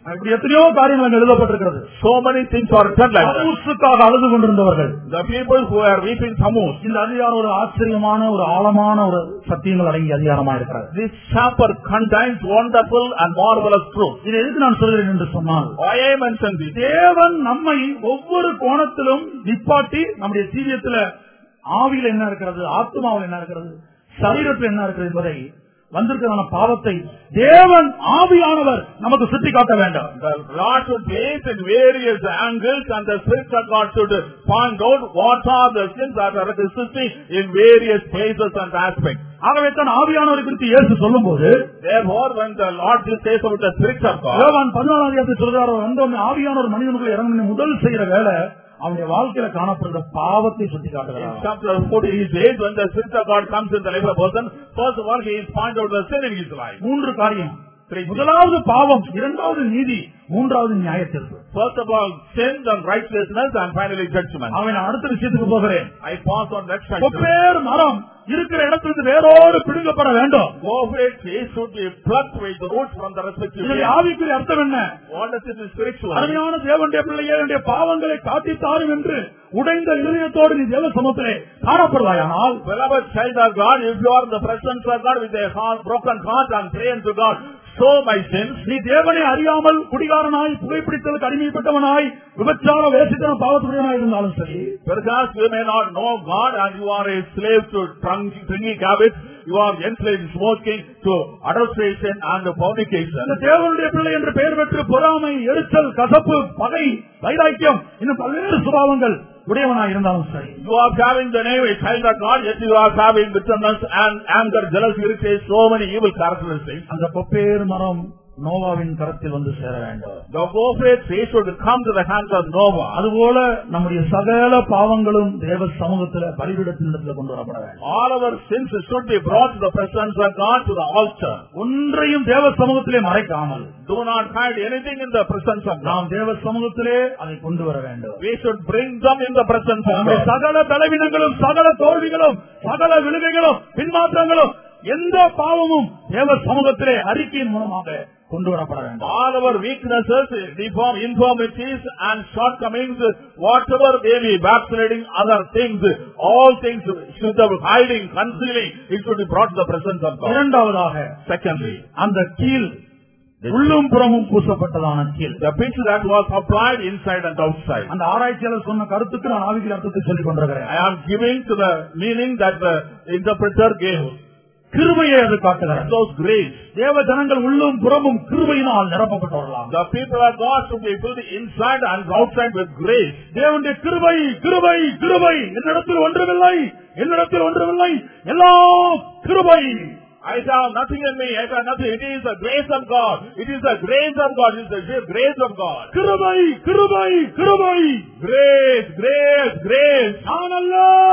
இப்படி எத்தனையோ காரியங்கள் அங்க எழுதப்பட்டிருக்கிறது So many things are written like that. தமூசுக்காக அழுது கொண்டிருந்தவர்கள் The people who are weeping Tammuz. இந்த அதிகாரம் ஒரு ஆச்சரியமான ஒரு ஆழமான ஒரு சத்தியங்கள் அடங்கிய அதிகாரமா இருக்கிறது This chapter contains wonderful and marvelous truth. இது எதுக்கு நான் சொல்கிறேன் என்று சொன்னால் Why I mentioned this? தேவன் நம்மை ஒவ்வொரு கோணத்திலும் நிப்பாட்டி நம்முடைய சீரியத்துல ஆவியில் என்ன இருக்கிறது ஆத்மாவில் என்ன இருக்கிறது சரீரத்தில் என்ன இருக்கிறது என்பதை வந்திருக்கிறதான பாவத்தை தேவன் ஆவியானவர் நமக்கு சுட்டி காட்ட வேண்டாம் The Lord should place in various angles and the Spirit of God should find out what are the sins that are existing in various places and aspects. ஆகவே தான் ஆவியானவர் குறித்து இயேசு சொல்லும் போது Therefore, when the Lord just says about the Spirit of God, யோவான் பதினாலாம் அதிகாரத்தில் சொல்கிறார் அவர் வந்தோடனே ஆவியானவர் மனிதனுக்குள்ள இறங்கின முதல் செய்யற வேலை அவனுடைய வாழ்க்கையில காணப்படுற பாவத்தை சுட்டி in காட்டுகிறார் chapter 40, he says, when the Spirit of God comes in the life of a person, first of all, he is find out the sin in his life. மூன்று காரியம் முதலாவது பாவம் இரண்டாவது நீதி மூன்றாவது நியாயத்திற்கு First of all, sin, then righteousness, and finally judgment. அவன் நான் அடுத்த விஷயத்துக்கு போகிறேன் I pass on next section. Gopher மரம் இருக்கிற இடத்திலிருந்து வேரோடு பிடுங்கப்பட வேண்டும் Go for it, he should be plucked with the roots from the respective இதனுடைய place. ஆவிக்குரிய அர்த்தம் என்ன What does it mean spiritually? அருமையான தேவனுடைய பிள்ளையே என்னுடைய பாவங்களை காட்டித்தாரும் என்று உடைந்த இருதயத்தோடு நீ தேவ சமத்திலே காணப்படுவாயானால் Beloved child of God, if you are in the presence of God with a heart, broken heart and pray unto God, so my sins, நீ தேவனை அறியாமல் குடிகாரனாய் புகைப்பிடித்தலுக்கு அடிமைப்பட்டவனாய் விபச்சார வேசித்தன பாவத்துடையவனாய் இருந்தாலும் சரி because you may not know God and you are a slave to drunk- drinking habits, you are enslaved to smoking, to adulteration and fornication. இந்த தேவனுடைய பிள்ளை என்று பெயர் பெற்று பொறாமை எரிச்சல் கசப்பு பகை வைராக்கியம் இன்னும் பல்வேறு சுபாவங்கள் உடையவனாய் இருந்தாலும் சரி You are having the name a child of God, yet you are having bitterness and anger, jealousy, irritation, so many evil characteristics. அந்த கொப்பேறு மரம் நோவாவின் கரத்தில் வந்து சேர வேண்டும் The appropriate face should come to the hands of Noah. அதுபோல நம்முடைய சகல பாவங்களும் தேவ சமூகத்துல பலிபீடத்தினிடத்துல கொண்டு வரப்பட வேண்டும் All our sins should be brought to the presence of God to the altar. ஒன்றையும் தேவ சமூகத்திலே மறைக்காமல் Do not hide anything in the presence of God. நாம் தேவ சமூகத்திலே அதை கொண்டு வர வேண்டும் We should bring them in the presence of நம்முடைய God. சகல பலவீனங்களும் சகல தோல்விகளும் சகல விழுகைகளும் பின்மாற்றங்களும் எந்த பாவமும் தேவ சமூகத்திலே அறிக்கையின் மூலமாக கொண்டு வரப்பட வேண்டும் All our weaknesses, deform, infirmities and shortcomings, whatever may be backsliding, other things, all things should have hiding, concealing, it should be brought to the presence of God. இரண்டாவதாக Secondly, அந்த கீழ் உள்ளும் புறமும் பூசப்பட்டதான கீழ் the pitch that was applied inside and outside. அந்த ஆராய்ச்சியாளர் சொன்ன கருத்துக்கு நான் ஆவிகள் அர்த்தத்தை சொல்லிக் கொண்டிருக்கிறேன் I am giving to the meaning that the interpreter gave. கிருபையை அது காட்டுகிறது Those grace. தேவ ஜனங்கள் உள்ளும் புறமும் கிருபையினால் நிரப்பப்பட்டவர்களாம் The people of God should be filled inside and outside with grace. தேவனுடைய கிருபை கிருபை கிருபை என்னிடத்தில் ஒன்றுமில்லை என்னிடத்தில் ஒன்றுமில்லை எல்லாம் கிருபை I have nothing in me. I have nothing. It is the grace of God. It is the grace of God. It is the sheer grace of God. கிருபை கிருபை கிருபை Grace, grace, grace. நான் அல்ல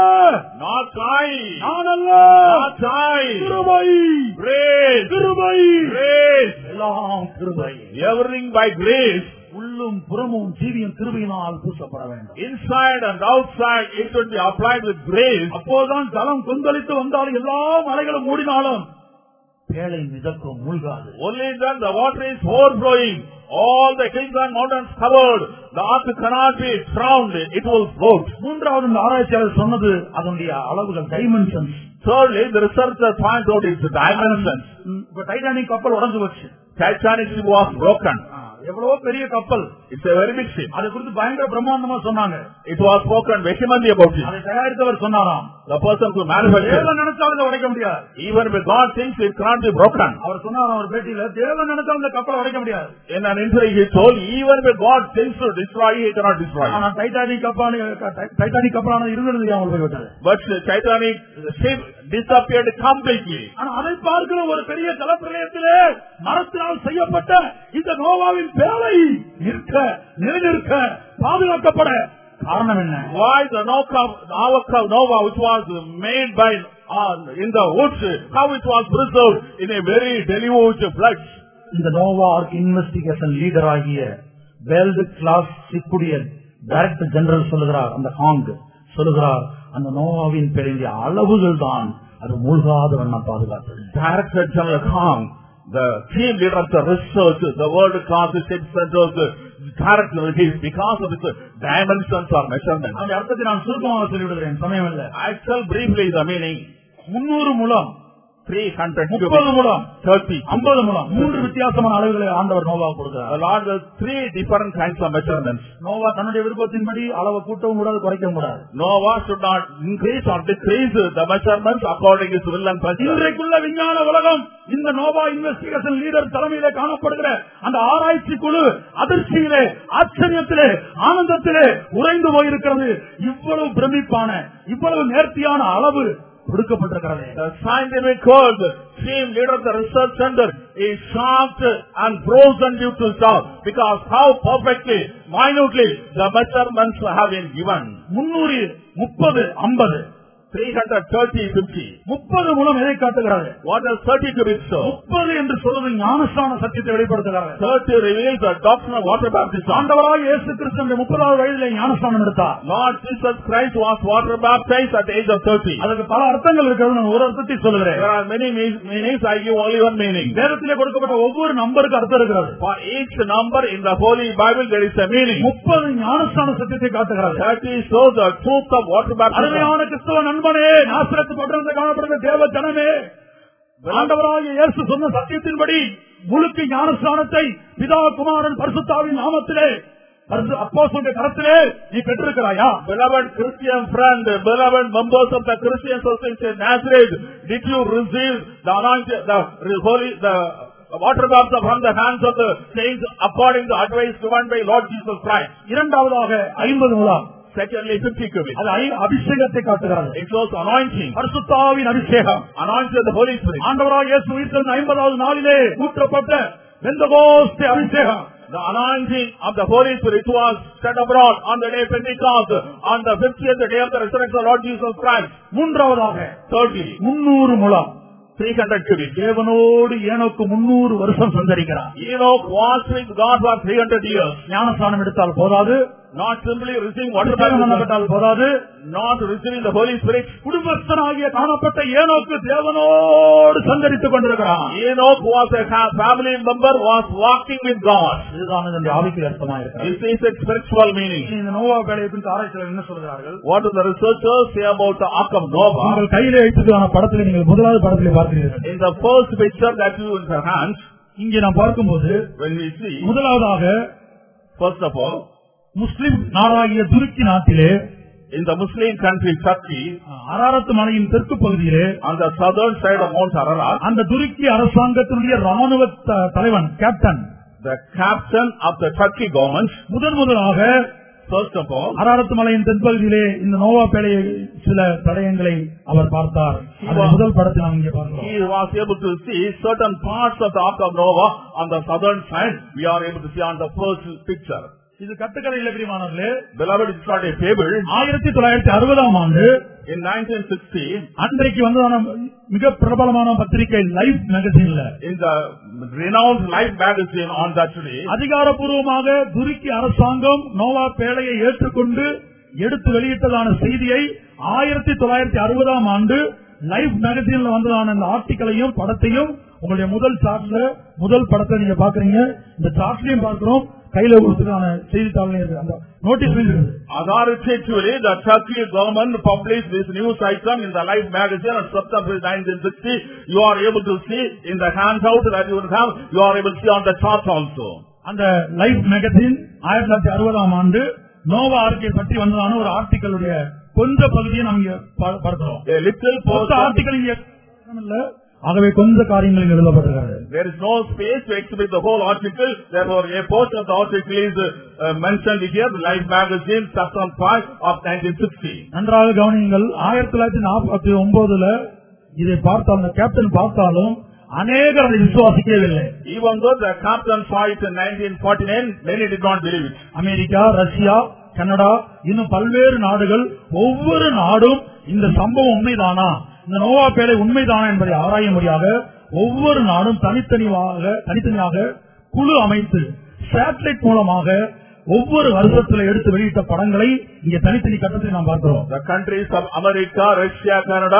Not I. நான் அல்ல Not I. கிருபை Grace, கிருபை grace. எல்லாம் கிருபை Everything by grace. உள்ளும் புறமும் ஜீவியம் கிருபையினால் பூசப்பட வேண்டும் Inside and outside, it should be applied with grace. அப்போதுதான் ஜலம் கொந்தளித்து வந்தாலும் எல்லா மலைகளும் மூடினாலும் பேழை மிதக்கும் மூழ்காது Only then the water is overflowing. All the hills and mountains covered. The ark cannot be drowned. It will float. மூன்றாவது இந்த ஆராய்ச்சியாளர் சொன்னது அதனுடைய அளவுகள் dimensions Thirdly, the researcher find out its dimensions. இப்ப டைட்டானிக் கப்பல் உடஞ்சு போச்சு Titanic ship was broken. ஆ, எவ்வளவோ பெரிய கப்பல் It's a very big ship. அதை குறித்து பயங்கர பிரம்மாண்டமா சொன்னாங்க It was spoken vehemently about it. அதை தயாரித்தவர் சொன்னாராம் The person who manufactured தேவன் நினைச்சாலும் இதை உடைக்க முடியாது even if God thinks it cannot be broken. அவர் சொன்னாராம் ஒரு பேட்டியில தேவன் நினைச்சாலும் இந்த கப்பலை உடைக்க முடியாது In an interview he told, even if God thinks to destroy it, he cannot destroy it. ஆனா டைட்டானிக் கப்பான டைட்டானிக் கப்பலான இருந்தது அவங்க போய்விட்டது But the Titanic ship disappeared completely. ஆனா அதை பார்க்கிற ஒரு பெரிய ஜலப்பிரளயத்திலே மரத்தினால் செய்யப்பட்ட இந்த நோவாவின் பேரை நிற்க நிலைநிற்க பாதுகாக்கப்பட காரணம் என்ன Why the Noka, Navaka Nova, which was made by uh, in the woods, how it was preserved in a very deluge flood. இந்த நோவா ஆர்க் இன்வெஸ்டிகேஷன் லீடர் ஆகிய வேர்ல்டு கிளாஸ் சிப்புடைய டைரக்டர் ஜெனரல் சொல்லுகிறார் அந்த ஹாங் சொல்லுகிறார் அந்த நோவாவின் பெரிய அளவுகள் தான் அது மூழ்காத வண்ணம் பாதுகாத்தது Director General Kong the team leader of the research, the world class research centers, characteristics because of its dimensions or measurements. அந்த அர்த்தத்தை நான் சுருக்கமாக சொல்லிவிடுகிறேன் சமயம் இல்ல I tell briefly the meaning. முன்னூறு முழம் 300 முப்பது cubits, முழம் 30 ஐம்பது முழம் மூன்று வித்தியாசமான அளவுகளை ஆண்டவர் நோவா The கொடுக்கிறார் Lord has three different kinds of measurements. Noah தன்னுடைய விருப்பத்தின்படி அளவை கூட்டவும் கூடாது குறைக்கவும் கூடாது Noah should not increase or decrease the measurements according to his will and pleasure. இன்றைக்குள்ள விஞ்ஞான உலகம் இந்த நோவா இன்வெஸ்டிகேஷன் லீடர் தலைமையிலே காணப்படுகிற அந்த ஆராய்ச்சி குழு அதிர்ச்சியிலே ஆச்சரியத்திலே ஆனந்தத்திலே உறைந்து போயிருக்கிறது இவ்வளவு பிரமிப்பான இவ்வளவு நேர்த்தியான அளவு கொடுக்கப்பட்டிருக்கிறது The scientific world, team leader of the research center, is shocked and frozen due to shock because how perfectly, minutely the measurements have been given. முன்னூறு முப்பது ஐம்பது 330, 50. முப்பது மூலம் எதை காட்டுகிறது What does 30 cubits show? முப்பது என்று சொல்வது ஞானஸ்தான சத்தியத்தை வெளிப்படுத்துகிறது 30 reveals the doctrine of water baptism. ஆண்டவராய் இயேசு கிறிஸ்து முப்பதாவது வயதிலே ஞானஸ்தானம் எடுத்தார் Lord Jesus Christ was water baptized at the age of 30. அதுக்கு பல அர்த்தங்கள் இருக்கிறது நான் ஒரு அர்த்தத்தை சொல்லுகிறேன் There are many me- meanings, I give only one meaning. வேதத்திலே கொடுக்கப்பட்ட ஒவ்வொரு நம்பருக்கு அர்த்தம் இருக்கிறது For each number in the Holy Bible there is a meaning. முப்பது ஞானஸ்தான சத்தியத்தை காட்டுகிறது 30 shows the truth of water baptism. அருமையான கிறிஸ்தவ நண்பனே நாசிரத்து பட்டணத்தை காணப்படுகிற தேவ ஜனமே ஆண்டவராகிய இயேசு சொன்ன சத்தியத்தின்படி முழுக்க ஞானஸ்தானத்தை பிதா குமாரன் பரிசுத்தாவின் நாமத்திலே அப்போஸ்தலருடைய கரத்திலே நீ பெற்றிருக்கிறாயா Beloved Christian friend, beloved members of the Christian Society in Nazareth, did you receive the anointing, the holy, the water baptism from the hands of the saints according to advice given by Lord Jesus Christ? இரண்டாவதாக ஐம்பது முலாம் Secondly, 50 cubits. அது ஐ- அபிஷேகத்தை காட்டுகிறது It shows anointing, பரிசுத்தாவின் அபிஷேகம் anointing of the Holy Spirit. ஆண்டவராக இயேசு உயிர்த்தெழுந்த ஐம்பதாவது நாளிலே ஊற்றப்பட்ட வெந்தகோஸ்தே அபிஷேகம் The anointing of the Holy Spirit was shed abroad on the day of Pentecost, on the 50th day of the resurrection of Lord Jesus Christ. மூன்றாவதாக Thirdly, முன்னூறு முழம் 300 cubits. தேவனோடு ஏனோக்கு முன்னூறு வருஷம் சந்தரிக்கிறார் Enoch was with God for 300 years. ஞானஸ்தானம் எடுத்தால் போதாது Not simply receiving water அபிஷேகம் baptism, பண்ணப்பட்டால் போதாது not receiving the Holy Spirit. குடும்பஸ்தனாகிய காணப்பட்ட ஏனோக்கு தேவனோடு சந்தரித்துக் கொண்டிருக்கிறான் Enoch was a ha- family member, was walking with God. இதுதான் இதனுடைய ஆவிக்கு அர்த்தமா இருக்கிறது This is its spiritual meaning. இந்த நோவா வேலையை குறித்து ஆராய்ச்சியாளர் என்ன சொல்கிறார்கள் What do the researchers say about the Ark of Noah? உங்கள் கையிலே வைத்ததான படத்தில் நீங்கள் முதலாவது படத்திலே பார்க்கிறீர்கள் In the first picture that you in your hands, இங்கே நாம் பார்க்கும்போது when we see, முதலாவதாக first of all, முஸ்லிம் நாடாகிய துருக்கி நாட்டிலே in the Muslim country Turkey, அராரத்து மலையின் தெற்கு பகுதியிலே on the southern side of Mount Ararat, அந்த துருக்கி அரசாங்கத்தினுடைய ராணுவ த- தலைவன் captain the captain of the Turkey government, முதன் முதலாக first of all, அராரத்து மலையின் தென்பகுதியிலே இந்த நோவா பேழையை சில தடயங்களை அவர் பார்த்தார் அதை முதல் படத்தை நாம் இங்கே பார்க்கிறோம் he was able to see certain parts of the Ark of Noah on the southern side. We are able to see on the first picture. இது கட்டுக்கதை இலக்கியமானவர்களே Beloved, it's not a fable. ஆயிரத்தி தொள்ளாயிரத்தி அறுபதாம் ஆண்டு In 1960, அன்றைக்கு வந்ததான மிக பிரபலமான பத்திரிகை லைஃப் மேகசின்ல in the renowned Life magazine on that day, அதிகாரப்பூர்வமாக துருக்கி அரசாங்கம் நோவா பேழையை ஏற்றுக்கொண்டு எடுத்து வெளியிட்டதான செய்தியை ஆயிரத்தி தொள்ளாயிரத்தி அறுபதாம் ஆண்டு லைஃப் மேகசின்ல வந்ததான இந்த ஆர்டிக்கலையும் படத்தையும் உங்களுடைய முதல் சார்ட்ல முதல் படத்தை நீங்க பாக்குறீங்க இந்த சார்ட்லயும் பார்க்கிறோம் கையில கொடுத்துக்கான செய்தித்தாள் இருக்கு அந்த நோட்டீஸ் இருக்குது authoritatively, the Turkey government published this news item in the Life magazine on September 1960. You are able to see in the handout that you will have, you are able to see on the chart also. அந்த life magazine ஆயிரத்தி தொள்ளாயிரத்தி அறுபதாம் ஆண்டு Noah RK பற்றி வந்ததான ஒரு ஆர்டிக்கலுடைய கொஞ்ச பகுதியை நாம் இங்க பா- பார்க்கிறோம் A little மொத்த portion, ஆர்டிக்கல் இங்க இல்ல ஆகவே கொஞ்ச காரியங்கள் இங்க எழுதப்பட்டிருக்கிறது there is no space to exhibit the whole article, therefore a portion of the article is uh, mentioned here, the Life magazine, chapter 5 of 1960. நன்றாக கவனியுங்கள் ஆயிரத்தி தொள்ளாயிரத்தி நாற்பத்தி ஒன்பதுல இதை பார்த்தாலும் இந்த கேப்டன் பார்த்தாலும் அநேகர் அதை விசுவாசிக்கவில்லை Even though the captain saw it in 1949, many did not believe it. America Russia Canada இன்னும் பல்வேறு நாடுகள் ஒவ்வொரு நாடும் இந்த சம்பவம் உண்மைதானா இந்த நோவா பேலை உண்மைதானா என்பதை ஆராயும்படியாக ஒவ்வொரு நாடும் தனித்தனியாக தனித்தனியாக குழு அமைத்து சேட்டலைட் மூலமாக ஒவ்வொரு வருஷத்துல எடுத்து வெளியிட்ட படங்களை இங்க தனித்தனி கட்டத்தில் நாம் பார்க்கிறோம் The countries of America, Russia, Canada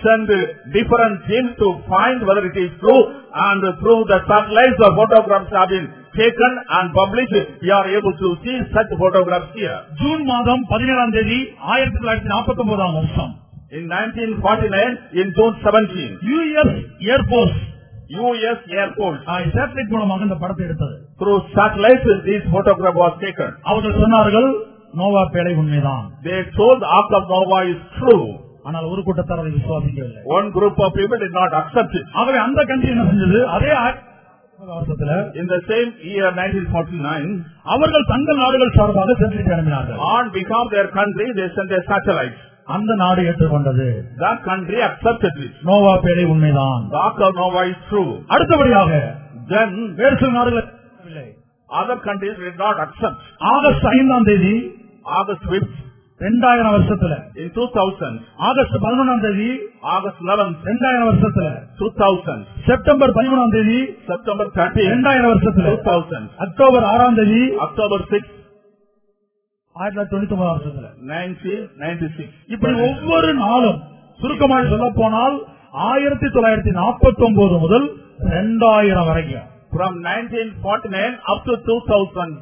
send uh, different teams to find whether it is true and uh, through the satellites the photographs have been taken and published. We are able to see such photographs here. June மாதம் பதினேழாம் தேதி ஆயிரத்தி தொள்ளாயிரத்தி நாற்பத்தி ஒன்பதாம் வருஷம் In 1949, in June 17, US ஏர்போர்ஸ் US Air Force, satellite மூலமாக இந்த படத்தை எடுத்தது through satellites, this photograph was taken. அவர்கள் சொன்னார்கள் நோவா பேழை உண்மைதான் They told the Ark of Noah is true. ஆனால் ஒரு கூட்டத்தார் அதை விசுவாசிக்கவில்லை One group of people did not accept it. ஆகவே அந்த கண்ட்ரி என்ன செஞ்சது அதே ஆயிரத்தி வருஷத்துல In the same year 1949, அவர்கள் தங்கள் நாடுகள் சார்பாக சேட்டலைட் அனுப்பினார்கள் on behalf of their country, they sent a satellite. அந்த நாடு ஏற்றுக்கொண்டது That country accepted it. Noah பேழை உண்மைதான் The Ark of Noah is true. அடுத்தபடியாக Then வேறு சில நாடுகள் ஏற்கவில்லை. other countries did not accept. August ஐந்தாம் தேதி August 5th, ரெண்டாயிரம் வருஷத்துல in 2000, ஆகஸ்ட் பதினொன்றாம் தேதி August 11th, ரெண்டாயிரம் வருஷத்துல 2000, செப்டம்பர் பதிமூணாம் தேதி September 30th, ரெண்டாயிரம் வருஷத்துல 2000, அக்டோபர் ஆறாம் தேதி October 6th, ஆயிரத்தி தொள்ளாயிரத்தி தொண்ணூத்தி ஒன்பதாம் வருஷத்துல 1996. இப்படி ஒவ்வொரு நாளும் சுருக்கமாக சொல்ல போனால் ஆயிரத்தி தொள்ளாயிரத்தி நாற்பத்தி ஒன்பது முதல் ரெண்டாயிரம் வரைக்கும் From 1949 up to 2000,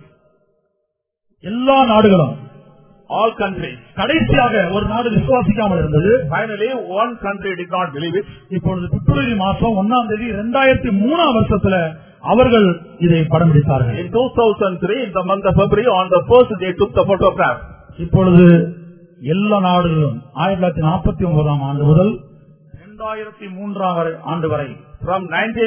எல்லா நாடுகளும் all countries. கடைசியாக ஒரு நாடு விசுவாசிக்காமல் இருந்தது Finally, one country did not believe it. இப்பொழுது பிப்ரவரி மாசம் ஒன்னாம் தேதி ரெண்டாயிரத்தி மூணாம் வருஷத்துல அவர்கள் இதை படம் பிடித்தார்கள் In 2003, in the month of February, on the first they took the photograph. இப்பொழுது எல்லா நாடுகளும் ஆயிரத்தி தொள்ளாயிரத்தி நாற்பத்தி ஒன்பதாம் ஆண்டு முதல் இரண்டாயிரத்தி மூன்றாம் வரை- ஆண்டு வரை From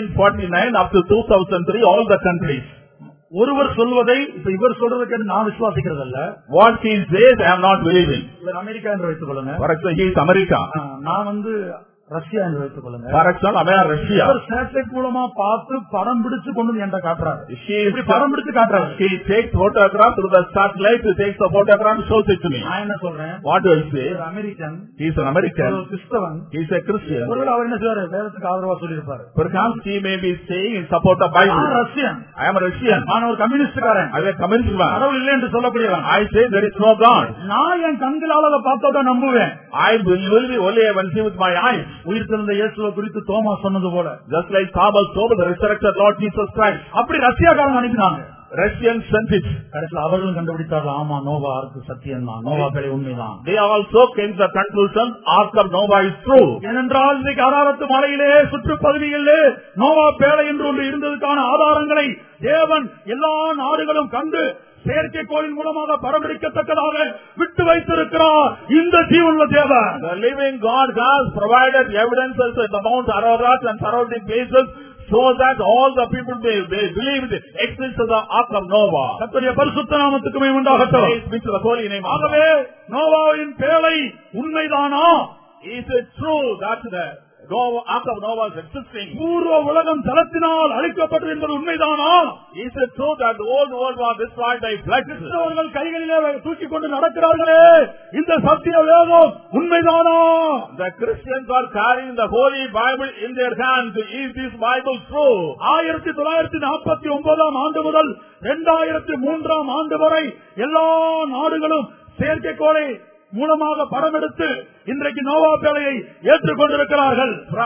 1949 up to 2003, all the countries. ஒருவர் சொல்வதை இப்ப இவர் சொல்றதை கேட்டு நான் விசுவாசிக்கிறது அல்ல What he says, I am not believing. இவர் அமெரிக்கா என்று வைத்துக் கொள்ளுங்க For example, he is America. ஆ, நான் வந்து ரஷ்யா என்று வைத்துக் கொள்ளுங்க For example, I am Russia. இவர் சேட்டலைட் மூலமா பார்த்து படம் பிடிச்சு கொண்டு வந்து என்கிட்ட காட்டுறாரு She is இப்படி படம் பிடிச்சு காட்டுறாரு He takes photograph through the satellite, he takes the photograph and shows it to me. நான் என்ன சொல்றேன் What do I say? இவர் அமெரிக்கன் He is an ஒரு American. கிறிஸ்தவன் He is a Christian. ஒருவேளை அவர் என்ன செய்வாரு வேதத்துக்கு ஆதரவா சொல்லியிருப்பாரு Perhaps he may be saying in support of நான் Bible. Russian I am a Russian. நான் ஒரு கம்யூனிஸ்டுக்காரன் I am a communist man. கடவுள் இல்லை என்று சொல்லக்கூடியவன் I say there is no God. நான் என் கண்களால் அதை பார்த்தா நம்புவேன் I will, will be only able to see with my eyes. உயிர் திறந்த இயேசுவை குறித்து தோமா சொன்னது போல Just like Thomas told the resurrected Lord Jesus Christ. அப்படி ரஷ்யாக்காரங்க அனுப்பினாங்க Russians sent it. கடைசியில் அவர்களும் கண்டுபிடித்தார்கள் ஆமா நோவா அருக்கு சத்தியம் தான் நோவா பேரை உண்மைதான் They also came to the conclusion, Ark of Noah is true. ஏனென்றால் இன்றைக்கு அராரத்து மலையிலே சுற்றுப்பகுதிகளிலே நோவா பேழை என்று ஒன்று இருந்ததுக்கான ஆதாரங்களை தேவன் எல்லா நாடுகளும் கண்டு செயற்கைக்கோளின் மூலமாக பரம்பிடிக்கத்தக்கதாக விட்டு வைத்திருக்கிறார் இந்த ஜீவனுள்ள தேவன் The living God has provided evidences at the Mount Ararat and surrounding places so that all the people may, may believe the existence of the Ark of Noah. கர்த்தருடைய பரிசுத்த நாமத்துக்குமே உண்டாகட்டும் Praise be to the holy name of ஆகவே God. நோவாவின் பேழை உண்மைதானா Is it true that the Noah, Ark of Noah is existing? பூர்வ உலகம் தளத்தினால் அழிக்கப்பட்டது என்பது உண்மைதானா Is it true that the old world was destroyed by flood? கிறிஸ்தவர்கள் கைகளிலே தூக்கி கொண்டு நடக்கிறார்களே இந்த சத்திய வேதம் உண்மைதானா The Christians are carrying the Holy Bible in their hands. Is this Bible true? ஆயிரத்தி தொள்ளாயிரத்தி நாற்பத்தி ஒன்பதாம் ஆண்டு முதல் இரண்டாயிரத்தி மூன்றாம் ஆண்டு வரை எல்லா நாடுகளும் செயற்கைக்கோளை மூலமாக படம் எடுத்து இன்றைக்கு நோவா பேழையை ஏற்றுக்கொண்டிருக்கிறார்கள் From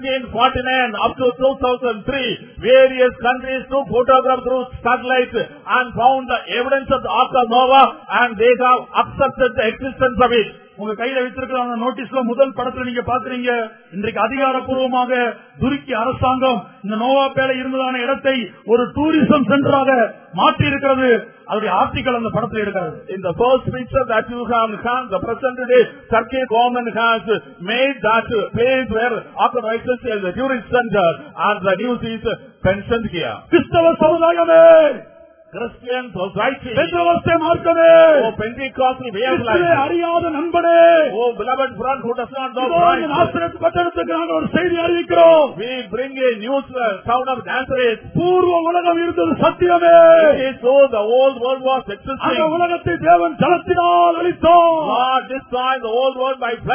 1949 up to 2003, various countries took photographs through satellite and found the evidence of the Ark of Noah and they have accepted the existence of it. உங்க கையில வைத்திருக்கிற அந்த நோட்டீஸ்ல முதல் படத்துல நீங்க பாக்குறீங்க இன்றைக்கு அதிகாரப்பூர்வமாக துருக்கி அரசாங்கம் இந்த நோவா பேலை இருந்ததான இடத்தை ஒரு டூரிசம் சென்டராக மாற்றி இருக்கிறது அதனுடைய ஆர்டிக்கல் அந்த படத்தில் இருக்கிறது In the first picture that you have, have the present day, Turkey government has made that place where Ark of Noah exists as a tourist center and the news is mentioned here. கிறிஸ்தவ சமுதாயமே Christian society, பெந்தவஸ்தே மார்க்கமே oh Pentecostal way of கிறிஸ்துவை life, அறியாத நண்பனே oh beloved friend who does not know இதோ இந்த Christ. Nazareth பட்டணத்துக்கு நாங்கள் ஒரு செய்தி அறிவிக்கிறோம் We bring a news uh, sound of Nazareth. பூர்வ உலகம் இருந்தது சத்தியமே It is so the old world was அந்த existing. உலகத்தை தேவன் ஜலத்தினால் அளித்தோம் God destroyed the old world by flesh.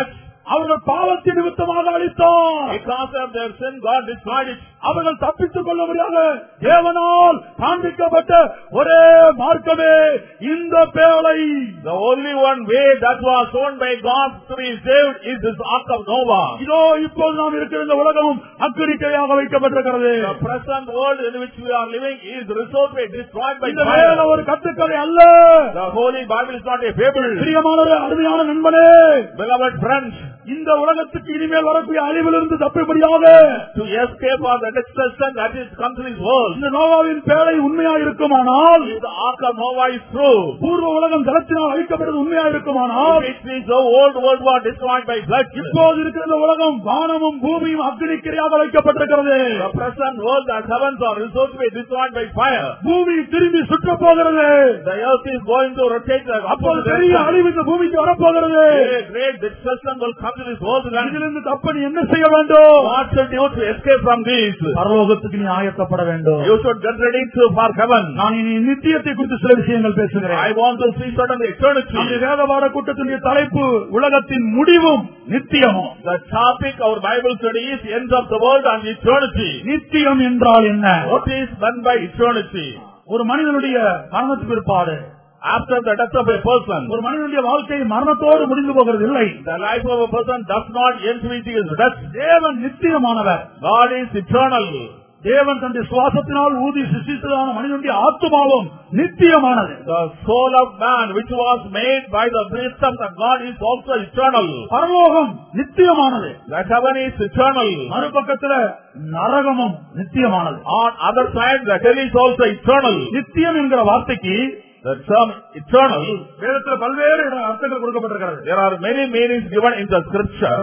அவர்கள் பாவத்தின் நிமித்தமாக அளித்தார் Because of their sin, God destroyed it. அவர்கள் தப்பித்துக் கொள்ள முடியாத தேவனால் காண்பிக்கப்பட்ட ஒரே மார்க்கமே இந்த பேழை The only one way that was shown by God to be saved is this Ark of Noah. இதோ இப்போது நாம் இருக்கிற இந்த உலகமும் அக்கறிக்கையாக வைக்கப்பட்டிருக்கிறது The present world in which we are living is resolved by destroyed by இந்த வேலை fire. ஒரு கட்டுக்கதை அல்ல The Holy Bible is not a fable. பிரியமான அருமையான நண்பனே Beloved friends, இந்த உலகத்துக்கு இனிமேல் வரக்கூடிய அழிவிலிருந்து தப்பிப்படியாக to escape or the destruction that is come to this world, இந்த நோவாவின் பேழை உண்மையா இருக்குமானால் if the Ark of Noah is true, பூர்வ உலகம் ஜலத்தினால் அழிக்கப்பட்டது உண்மையா இருக்குமானால் if it means the old world was destroyed by blood, இப்போது இருக்கிற இந்த உலகம் வானமும் பூமியும் அக்னிக்கிரையாக வைக்கப்பட்டிருக்கிறது the present world and heavens are resolved to be destroyed by fire. பூமி திரும்பி சுற்ற போகிறது The earth is going to rotate the அப்போது opposite பெரிய direction. அழிவு இந்த பூமிக்கு வரப்போகிறது A great destruction will come to this world and இதிலிருந்து தப்ப நீ என்ன செய்ய வேண்டும் what should you to escape from this? பரலோகத்துக்கு நீ ஆயத்தப்பட வேண்டும் You should get ready to for heaven. நான் இனி நித்தியத்தை குறித்து சில விஷயங்கள் பேசுகிறேன் I want to see certain நம்முடைய eternity. வேத பாட கூட்டத்தினுடைய தலைப்பு உலகத்தின் முடிவும் நித்தியமும் The topic our Bible study is end of the world and eternity. நித்தியம் என்றால் என்ன What is meant by eternity? ஒரு மனிதனுடைய மரணத்துக்கு பிற்பாடு After the death of a person, ஒரு மனிதனுடைய வாழ்க்கை மரணத்தோடு முடிந்து போகிறது இல்லை the life of a person does not end with his death. தேவன் நித்தியமானவர் God is eternal. தேவன் தன்னுடைய சுவாசத்தினால் ஊதி சிருஷ்டித்ததான மனிதனுடைய ஆத்மாவும் நித்தியமானது The soul of man which was made by the breath of the God is also eternal. பரலோகம் நித்தியமானது The heaven is eternal. மறுபக்கத்துல நரகமும் நித்தியமானது On other side, the hell is also eternal. நித்தியம் என்கிற வார்த்தைக்கு The term eternal, வேதத்துல பல்வேறு இட- அர்த்தங்கள் கொடுக்கப்பட்டிருக்கிறது there are many meanings given in the scripture.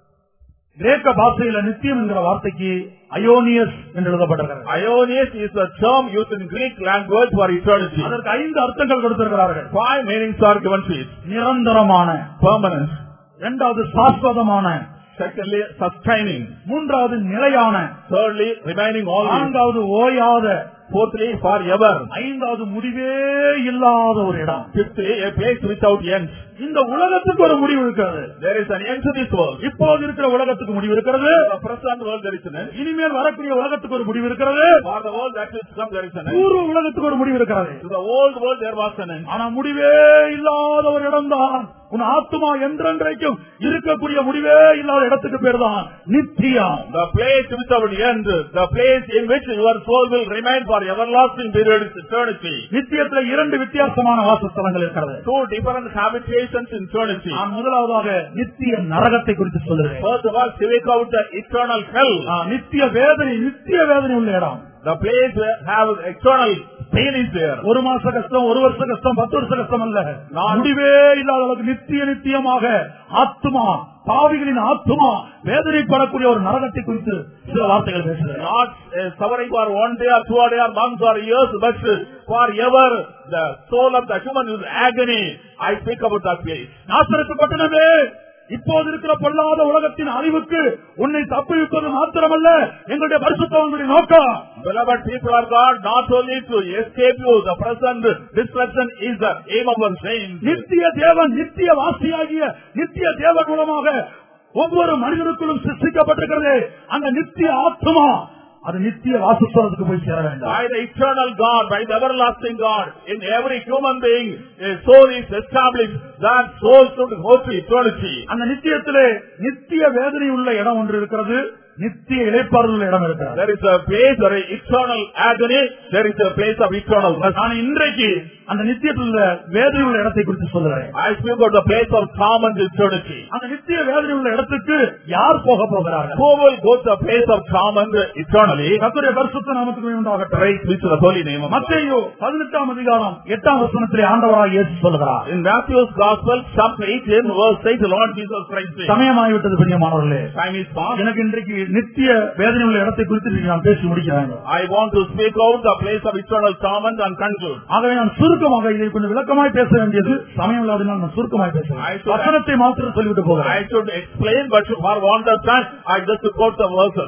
கிரேக்க பாஷையில நித்தியம் என்கிற வார்த்தைக்கு அயோனியஸ் என்று எழுதப்பட்டிருக்கிறது Ionius is the term used in Greek language for eternity. அதற்கு ஐந்து அர்த்தங்கள் கொடுத்திருக்கிறார்கள் Five meanings are given to it. நிரந்தரமான Permanence. இரண்டாவது சாஸ்வதமான Secondly, sustaining. மூன்றாவது நிலையான Thirdly, remaining always. நான்காவது ஓயாத Fourthly, forever. ஐந்தாவது முடிவே இல்லாத ஒரு இடம் Fifthly, a place without end. இந்த உலகத்துக்கு ஒரு முடிவு இருக்கிறது There is an end to this world. இப்போது இருக்கிற உலகத்துக்கு முடிவு இருக்கிறது The present world there is an end. இனிமேல் வரக்கூடிய உலகத்துக்கு ஒரு முடிவு இருக்கிறது For the world that is come there is an end. பூர்வ உலகத்துக்கு ஒரு முடிவு இருக்கிறது To the old world there was an end. ஆனா முடிவே இல்லாத ஒரு இடம்தான் உன் ஆத்மா என்றென்றைக்கும் இருக்கக்கூடிய முடிவே இல்லாத இடத்துக்கு பேர் தான் நித்தியம் The place without end, the place in which your soul will remain for everlasting period is eternity. நித்தியத்துல இரண்டு வித்தியாசமான வாசஸ்தலங்கள் இருக்கிறது Two different habitations in eternity. நான் முதலாவதாக நித்திய நரகத்தை குறித்து சொல்லுகிறேன் First of all, speak out the eternal hell. ஆ, நித்திய வேதனை நித்திய வேதனை உள்ள இடம் The place where have eternal pain is there. ஒரு மாச கஷ்டம் ஒரு வருஷ கஷ்டம் பத்து வருஷ கஷ்டம் அல்ல நான் முடிவே இல்லாத அளவுக்கு நித்திய நித்தியமாக ஆத்மா பாவிகளின் ஆத்மா வேதனைப்படக்கூடிய ஒரு நரகத்தை குறித்து சில வார்த்தைகள் பேசுகிறேன் Not uh, suffering for one day or two day or months or years, but forever the soul of the human is agony. I speak about that place. நாசரத்து பட்டணமே இப்போது இருக்கிற பொல்லாத உலகத்தின் அறிவுக்கு உன்னை தப்புவிப்பது மாத்திரமல்ல எங்களுடைய பரிசுத்தவங்களுடைய நோக்கம் Beloved people of God, not only to escape you, the present destruction is the aim of our saints. நித்திய தேவன் நித்திய வாசியாகிய நித்திய தேவன் மூலமாக ஒவ்வொரு மனிதனுக்குள்ளும் சிருஷ்டிக்கப்பட்டிருக்கிறது அந்த நித்திய ஆத்மா அது நித்திய வாசஸ்தலத்துக்கு போய் சேர வேண்டும் By the eternal God, by the everlasting God, in every human being, a soul is established. That soul should go to eternity. அந்த நித்தியத்திலே நித்திய வேதனை உள்ள இடம் ஒன்று இருக்கிறது நித்திய இழைப்பாறுதல் உள்ள இடம் இருக்கிறது There is a place for eternal agony. There is a place of eternal rest. நான் இன்றைக்கு அந்த நித்தியத்தில் உள்ள வேதனை உள்ள இடத்தை குறித்து சொல்லுகிறேன் I speak about the place of common eternity. அந்த நித்திய வேதனை உள்ள இடத்துக்கு யார் போக போகிறார்கள் Who will go to the place of common eternally? கத்துடைய பரிசுத்த நாமத்துக்கு உண்டாகட்டும் Praise be to the holy name of God. மத்தேயு பதினெட்டாம் அதிகாரம் எட்டாம் வசனத்திலே ஆண்டவராக இயேசு சொல்லுகிறார் In Matthew's Gospel, chapter 18, verse 8, the Lord Jesus Christ says, சமயமாகிவிட்டது பிரியமானவர்களே Time is past. எனக்கு இன்றைக்கு நித்திய வேதனை உள்ள இடத்தை குறித்து இன்றைக்கு நான் பேசி முடிக்க வேண்டும் I want to speak out the place of eternal torment and conclude. ஆகவே நான் சுருக்கமாக இதை கொஞ்சம் விளக்கமாய் பேச வேண்டியது சமயம் இல்லாதனால் நான் சுருக்கமாய் I பேசுகிறேன் should- வசனத்தை மாத்திரம் சொல்லிவிட்டு I போகிறேன் should explain, but for want of time, I just quote the verses.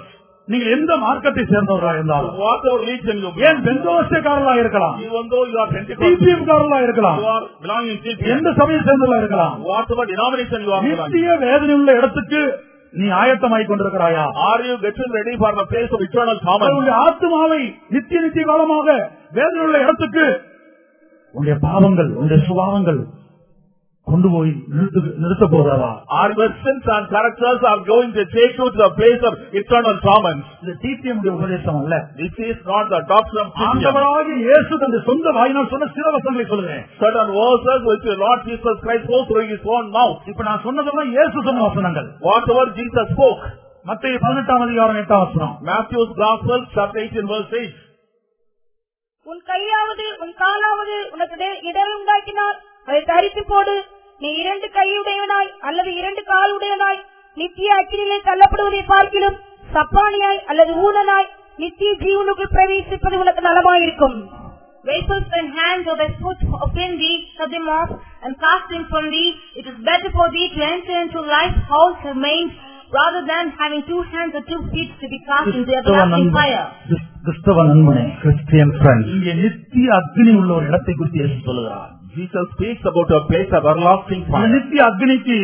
நீங்கள் எந்த மார்க்கத்தை சேர்ந்தவர்களா இருந்தாலும் whatever religion you ஏன் பெந்தோஸ்தக்காரர்களா இருக்கலாம் even though you are Pentecostal, TPM காரர்களா இருக்கலாம் you are belonging to TPM, எந்த சபையை சேர்ந்தவர்களா இருக்கலாம் whatever denomination you are belonging, நித்திய வேதனை உள்ள இடத்துக்கு நீ ஆயத்தமாய் கொண்டிருக்கிறாயா are you getting ready for the place of eternal torment? உன்னுடைய ஆத்மாவை நித்திய நித்திய காலமாக வேதனை உள்ள இடத்துக்கு உன்னுடைய பாவங்கள் உன்னுடைய சுபாவங்கள் கொண்டு போய் நிறுத்து நிறுத்த போகிறதா Our sins and characters are going to take you to the place of eternal torment. இது டிபிஎம் உபதேசம் அல்ல This is not the doctrine of TPM. ஆண்டவராகிய இயேசு தன்னுடைய சொந்த வாயினால் சொன்ன சில வசனங்களை சொல்லுவேன் Certain verses which the Lord Jesus Christ spoke through his own mouth. இப்ப நான் சொன்னதெல்லாம் இயேசு சொன்ன வசனங்கள் Whatever Jesus spoke. மத்திய பதினெட்டாம் அதிகாரம் எட்டாம் வசனம் Matthew's Gospel, chapter 18, verse 8. உன் கையாவது உன் காலாவது உனக்கு இடர் இடர் உண்டாக்கினால் அதை தரித்து போடு நீ இரண்டு கையுடையவனாய் அல்லது இரண்டு காலுடையவனாய் நித்திய அக்கினிலே தள்ளப்படுவதை பார்க்கிலும் சப்பானியாய் அல்லது ஊனனாய் நித்திய ஜீவனுக்குள் பிரவேசிப்பது உனக்கு நலமாயிருக்கும் Vapors and hands or thy foot offend thee, cut them off, and cast them from thee. It is better for thee to enter into life's house of maimed, rather than having two hands or two feet to be cast into the கிறிஸ்தவ everlasting நண்பன், fire. கிறிஸ்- கிறிஸ்தவ நண்பனே Christian friend இங்கே நித்திய அக்னி உள்ள ஒரு இடத்தை குறித்து இயேசு சொல்லுகிறார் Jesus speaks about a place of everlasting அந்த fire. நித்திய அக்னிக்கு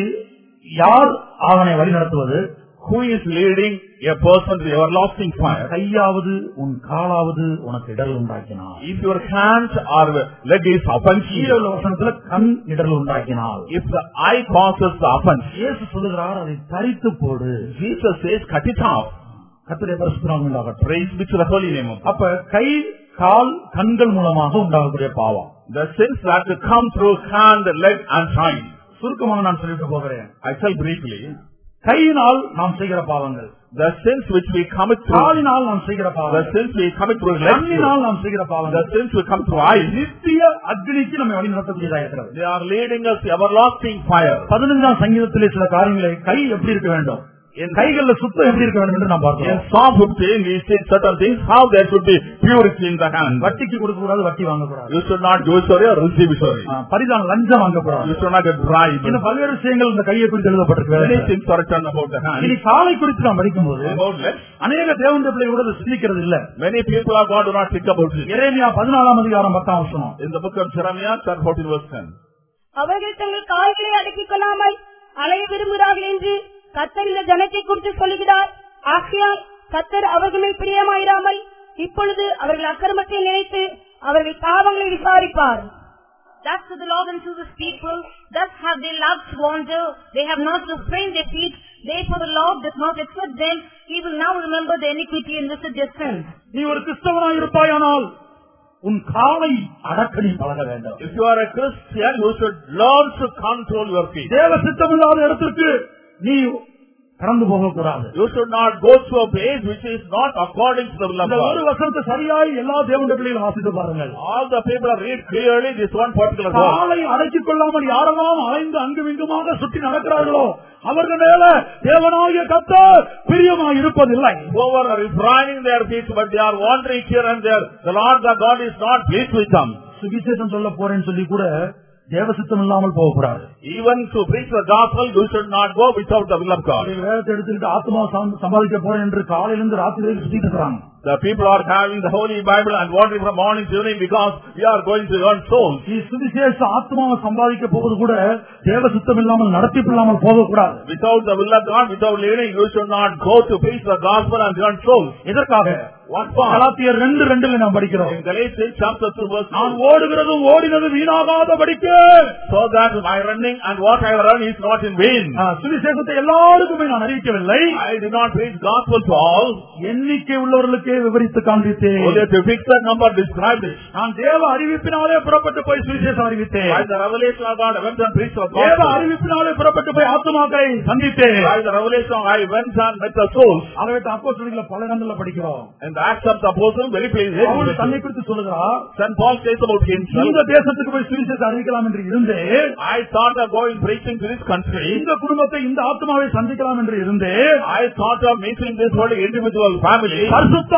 யார் அவனை வழி நடத்துவது Who is leading a person to the everlasting fire? கையாவது உன் காலாவது உனக்கு இடர் உண்டாக்கினார் If your hand or leg is offensive, கீழே உள்ள வசனத்துல கண் இடர் உண்டாக்கினார் if the eye causes the offense, இயேசு சொல்லுகிறார் அதை தரித்து போடு Jesus says, cut it off. கத்திரை பரிசுத்தம் உண்டாகட்டும் Praise be to the holy name of God. அப்ப கை கால் கண்கள் மூலமாக உண்டாகக்கூடிய பாவம் The sins that come through hand, leg and eye. சுருக்கமாக நான் சொல்லிட்டு போகிறேன் I tell briefly, கையினால் நாம் செய்கிற பாவங்கள் the sins which we commit through, காலினால் நாம் செய்கிற the பாவங்கள் sins we commit through legs, கண்ணினால் நாம் செய்கிற the பாவங்கள் sins we come through eyes, நித்திய அக்னிக்கு நம்மை வழி நடத்தக்கூடியதாக இருக்கிறது they are leading us to everlasting fire. பதினஞ்சாம் சங்கீதத்திலே சில காரியங்களை கை எப்படி இருக்க வேண்டும் என் கைகள்ல சுத்தம் எப்படி இருக்க வேண்டும் என்று நாம் In பார்க்கிறோம் Psalm 15, we see certain things, how there should be purity in the hand. வட்டிக்கு கொடுக்க கூடாது வட்டி வாங்கக்கூடாது You should not do sorry or receive sorry. ஆ, பரிதான லஞ்சம் வாங்கக்கூடாது You should not get bribe. இன்னும் பல்வேறு விஷயங்கள் இந்த கையை குறித்து Many எழுதப்பட்டிருக்கு things are written about the இனி hand. காலை குறித்து நாம் படிக்கும்போது About legs, அநேக தேவனுடைய பிள்ளை கூட அதை சிந்திக்கிறது இல்ல many people of God do not think about it. எரேமியா பதினாலாம் அதிகாரம் பத்தாம் வசனம் In the book of Jeremiah, chapter 14, verse 10. அவர்கள் தங்கள் கால்களை அடக்கிக் கொள்ளாமல் அலைய விரும்புகிறார்கள் என்று கத்தர் இந்த ஜனத்தை குறித்து சொல்லுகிறார் ஆகையால் கத்தர் அவர்களில் பிரியமாயிராமல் இப்பொழுது அவர்கள் அக்கிரமத்தை நினைத்து அவர்கள் பாவங்களை விசாரிப்பார் Thus to the Lord unto this people, thus have they loved to wander, they have not restrained their feet, therefore the Lord does not accept them, he will now remember their iniquity and visit their sins. நீ ஒரு கிறிஸ்தவனாய் இருப்பாயானால் உன் காலை அடக்க நீ பழக வேண்டும் If you are a Christian, you should learn to control your feet. தேவ சித்தமில்லாத இடத்திற்கு நீ கடந்து போகக்கூடாது You should not go to a place which is not according to the will of இந்த ஒரு God. வசனத்தை சரியாய் எல்லா தேவனுடைய பிள்ளைகளும் வாசித்து பாருங்கள் All the people read clearly this one particular verse. காலை அடக்கிக் கொள்ளாமல் யாரெல்லாம் அலைந்து அங்கும் இங்குமாக சுற்றி நடக்கிறார்களோ அவர்கள் மேல தேவனாகிய கத்தர் பிரியமாய் இருப்பதில்லை Whoever are refraining their feet, but they are wandering here and there, the Lord the God is not pleased with them. சுவிசேஷம் சொல்ல போறேன்னு சொல்லி கூட தேவசித்தம் இல்லாமல் போகக்கூடாது Even to preach the gospel, you should not go without the will of God. வேதத்தை எடுத்துக்கிட்டு ஆத்மா சம்- சம்பாதிக்க போறேன் என்று காலையிலிருந்து ராத்திரி வரைக்கும் சுத்திட்டு இருக்கிறாங்க The people are having the Holy Bible and wandering from morning to evening because we are going to earn souls. நீ சுவிசேஷ ஆத்மாவை சம்பாதிக்க போவது கூட தேவ சித்தம் இல்லாமல் நடத்திப்பு இல்லாமல் போகக்கூடாது Without the will of God, without leading, you should not go to preach the gospel and earn souls. எதற்காக What for? கலாத்தியர் ரெண்டு ரெண்டுல நாம் படிக்கிறோம் In Galatians chapter 2 verse நான் 2, ஓடுகிறதும் ஓடினது வீணாகாத படிக்க so that my running and what I run is not in vain. சுவிசேஷத்தை எல்லாருக்குமே நான் அறிவிக்கவில்லை I did not preach gospel to all, எண்ணிக்கை உள்ளவர்களுக்கே விவரித்து காண்பித்தேன் only to fix the number described it. நான் தேவ அறிவிப்பினாலே புறப்பட்டு போய் சுவிசேஷம் அறிவித்தேன் By the revelation of God, I went and preached the தேவ gospel. அறிவிப்பினாலே புறப்பட்டு போய் ஆத்துமாக்களை சந்தித்தேன் By the revelation, I went and met the souls. ஆகவே அப்போ பல இடங்கள்ல படிக்கிறோம் In the Acts of the Apostles, very plain. அவரு தன்னை குறித்து சொல்லுகிறார் St. Paul says about himself, இந்த தேசத்துக்கு போய் சுவிசேஷம் அறிவிக்கலாம் என்று இருந்தேன் I thought of going preaching to this country. இந்த குடும்பத்தை இந்த ஆத்மாவை சந்திக்கலாம் என்று இருந்தேன் I thought of meeting this whole individual family. பரிசுத்த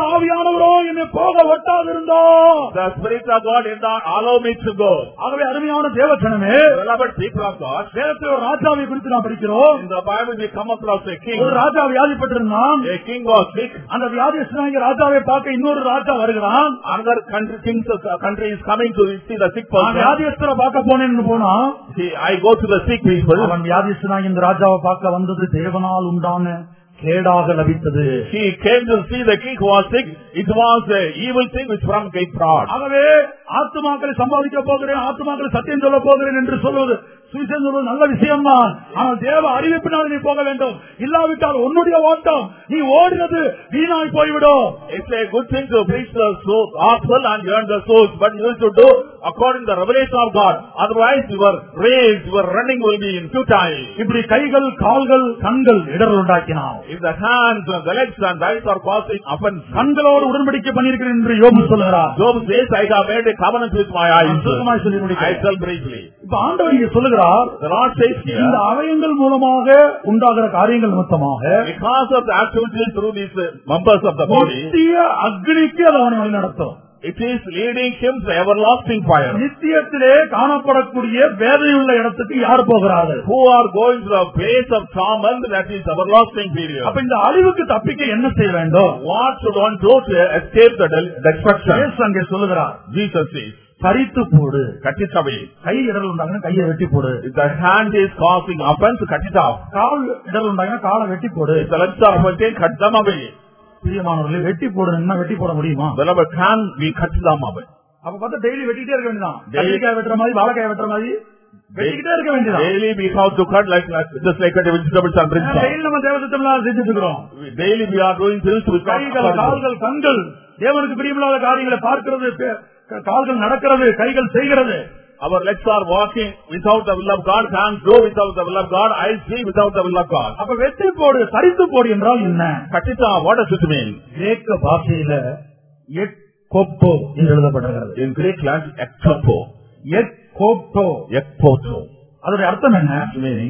ஆவியானவரோ என்னை போக ஒட்டாதிருந்தோ The Spirit of God did not allow me to go. ஆகவே அருமையான தேவச்சனமே Beloved people of God, வேதத்தில் ஒரு ராஜாவை குறித்து நாம் படிக்கிறோம் in the Bible we come across a king. ஒரு ராஜா வியாதிப்பட்டிருந்தான் A king was sick. அந்த வியாதிஸ்தனாகிய ராஜாவை பார்க்க இன்னொரு ராஜா வருகிறான் Another country, king's uh, country is coming to see the sick நான் person. வியாதியஸ்தரை பார்க்க போனேன்னு போனா See, I go to the sick people. அவன் வியாதிஸ்தனாகி இந்த ராஜாவை பார்க்க வந்தது தேவனால் உண்டான கேடாக லபித்தது He came to see the king who was sick. It was an evil thing which from great fraud. ஆகவே ஆத்துமாக்களை சம்பாதிக்க போகிறேன் ஆத்துமாக்களை சத்தியம் சொல்ல போகிறேன் என்று சொல்வது சுவிசேஷம் சொல்வது நல்ல விஷயம்தான் ஆனால் தேவ அறிவிப்பினால் நீ போக வேண்டும் இல்லாவிட்டால் உன்னுடைய ஓட்டம் நீ ஓடினது வீணாய் போய்விடும் It's a good thing to preach the soul, gospel and earn the souls, but you should do according to the revelation of God. Otherwise, your race, your running will be in futile. இப்படி கைகள் கால்கள் கண்கள் இடர் உண்டாக்கினான் If the hands and the legs and eyes are causing offense, கண்களோடு உடன்படிக்கை பண்ணியிருக்கிறேன் என்று யோபு சொல்லுகிறார் Job says, I have made a covenant with my eyes. நான் சுருக்கமாய் சொல்லி I முடிக்கிறேன். tell briefly. இப்ப ஆண்டவர் இங்க சொல்லுகிறார் The Lord says இந்த here, அவயங்கள் மூலமாக உண்டாகிற காரியங்கள் நிமித்தமாக because of the activities through these uh, members of the body, நித்திய அக்னிக்கு அது அவனை வழிநடத்தும் it is leading him to everlasting fire. நித்தியத்திலே காணப்படக்கூடிய வேதையுள்ள இடத்துக்கு யார் போகிறார்கள் Who are going to the place of torment that is everlasting period. அப்ப இந்த அழிவுக்கு தப்பிக்க என்ன செய்ய வேண்டும் What should one do to escape the del- destruction? இயேசு அங்கே சொல்லுகிறார் Jesus says, சரித்து போடு cut it away. கை இடல் உண்டாங்கன்னா கையை வெட்டி போடு If the hand is causing offense, cut it off. கால் இடல் உண்டாங்கன்னா காலை வெட்டி போடு If the legs are offending, cut them away. பிரியமானவர்களே வெட்டி போடுன்னா வெட்டி போட முடியுமா Beloved, can we cut them away? அப்ப பார்த்தா டெய்லி வெட்டிட்டே இருக்க வேண்டியதான் Daily- கத்திரிக்காய் வெட்டுற மாதிரி வாழைக்காய் வெட்டுற மாதிரி வெட்டிக்கிட்டே இருக்க வேண்டியதான் Daily we have to cut like, like just like cut vegetables and brinjal. Daily நம்ம தேவசத்தம் செஞ்சுட்டு இருக்கிறோம் Daily we are doing things with கைகள் கால்கள் கண்கள் தேவனுக்கு பிரியமில்லாத காரியங்களை பார்க்கிறது பே- க- கால்கள் நடக்கிறது கைகள் செய்கிறது Our legs are walking without the will of God, hands go without the will of God, eyes see without the will of God. அப்ப வெட்டி போடு சரித்து போடு என்றால் என்ன Cut it off. What does it mean? கிரேக்க பாஷையில எட் கோப்போ என்று எழுதப்படுகிறது In Greek language, ektopo. Ed கோப்போ Ekpoto. அதோட அர்த்தம் என்ன Meaning,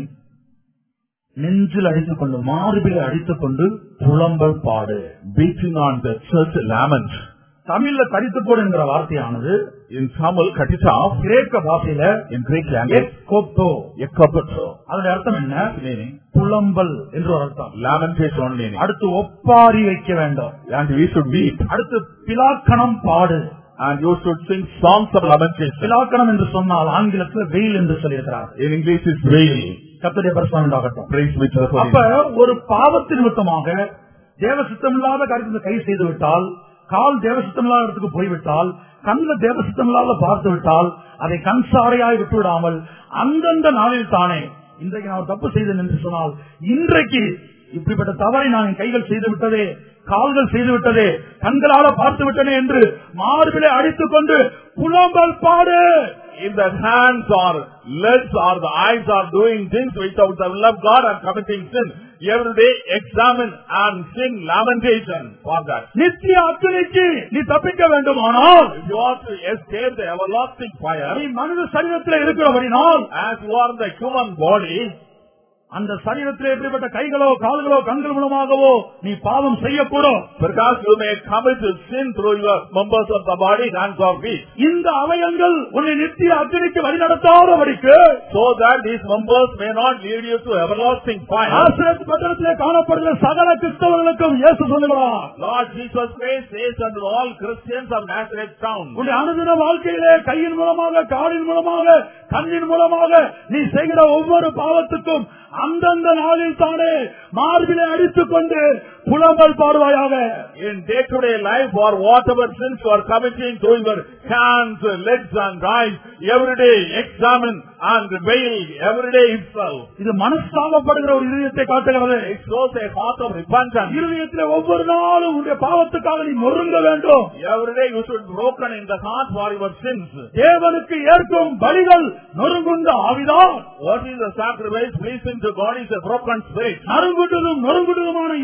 நெஞ்சில் அடித்துக் கொண்டு மார்பில் அடித்துக் கொண்டு புலம்பல் பாடு beating on the church lament. தமிழ்ல தரித்து போடு என்கிற வார்த்தையானது In Tamil, cut it off. கிரேக்க பாஷையில In Greek language, Ed கோப்போ ekopoto. அதோட அர்த்தம் என்ன Meaning, புலம்பல் என்று ஒரு அர்த்தம் lamentation meaning. அடுத்து ஒப்பாரி வைக்க வேண்டும் And we should weep. அடுத்து பிலாக்கணம் பாடு And you should sing songs of lamentation. பிலாக்கணம் என்று சொன்னால் ஆங்கிலத்தில் வெயில் என்று சொல்லியிருக்கிறார் In English, it's wail. கத்துடைய பரிசுத்தம் உண்டாகட்டும் Praise be to the அப்ப Lord. ஒரு பாவத்தின் நிமித்தமாக தேவ சித்தமில்லாத காரியத்தை கை செய்து விட்டால் கால் தேவ சித்தமில்லாத இடத்துக்கு போய்விட்டால் கண்ணில் தேவ சித்தமில்லாத பார்த்து விட்டால் அதை கண் சாரையாய் விட்டு விடாமல் அந்தந்த நாளில் தானே இன்றைக்கு நான் ஒரு தப்பு செய்தேன் என்று சொன்னால் இன்றைக்கு இப்படிப்பட்ட தவறை நான் என் கைகள் செய்து விட்டதே கால்கள் செய்து விட்டதே கண்களால பார்த்து விட்டனே என்று மார்பிலே அடித்துக் கொண்டு புலம்பல் பாடு If the hands or legs or the eyes are doing things without the will of God and committing sin, every day examine and sing lamentation for that. நித்திய அக்கினிக்கு நீ தப்பிக்க வேண்டுமானால் If you want to escape the everlasting நீ fire, மனித சரீரத்தில் இருக்கிறபடினால் as you are in the human body, அந்த சரீரத்தில் எப்படிப்பட்ட கைகளோ கால்களோ கண்கள் மூலமாகவோ நீ பாவம் செய்யக்கூடும் because you may commit sin through your members of the body, hands or feet, இந்த அவயங்கள் உன்னை நித்திய அக்கினிக்கு வழிநடத்தாதபடிக்கு so that these members may not lead you to everlasting fire. ஆசிரியர் பட்டணத்திலே காணப்படுகிற சகல கிறிஸ்தவர்களுக்கும் இயேசு சொல்லுகிறார் Lord Jesus Christ says unto all Christians of Nazareth town, உன்னுடைய அனுதின வாழ்க்கையிலே கையின் மூலமாக காலின் மூலமாக கண்ணின் மூலமாக நீ செய்கிற ஒவ்வொரு பாவத்துக்கும் அந்தந்த நாளில் தானே மார்பிலே அடித்துக் கொண்டு புலம்பல் பாடுவாயாக in day-to-day life or whatever sins you are committing through your hands, legs and eyes, every day examine and wail every day itself. இது மனஸ்தாபப்படுகிற ஒரு இதயத்தை காட்டுகிறது It shows a heart of repentance. இருதயத்திலே ஒவ்வொரு நாளும் உன்னுடைய பாவத்துக்காக நீ நொறுங்க வேண்டும் Every day you should be broken in the heart for your sins. தேவனுக்கு ஏற்கும் பலிகள் நொறுங்குண்ட ஆவிதான் What is the sacrifice pleasing to God is a broken spirit. நறுங்குண்டதும் நொறுங்குண்டதுமான இருதயத்தை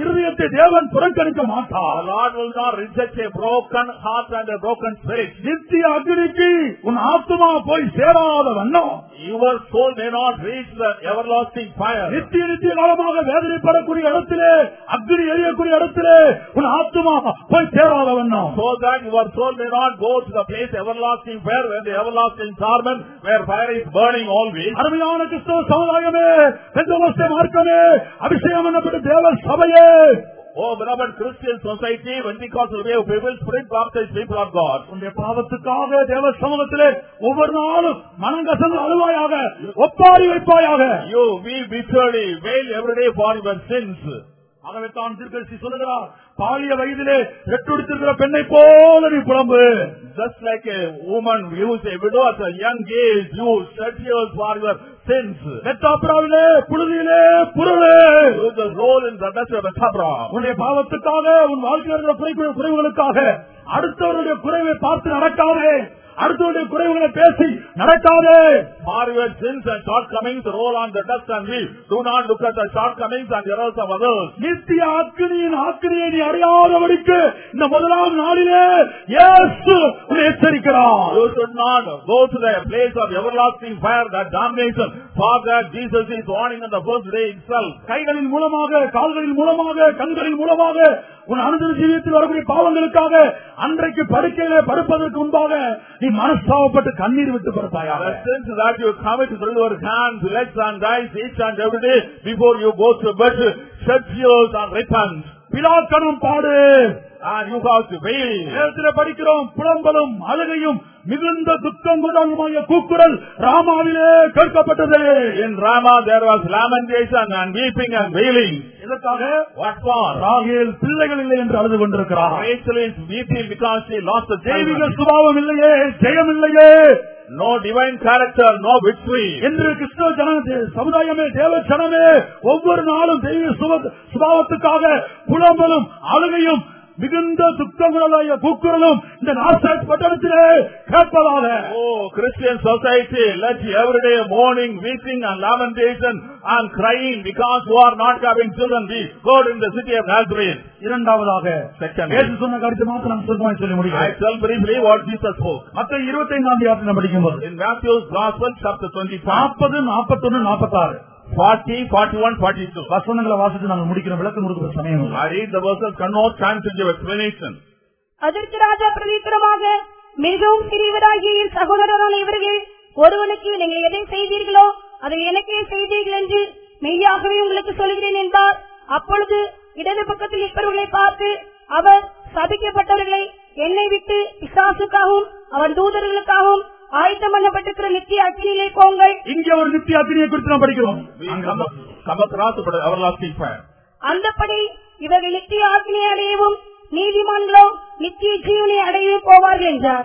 தேவன் புறக்கணிக்க மாட்டார் The Lord will not reject a broken heart and a broken spirit. நித்திய அக்னிக்கு உன் ஆத்துமா போய் சேராத வண்ணம் Your soul may not reach the everlasting fire. நித்திய நித்திய காலமாக வேதனைப்படக்கூடிய இடத்திலே அக்னி எரியக்கூடிய இடத்திலே உன் ஆத்துமா போய் சேராத வண்ணம் So that your soul may not go to the place everlasting fire when the everlasting torment where fire is burning always. அருமையான கிறிஸ்தவ சமுதாயமே பெந்தகோஸ்தே மார்க்கமே அபிஷேகம் பண்ணப்பட்ட தேவ சபையே Oh, beloved Christian society, Pentecostal way of people, spirit baptized people of God. உன்னுடைய பாவத்துக்காக தேவ சமூகத்திலே ஒவ்வொரு நாளும் மனங்கசந்து அழுவாயாக ஒப்பாரி வைப்பாயாக You weep bitterly, wail every day for your sins. ஆகவே தான் திருக்கட்சி சொல்லுகிறார் பாலிய வயதிலே ரெட்டுடித்திருக்கிற பெண்ணை போல நீ புலம்பு Just like a woman views a widow at a young age, you shed tears for your sins. நெத்தாப்புறாவிலே புழுதியிலே புரளு You the roll in the dust of a tabra. உன்னுடைய பாவத்துக்காக உன் வாழ்க்கையில் இருக்கிற குறை குறைவுகளுக்காக அடுத்தவருடைய குறைவை பார்த்து நடக்காதே அடுத்தவருடைய குறைவுகளை பேசி நடக்காதே For your sins and shortcomings, roll on the dust and weep. Do not look at the shortcomings and errors of others. நித்திய அக்னியின் ஆக்கினியை நீ அறியாதபடிக்கு இந்த முதலாம் நாளிலே இயேசு உன்னை எச்சரிக்கிறார் You should not go to the place of everlasting fire, that damnation, for that Jesus is warning on the first day itself. கைகளின் மூலமாக கால்களின் மூலமாக கண்களின் மூலமாக உன் அனுதின ஜீவியத்தில் வரக்கூடிய பாவங்களுக்காக அன்றைக்கு படுக்கையிலே படுப்பதற்கு முன்பாக நீ மனஸ்தாபப்பட்டு கண்ணீர் விட்டு படுத்தாயாக The sins that you commit through your hands, legs and eyes each and every day before you go to bed, shed tears and repent. பிலாக்கணம் பாடு And you have to wail. நேரத்தில் படிக்கிறோம் புலம்பலும் அழுகையும் மிகுந்த துக்கம் குடலுமாய கூக்குரல் ராமாவிலே கேட்கப்பட்டது In Rama there was lamentation and weeping and wailing. இதற்காக What for? ராகேல் பிள்ளைகள் இல்லை என்று அழுது கொண்டிருக்கிறார் Rachel is weeping because she lost the தெய்வீக children. சுபாவம் இல்லையே ஜெயம் இல்லையே No divine character, no victory. என்று கிறிஸ்தவ ஜன சமுதாயமே தேவ ஜனமே ஒவ்வொரு நாளும் தெய்வ சுப- சுபாவத்துக்காக புலம்பலும் அழுகையும் மிகுந்த துக்கங்களாய கூக்குரலும் இந்த நாசாட் பட்டணத்திலே கேட்பதாக Oh, Christian society, let every day mourning, weeping and lamentation and crying because you are not having children be God in the city of Nazareth. இரண்டாவதாக Second. இயேசு சொன்ன கருத்து மாத்திரம் நான் சுருக்கமாக சொல்லி I முடிகிறேன் tell briefly what Jesus spoke. மத்த இருபத்தி ஐந்தாம் அதிகாரத்தில் படிக்கும்போது In Matthew's Gospel, chapter 25, நாற்பது நாற்பத்தொன்னு நாற்பத்தாறு 40, 41, 42. வசனங்களை வாசித்து நாங்கள் முடிக்கிற விளக்கம் கொடுக்கிற சமயம் இல்லை. I read the verses, cannot time to give explanation. அதற்கு ராஜா பிரதித்திரமாக மிகவும் சிறியவராகிய என் சகோதரரான இவர்கள் ஒருவனுக்கு நீங்கள் எதை செய்தீர்களோ அதை எனக்கே செய்தீர்கள் என்று மெய்யாகவே உங்களுக்கு சொல்கிறேன் என்றார் அப்பொழுது இடது பக்கத்தில் இருப்பவர்களை பார்த்து அவர் சபிக்கப்பட்டவர்களை என்னை விட்டு பிசாசுக்காகவும் அவன் தூதர்களுக்காகவும் ஆயத்தம் பண்ணப்பட்டிருக்கிற நித்திய அக்கினியிலே போங்கள் இங்கே ஒரு நித்திய அக்னியை குறித்து நாம் படிக்கிறோம் We come, come across about everlasting fire. அந்தப்படி இவர்கள் நித்திய ஆக்கினை அடையவும் நீதிமான்களோ நித்திய ஜீவனை அடையவும் போவார்கள் என்றார்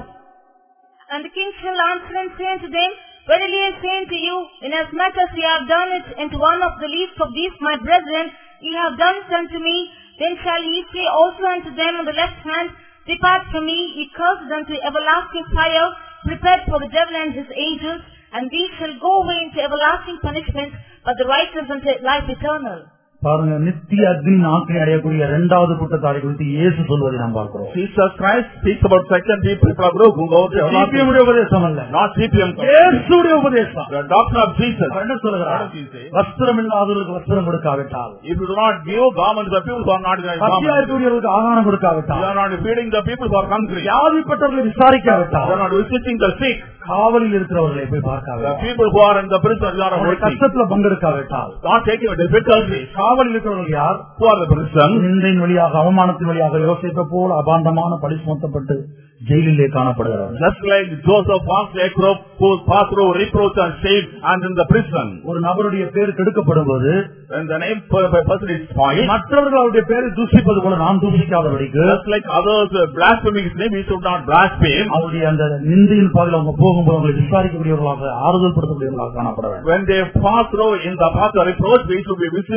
And the king shall answer and say unto them, Verily I say unto you, inasmuch as ye have done it unto one of the least of these my brethren, ye have done it unto me, then shall ye say also unto them on the left hand, Depart from me, ye cursed unto everlasting fire, prepared for the devil and his angels, and these shall go away into everlasting punishment, but the righteous unto life eternal. பாருங்க நித்திய அக்னி ஆக்கினை அடையக்கூடிய இரண்டாவது கூட்டத்தாரை குறித்து இயேசு சொல்வதை நாம் பார்க்கிறோம் Jesus Christ speaks about second people of group who go to everlasting CPM உடைய உபதேசம் அல்ல Not CPM. இயேசுடைய உபதேசம் The doctrine of Jesus. அவர் என்ன சொல்லுகிறார் What does he say? வஸ்திரம் இல்லாதவர்களுக்கு வஸ்திரம் கொடுக்காவிட்டால் If you do not give garments to people who are not in பசியா garments, இருக்கக்கூடியவர்களுக்கு ஆகாரம் you கொடுக்காவிட்டால் are not feeding the people who are hungry, you வியாதிப்பட்டவர்களை விசாரிக்காவிட்டால் are not visiting the sick, காவலில் இருக்கிறவர்களை போய் the பார்க்காவிட்டால் people who are in the prison, you are அவருடைய working, கஷ்டத்துல பங்கெடுக்காவிட்டால் not taking a difficulty. காவலில் இருக்கிறவர்கள் யார் Who are the prison? நிந்தையின் வழியாக அவமானத்தின் வழியாக யோசித்த போல் அபாண்டமான பழி சுமத்தப்பட்டு ஜெயிலிலே காணப்படுகிறார் Just like Joseph passed a crop who passed through reproach and shame and in the prison. ஒரு நபருடைய பேர் கெடுக்கப்படும் போது When the name per per person is spoiled, மற்றவர்கள் அவருடைய பேரை தூஷிப்பது போல நாம் தூஷிக்காதபடிக்கு just like others uh, blaspheming his name, we should not blaspheme. அவருடைய அந்த நிந்தையின் பாதையில் அவங்க போகும்போது அவங்களை விசாரிக்கக்கூடியவர்களாக ஆறுதல் படுத்தக்கூடியவர்களாக காணப்பட வேண்டும் When they pass through in the path of reproach, we should be visiting and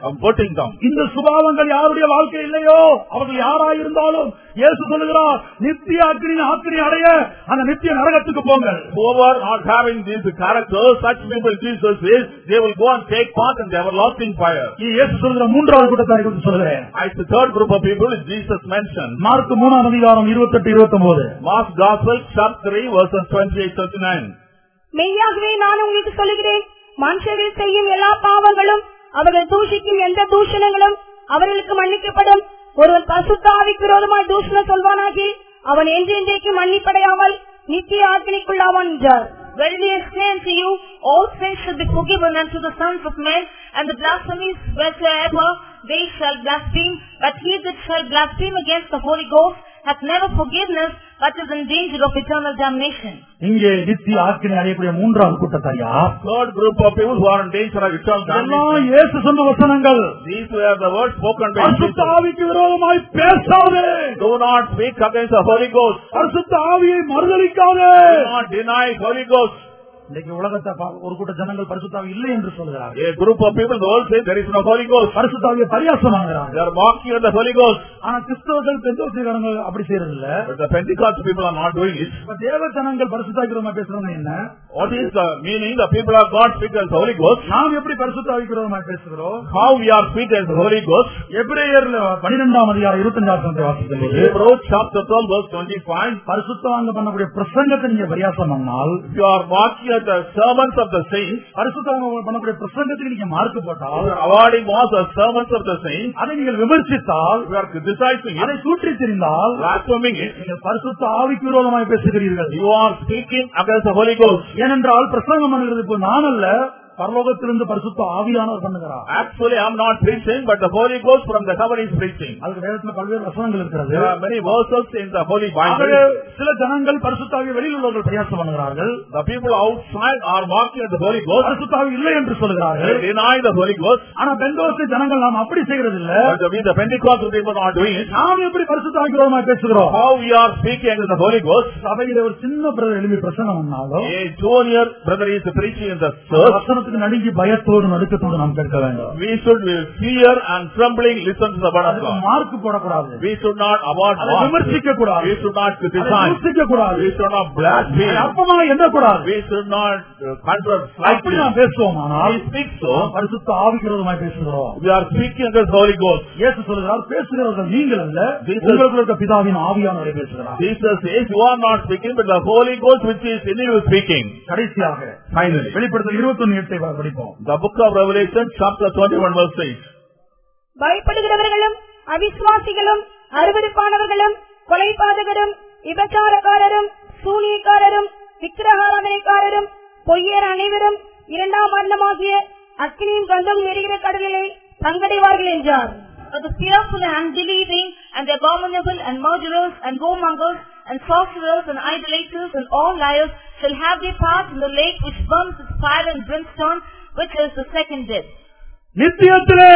comforting them. இந்த சுபாவங்கள் யாருடைய வாழ்க்கை இல்லையோ அவர்கள் யாராயிருந்தாலும் இயேசு சொல்லுகிறார் நித்திய அக்னி அக்னி அடைய அந்த நித்திய நரகத்துக்கு போங்கள் Whoever not having these characters, such people Jesus says, they will go and take part in the everlasting fire. இது இயேசு சொல்லுகிற மூன்றாவது கூட்டத்தாரை குறித்து சொல்லுகிறேன் As the third group of people is Jesus mentioned. Mark மூணாம் அதிகாரம் இருபத்தெட்டு இருபத்தி ஒன்பது Mark's Gospel, chapter 3, verses 28 39. மெய்யாகவே நான் உங்களுக்கு சொல்லுகிறேன் மனுஷர்கள் செய்யும் எல்லா பாவங்களும் அவர்கள் தூஷிக்கும் எந்த தூஷணங்களும் அவர்களுக்கு மன்னிக்கப்படும் ஒருவன் பசுத்த ஆவிக்கு விரோதமாய் தூஷணம் சொல்வானாகி அவன் என்றென்றைக்கு மன்னிப்படையாமல் நித்திய ஆக்கினிக்குள்ளாவான் என்றார் Verily I say unto you, all sins shall be forgiven unto the sons of men, and the blasphemies wheresoever they shall blaspheme. But he that shall blaspheme against the Holy Ghost hath never forgiveness, but is in danger of eternal damnation. இங்கே நித்திய ஆக்கினை அடையக்கூடிய மூன்றாவது கூட்டத்தாரியா Third group of people who are in danger of eternal இதெல்லாம் damnation. இயேசு சொன்ன வசனங்கள் These were the words spoken by பரிசுத்த Jesus. ஆவிக்கு விரோதமாய் பேசாதே Do not speak against the Holy Ghost. பரிசுத்த ஆவியை மறுதளிக்காதே Do not deny Holy Ghost. இன்னைக்கு உலகத்தை பா- ஒரு கூட்ட ஜனங்கள் பரிசுத்தாவி இல்லை என்று சொல்கிறார்கள் A group of people, the world say there is no Holy Ghost. பரிசுத்தாவியை பரியாசம் They வாங்குறாங்க are mocking at the Holy Ghost. ஆனா கிறிஸ்தவர்கள் பெந்தோசிகாரங்க அப்படி செய்யறது இல்ல But the Pentecost people are not doing it. இப்ப தேவ ஜனங்கள் பரிசுத்தாவிக்கிறோமா பேசுறவங்க என்ன What is the meaning? The people of God speak as Holy Ghost. நாம் எப்படி பரிசுத்தாவிக்கிறோமா பேசுகிறோம் How we are speak as Holy Ghost? எபிரேயர்ல பனிரெண்டாம் அதிகாரம் இருபத்தஞ்சாவது வாசிக்கும் போது Hebrews chapter 12 verse 25. பரிசுத்தவாங்க பண்ணக்கூடிய பிரசங்கத்தை நீங்க பரியாசம் பண்ணால் If you are mocking at the sermons of the saints, பரிசுத்தவங்க பண்ணக்கூடிய பிரசங்கத்துக்கு நீங்க மார்க் you போட்டால் are avoiding most the sermons of the saints, அதை நீங்கள் விமர்சித்தால் you are criticizing அதை it, சூற்றி தெரிந்தால் blaspheming it, நீங்கள் பரிசுத்த ஆவிக்கு விரோதமாய் பேசுகிறீர்கள் you are speaking against the Holy Ghost. ஏனென்றால் பிரசங்கம் பண்ணுகிறது இப்ப நான் அல்ல பரலோகத்திலிருந்து பரிசுத்த ஆவியானவர் பண்ணுகிறார் Actually, I am not preaching, but the Holy Ghost from the heaven is preaching. அதுக்கு வேதத்துல பல்வேறு வசனங்கள் இருக்கிறது There are many verses in the Holy ஆகவே Bible. சில ஜனங்கள் பரிசுத்தாவி வெளியில் உள்ளவர்கள் பிரயாசம் பண்ணுகிறார்கள் The people outside are mocking at the Holy Ghost. பரிசுத்தாவி இல்லை என்று They சொல்கிறார்கள் deny the Holy Ghost. ஆனா பெந்தோஸ்து ஜனங்கள் நாம் அப்படி செய்கிறது இல்ல But the, we, the Pentecostal people are not doing it. நாம் எப்படி பரிசுத்தாவி விரோதமாய் பேசுகிறோம் How we are speaking against the Holy Ghost. சபையில ஒரு சின்ன பிரதர் எழுப்பி பிரசங்கம் பண்ணாலும் A junior brother is preaching in the அந்த church. வசனத்துக்கு நடுங்கி பயத்தோடு நடுக்கத்தோடு நாம் கேட்க வேண்டும் We should with fear and trembling listen to the word of அதுக்கு God. மார்க் போடக்கூடாது We should not avoid அதை mark. விமர்சிக்க கூடாது We should not அதை criticize. தூசிக்க கூடாது We should not blaspheme. அதை அற்பமாக எண்ணக்கூடாது We should not uh, consider அப்படி slightly. நாம் பேசுவோம் ஆனால் We speak so. பரிசுத்த ஆவிக்கிறதுமாய் பேசுகிறோம் We are speaking against the Holy Ghost. இயேசு சொல்கிறார் பேசுகிறவர்கள் நீங்கள் அல்ல Jesus- உங்களுக்கு இருக்க பிதாவின் ஆவியானவரை பேசுகிறார் Jesus says you are not speaking, but the Holy Ghost which is in you is speaking. கடைசியாக Finally. வெளிப்படுத்தல் இருபத்தி ஒன்னு எட்டை படிப்போம் The book of Revelation, chapter 21, verse 6. பயப்படுகிறவர்களும் அவிசுவாசிகளும் அருவருப்பானவர்களும் கொலைபாதகரும் விபச்சாரக்காரரும் சூனியக்காரரும் விக்கிரகாராதனைக்காரரும் பொய்யர் அனைவரும் இரண்டாம் மரணமாகிய அக்கினியும் கந்தம் எரிகிற கடலிலே பங்கடைவார்கள் என்றார் But the fearful and unbelieving, and the abominable, and murderers, and warmongers, and sorcerers, and idolaters, and all liars shall have their part in the lake which burns with fire and brimstone, which is the second death. நித்தியத்திலே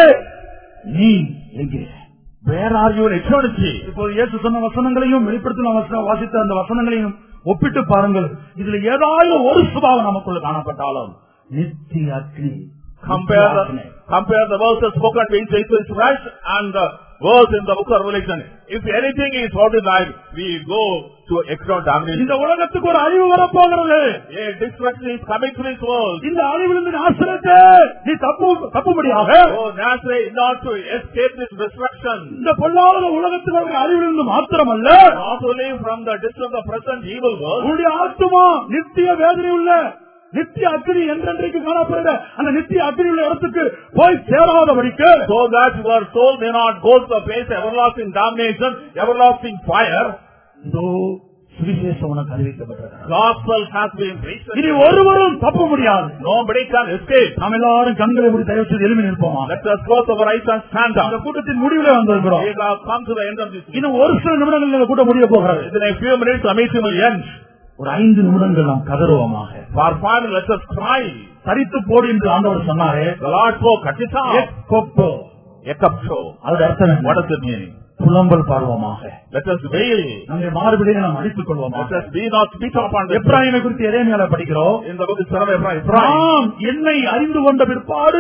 நீ எங்கே Where are you in eternity? இப்போது இயேசு சொன்ன வசனங்களையும் வெளிப்படுத்தின வசன- வாசித்த அந்த வசனங்களையும் ஒப்பிட்டு பாருங்கள் இதுல ஏதாவது ஒரு சுபாவம் நமக்குள்ள காணப்பட்டாலும் நித்திய அக்னி Compare நித்திய the, அக்னி. compare the verses spoken by Jesus Christ and the verse in the book of Revelation. If anything is what is like, we go to eternal damnation. இந்த உலகத்துக்கு ஒரு அழிவு வரப்போகிறது A destruction is coming to this world. இந்த அழிவிலிருந்து நாசனத்தை நீ தப்பு தப்புபடியாக Oh, Nazareth, not to escape this destruction. இந்த பொல்லாத உலகத்துக்கு ஒரு அழிவிலிருந்து மாத்திரமல்ல Not only from the destruction of the present evil world, உன்னுடைய ஆத்துமா நித்திய வேதனை உள்ள நித்திய அக்னி என்றென்றைக்கு காணப்படுகிற அந்த நித்திய அக்னி உள்ள இடத்துக்கு போய் சேராதபடிக்கு so that your soul may not go to the place of everlasting damnation, everlasting fire. இதோ சுவிசேஷம் உனக்கு அறிவிக்கப்பட்டிருக்கிறது Gospel has been preached. இனி ஒருவரும் தப்ப முடியாது Nobody can escape. நாம் எல்லாரும் கண்களை மூடி தயவு செய்து எழுமி நிற்போமா Let us close our eyes and stand அந்த up. கூட்டத்தின் முடிவிலே வந்திருக்கிறோம் We have come to the end of this. இன்னும் ஒரு சில நிமிடங்கள் இந்த கூட்டம் முடிய போகிறது Within a few minutes, the meeting will end. ஒரு ஐந்து நிமிடங்கள் நாம் கதறுவோமாக For five minutes, let us cry. தரித்து போடு என்று ஆண்டவர் சொன்னாரே The Lord spoke, cut it off. கொப்போ Ekapso. அது அர்த்தம் What என்ன? does it mean? புலம்பல் பாடுவோமாக Let us wail. நம்முடைய மார்பிலே நாம் அடித்துக் Let கொள்வோமாக us be not beat upon the எப்ராஹிமை குறித்து எரேமியால படிக்கிறோம் In the book of Surah Ephraim. Ephraim. நாம் என்னை அறிந்து கொண்ட பிற்பாடு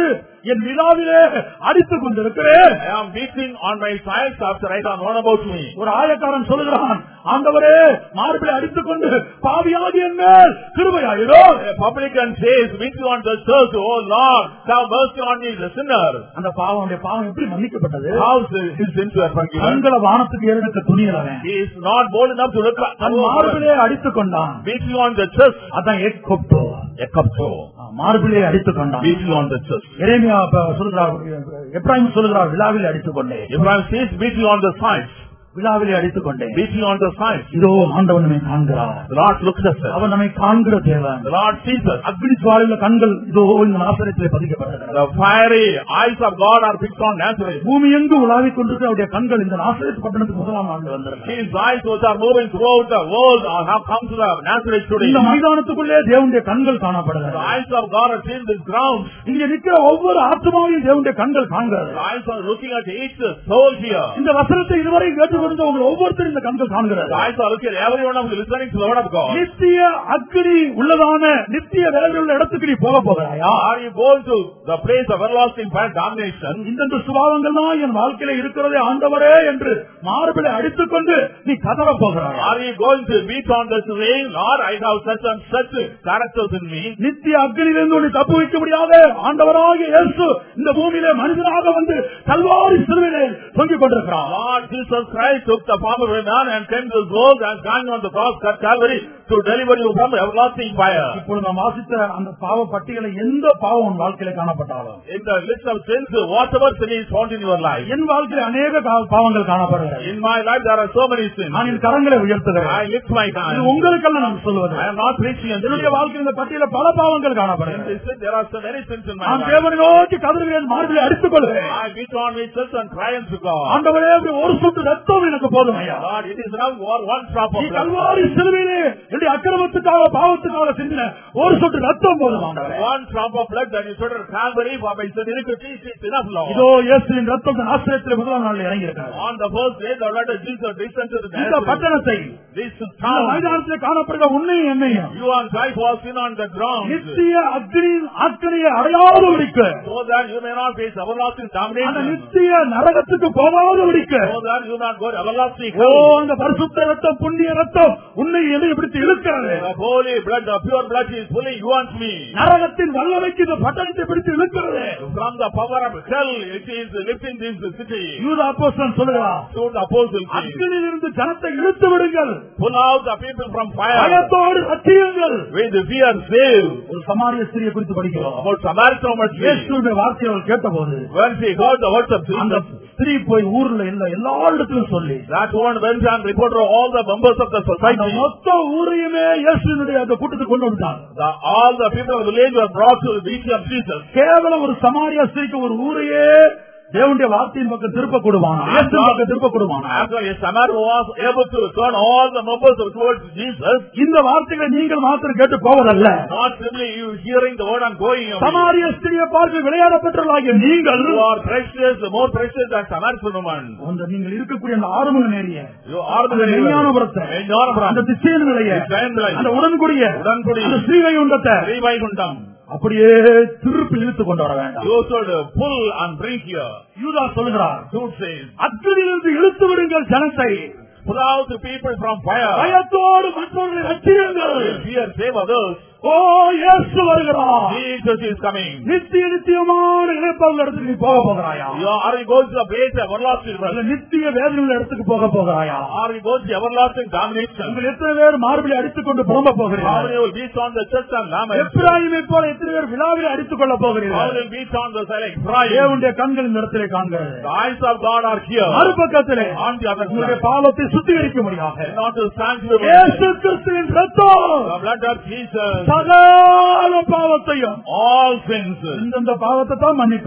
என் விழாவிலே அடித்துக் கொண்டிருக்கிறேன் I am beating on my sides after I have known about me. ஒரு ஆயக்காரன் சொல்லுகிறான் ஆண்டவரே மார்பிளை அடித்துக் கொண்டு பாவியாகி என் மேல் கிருபையாயிரும் A publican says, beating on the church, Oh Lord, have mercy on me, the sinner. அந்த பாவனுடைய பாவம் எப்படி மன்னிக்கப்பட்டது How is his sins were forgiven? கண்களை வானத்துக்கு ஏறெடுக்க துணியலவன் He is not bold enough to look at தன் மார்பிலே அடித்துக் கொண்டான் beating on the church. அதான் எக்கொப்டோ Ekapto. மார்பிலே அடித்துக் கொண்டான் Beating on the church. எரேமியா அப்ப சொல்லுகிறார் எப்ராஹிம் சொல்லுகிறார் விழாவிலே அடித்துக் கொண்டேன் Abraham says, beating on the sides. விழாவிலே அடித்துக் கொண்டேன் Beating on the sides. இதோ ஆண்டவன் நம்மை காண்கிறார் The Lord looks at us. அவன் நம்மை காண்கிற தேவன் The Lord sees us. அக்னி சுவாலில கண்கள் இதோ இந்த நாசரத்திலே பதிக்கப்பட்டிருக்கிறது The fiery eyes of God are fixed on Nazareth. பூமி எங்கு உலாவிக் கொண்டிருக்க அவருடைய கண்கள் இந்த நாசரத் பட்டணத்துக்கு முதலாம் ஆண்டு வந்திருக்கு His eyes which are moving throughout the world are have come to the Nazareth today. இந்த மைதானத்துக்குள்ளே தேவனுடைய கண்கள் The காணப்படுகிறது eyes of God are seen this ground. இங்க நிற்கிற ஒவ்வொரு ஆத்மாவையும் தேவனுடைய கண்கள் காண்கிறது The eyes are looking at each soul here. இந்த வசனத்தை இதுவரை கேட்டுக்கொண்டு உங்கள் ஒவ்வொருத்தரும் இந்த கண்கள் The காண்கிறது eyes are looking at everyone of you listening to the word of God. நித்திய அக்னி உள்ளதான நித்திய வேலை உள்ள இடத்துக்கு நீ போக போகிறாயா Are you going to the place of everlasting fire damnation? இந்தந்த சுபாவங்கள் தான் என் வாழ்க்கையில இருக்கிறதே ஆண்டவரே என்று மார்பிளை அடித்துக் கொண்டு நீ கதற போகிறாயா Are you going to beat on this saying, Lord, I have such and such characters in me? நித்திய அக்னியிலிருந்து உன்னை தப்பு வைக்க முடியாத ஆண்டவராகிய இயேசு இந்த பூமியிலே மனிதனாக வந்து கல்வாரி சிறுவிலே தொங்கிக் கொண்டிருக்கிறார் Lord Jesus Christ took the form of a man and came to this world and hung on the cross at Calvary to deliver you from everlasting fire. இப்பொழுது நாம் வாசித்த அந்த பாவ பட்டியலை எந்த பாவம் உன் வாழ்க்கையில காணப்பட்டாலும் In the list of sins, whatever sin is found in your life. என் வாழ்க்கையில அநேக கா- பாவங்கள் காணப்படுகிறது In my life, there are so many sins. நான் என் கரங்களை உயர்த்துகிறேன் I lift my இது hand. உங்களுக்கல்ல நான் சொல்வது I am not preaching and என்னுடைய வாழ்க்கையில் இந்த பட்டியல பல பாவங்கள் In காணப்படுகிறது this sin, there are so many sins in my நான் life. தேவனை நோக்கி கதறுகிறேன் மார்பிலை அடித்துக் கொள்கிறேன் I beat on my chest and cry unto God. ஆண்டவரே அப்படி ஒரு சொட்டு ரத்தம் எனக்கு போதும் ஐயா Lord, it is now or one drop நீ of blood. கல்வாரி சிலுவையிலே என்னுடைய அக்கிரமத்துக்காக பாவத்துக்காக சிந்தின ஒரு சொட்டு ரத்தம் போதும் ஆண்டவரே One drop of blood that you should have Calvary for my sin iniquity is enough, Lord. இதோ இயேசுவின் ரத்தம் இந்த ஆசிரியத்தில் முதலாம் நாள் இறங்கி இருக்கிறது On the first day, the Lord Jesus descended to the இந்த Nazareth. பட்டணத்தை This இந்த town, மைதானத்தில் காணப்படுகிற உண்மையும் என்னையும் you and wife was in on the ground, நித்திய அக்னி அக்னியை அடையாத விடிக்க so that you may not face everlasting அந்த damnation, நித்திய நரகத்துக்கு போகாத விடிக்க so that you not go to everlasting O hell. அந்த பரிசுத்த ரத்தம் புண்ணிய ரத்தம் உன்னை என்னை பிடித்து இழுக்கிறது The holy blood, the pure blood is pulling you and me. நரகத்தின் வல்லமைக்கு இந்த பட்டணத்தை பிடித்து இழுக்கிறது From the power of hell, it is lifting this city. யூத அப்போஸ்தலன் சொல்லுகிறார் So the apostle says, அக்னியிலிருந்து ஜனத்தை இழுத்து விடுங்கள் pull out the people from fire. பயத்தோடு சத்தியுங்கள் With fear, save. ஒரு சமாரிய ஸ்திரியை குறித்து படிக்கிறோம் About Samaritan woman, இயேசுவின் வார்த்தையை அவள் கேட்டபோது when she heard the words of அந்த Jesus, ஸ்திரீ போய் ஊர்ல இல்ல எல்லா இடத்திலும் சொல்லி that woman went and reported to all the members of the அந்த society. மொத்த ஊரையுமே இயேசுவினுடைய அந்த கூட்டத்துக்கு கொண்டு வந்துட்டாங்க The, all the people of the village were brought to the beach of Jesus. கேவலம் ஒரு சமாரியா ஸ்திரீக்கு ஒரு ஊரையே தேவனுடைய வார்த்தையின் பக்கம் திருப்ப கொடுவானா இயேசுவின் பக்கம் திருப்ப கொடுவானா After a Samaritan was able to turn all the members of towards Jesus, இந்த வார்த்தைகளை நீங்கள் மாத்திரம் கேட்டு போவதல்ல not simply you hearing the word and going away. சமாரிய ஸ்திரியை பார்த்து விளையாட பெற்றவர்களாகிய நீங்கள் You are precious, more precious than Samaritan woman. அந்த நீங்கள் இருக்கக்கூடிய அந்த ஆறுமுக நேரிய You are the அந்த மெய்ஞானபுரத்தை அந்த ஞானபுரம். திசையின் நிலைய நிலைய, அந்த உடன்குடிய உடன்குடி. அந்த ஸ்ரீவைகுண்டத்தை ஸ்ரீவைகுண்டம். அப்படியே திருப்பி இழுத்து கொண்டு வர வேண்டாம் You should pull and bring here. யூதா சொல்லுகிறார் Jude says, அக்னியிலிருந்து இழுத்து விடுங்கள் ஜனத்தை pull out the people from fire. பயத்தோடு மற்றவர்களை ரட்சியுங்கள் Fear, save others. ஓ இயேசு வருகிறார் Jesus is coming. நித்திய நித்தியமான இழப்பாங்க இடத்துக்கு நீ போக போகிறாயா You are, are you going to the place of everlasting அல்ல rest? நித்திய வேதனையுள்ள இடத்துக்கு போக போகிறாயா Are you going to everlasting damnation? உங்கள் எத்தனை பேர் மார்பிளை அடித்துக் கொண்டு புறம்ப How போகிறீர்கள் many will beat on the church and lament? எப்ராஹிமை போல எத்தனை பேர் விழாவில் அடித்துக் கொள்ள How போகிறீர்கள் will beat on the silent cry? தேவனுடைய கண்கள் இந்த இடத்திலே காண்கிறது The eyes of God are here. மறுபக்கத்திலே On the other உங்களுடைய side. பாவத்தை சுத்திகரிக்க முடியாது Not to sanctify இயேசு கிறிஸ்துவின் ரத்தம் the blood of Jesus. சகல பாவத்தையும் All sins. இந்தந்த பாவத்தை தான் மன்னிப்பேன்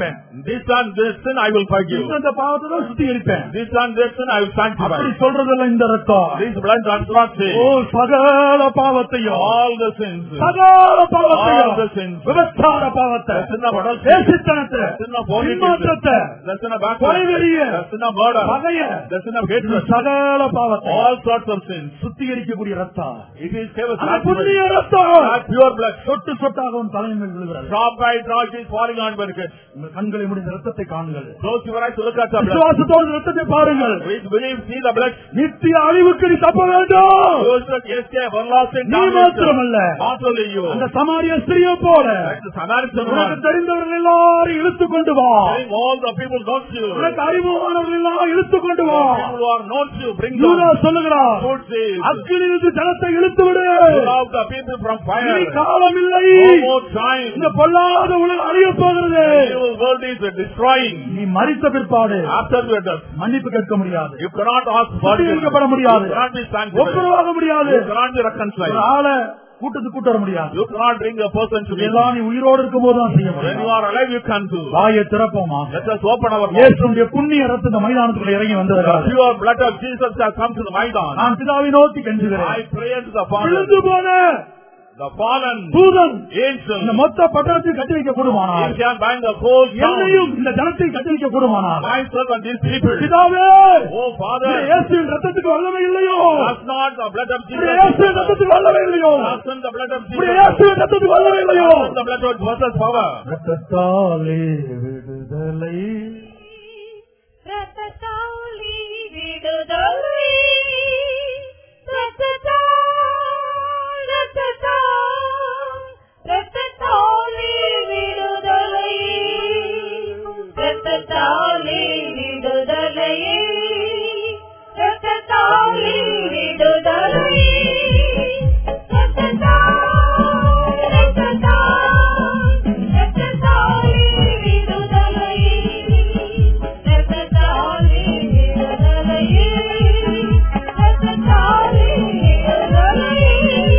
This and this sin I will forgive. இந்த பாவத்தை தான் சுத்திகரிப்பேன் This and this sin I will sanctify. அப்படி சொல்றதில்ல இந்த ரத்தம் This blood does not say ஓ சகல பாவத்தையும் all the sins. சகல All the பாவத்தையும் sins. விபச்சார பாவத்தை The sin of adultery. தேசித்தனத்தை The sin of fornication. பின்மாற்றத்தை The sin of கொலைவெறிய backward. The sin of murder. பகைய The sin of hatred. சகல பாவத்தை All sorts of sins. சுத்திகரிக்கக்கூடிய ரத்தம் It is heaven's அந்த புண்ணிய ரத்தம் That pure blood. சொட்டு சொட்டாக உன் தலையின் மேல் விழுகிறது Drop by drop is falling on my head. உங்கள் கண்களை முடிந்த ரத்தத்தை காணுங்கள் Close your eyes to look at the blood. விசுவாசத்தோடு ரத்தத்தை பாருங்கள் We believe, see the blood. நித்திய அழிவுக்கு நீ தப்ப வேண்டும் Those that escape everlasting நீ damnation. மாத்திரமல்ல Not only you. அந்த சமாரிய ஸ்திரியை போல Like the Samaritan உனக்கு woman. தெரிந்தவர்கள் எல்லாரும் இழுத்து கொண்டு வா Bring all the people known to you. உனக்கு அறிமுகமானவர்கள் எல்லாம் இழுத்து கொண்டு வா People who are known to you. Bring யூதா them. சொல்லுகிறார் Food says. அக்கிலிருந்து ஜனத்தை இழுத்து விடு Pull out the people from fire. இனி காலம் இல்லை No more time. இந்த பொல்லாத உலகம் அழிய போகிறது The evil world is destroying. நீ மறித்த பிற்பாடு After your death. மன்னிப்பு கேட்க முடியாது You cannot ask for சுத்திகரிக்கப்பட முடியாது You cannot be sanctified. ஒப்புரவாக முடியாது You cannot be ஒரு reconciled. ஆளை கூட்டத்துக்கு கூட்ட வர முடியாது You cannot bring a person to me. இதெல்லாம் நீ உயிரோடு இருக்கும் போதுதான் செய்ய When you முடியும் are alive, you can do. வாயை திறப்போமா Let us open our mouth. இயேசுடைய புண்ணிய ரத்த இந்த மைதானத்துக்குள்ள இறங்கி The வந்ததற்காக pure blood of Jesus has come to the Maidan. நான் பிதாவை நோக்கி கெஞ்சுகிறேன் I pray unto the Father, விழுந்து போன the fallen தூதன் angel, இந்த மொத்த பட்டணத்தை கட்டி வைக்க கூடுமானால் he can bind the whole town, என்னையும் இந்த ஜனத்தை கட்டி வைக்க கூடுமானால் myself and these people. பிதாவே Oh Father, இந்த இயேசுவின் ரத்தத்துக்கு வல்லமை இல்லையோ does not the blood of உடைய Jesus, இயேசுவின் ரத்தத்துக்கு வல்லமை இல்லையோ doesn't the blood of உடைய Jesus, இயேசுவின் ரத்தத்துக்கு வல்லமை இல்லையோ doesn't the blood of Jesus power? ரத்தத்தாலே விடுதலை ரத்தத்தாலி விடுதலை ரத்தத்தால் ரத்தத்தால் ரத்தத்தாலி விடுதலை ரத்தத்தாலி விடுதலை ரத்தத்தாலி விடுதலை ரத்தத்தால் ரத்தத்தால் ரத்தத்தாலி விடுதலை ரத்தத்தாலி விடுதலை ரத்தத்தாலி விடுதலை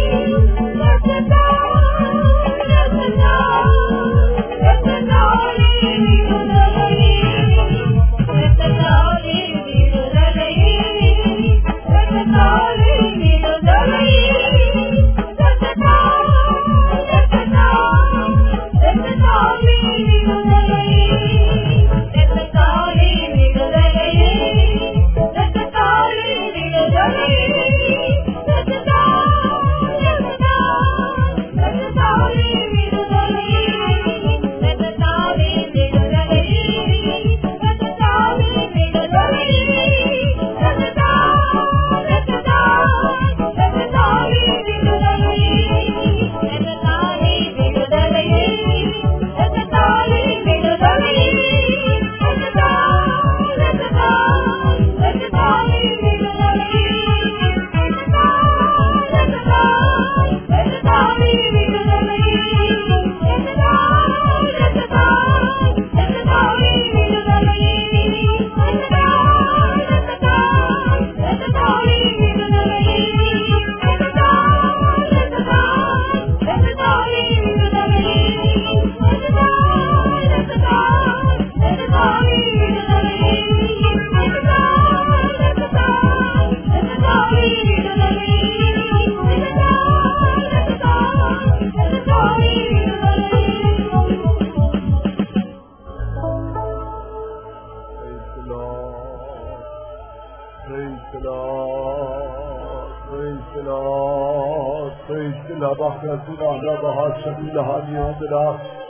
Praise the Lord. Praise the Lord. Praise the Lord. Praise the Lord. Bahasuna Bahashabila Hanyandra.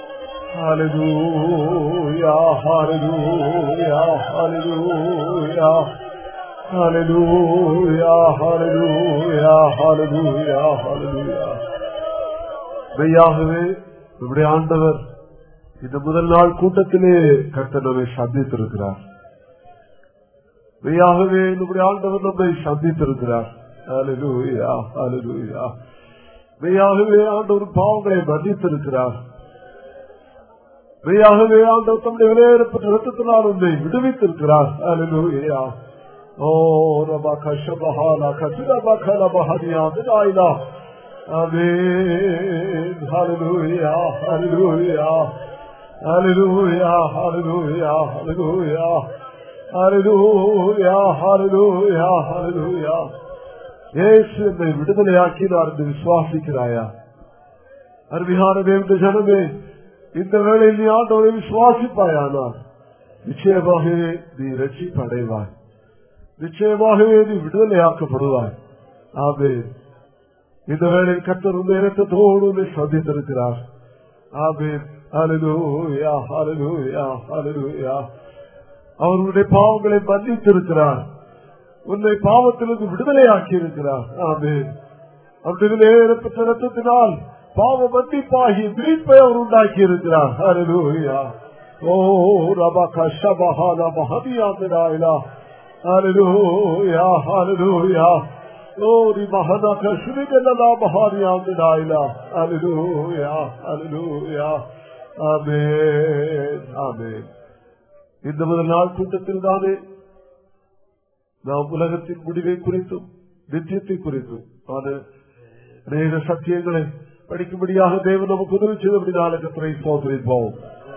Hallelujah. Hallelujah. Hallelujah. Hallelujah. Hallelujah. Hallelujah. Hallelujah. மெய்யாகவே நம்முடைய ஆண்டவர் இந்த முதல் நாள் கூட்டத்திலே கர்த்தர் நம்மை சந்தித்திருக்கிறார் மெய்யாகவே நம்முடைய ஆண்டவர் நம்மை சந்தித்திருக்கிறார் ஹalleluya, ஹalleluya. மெய்யாகவே ஆண்டவர் பாவங்களை மன்னித்திருக்கிறார் மெய்யாகவே ஆண்டவர் தம்முடைய விலையேறப்பட்ட ரத்தத்தினால் உன்னை விடுவித்திருக்கிறார் ஹalleluya. ஓ ரபா கஷபஹாலா கதிரபா கலபஹனியா விதாயிலா ஆமென் ஹalleluya, ஹalleluya. Hallelujah, hallelujah, hallelujah. Hallelujah, hallelujah, hallelujah. இயேசு என்னை விடுதலையாக்கினார் என்று விசுவாசிக்கிறாயா அருமையான தேவனுடைய ஜனமே இந்த வேளையில் நீ ஆண்டவரை விசுவாசிப்பாயானால் நிச்சயமாகவே நீ ரட்சிப்பு அடைவாய் நிச்சயமாகவே நீ விடுதலையாக்கப்படுவாய் ஆமே இந்த வேளையில் கத்தர் உண்மை இரத்தத்தோடு உன்னை சந்தித்திருக்கிறார் ஆமே ஹalleluya ஹalleluya ஹalleluya அவர்களுடைய பாவங்களை மன்னித்திருக்கிறார் உன்னை பாவத்திலிருந்து விடுதலையாக்கி இருக்கிறார் ஆமே அவருடைய ஏற்பட்ட ரத்தத்தினால் பாவ மன்னிப்பாகி மீட்பை அவர் உண்டாக்கி இருக்கிறார் ஹalleluya ஓ ரபக ஷபஹால மஹதியாமினாயிலா ஹalleluya ஹalleluya Glory Mahanaka Shrigalala Mahariyaminaila. Hallelujah. Hallelujah. Amen. Amen. இந்த முதல் நாள் கூட்டத்தில் தானே நாம் உலகத்தின் முடிவை குறித்தும் நித்தியத்தை குறித்தும் ஆன அநேக சத்தியங்களை படிக்கும்படியாக தேவன் நமக்கு உதவி செய்தபடினால கத்திரை சோதரிப்போம்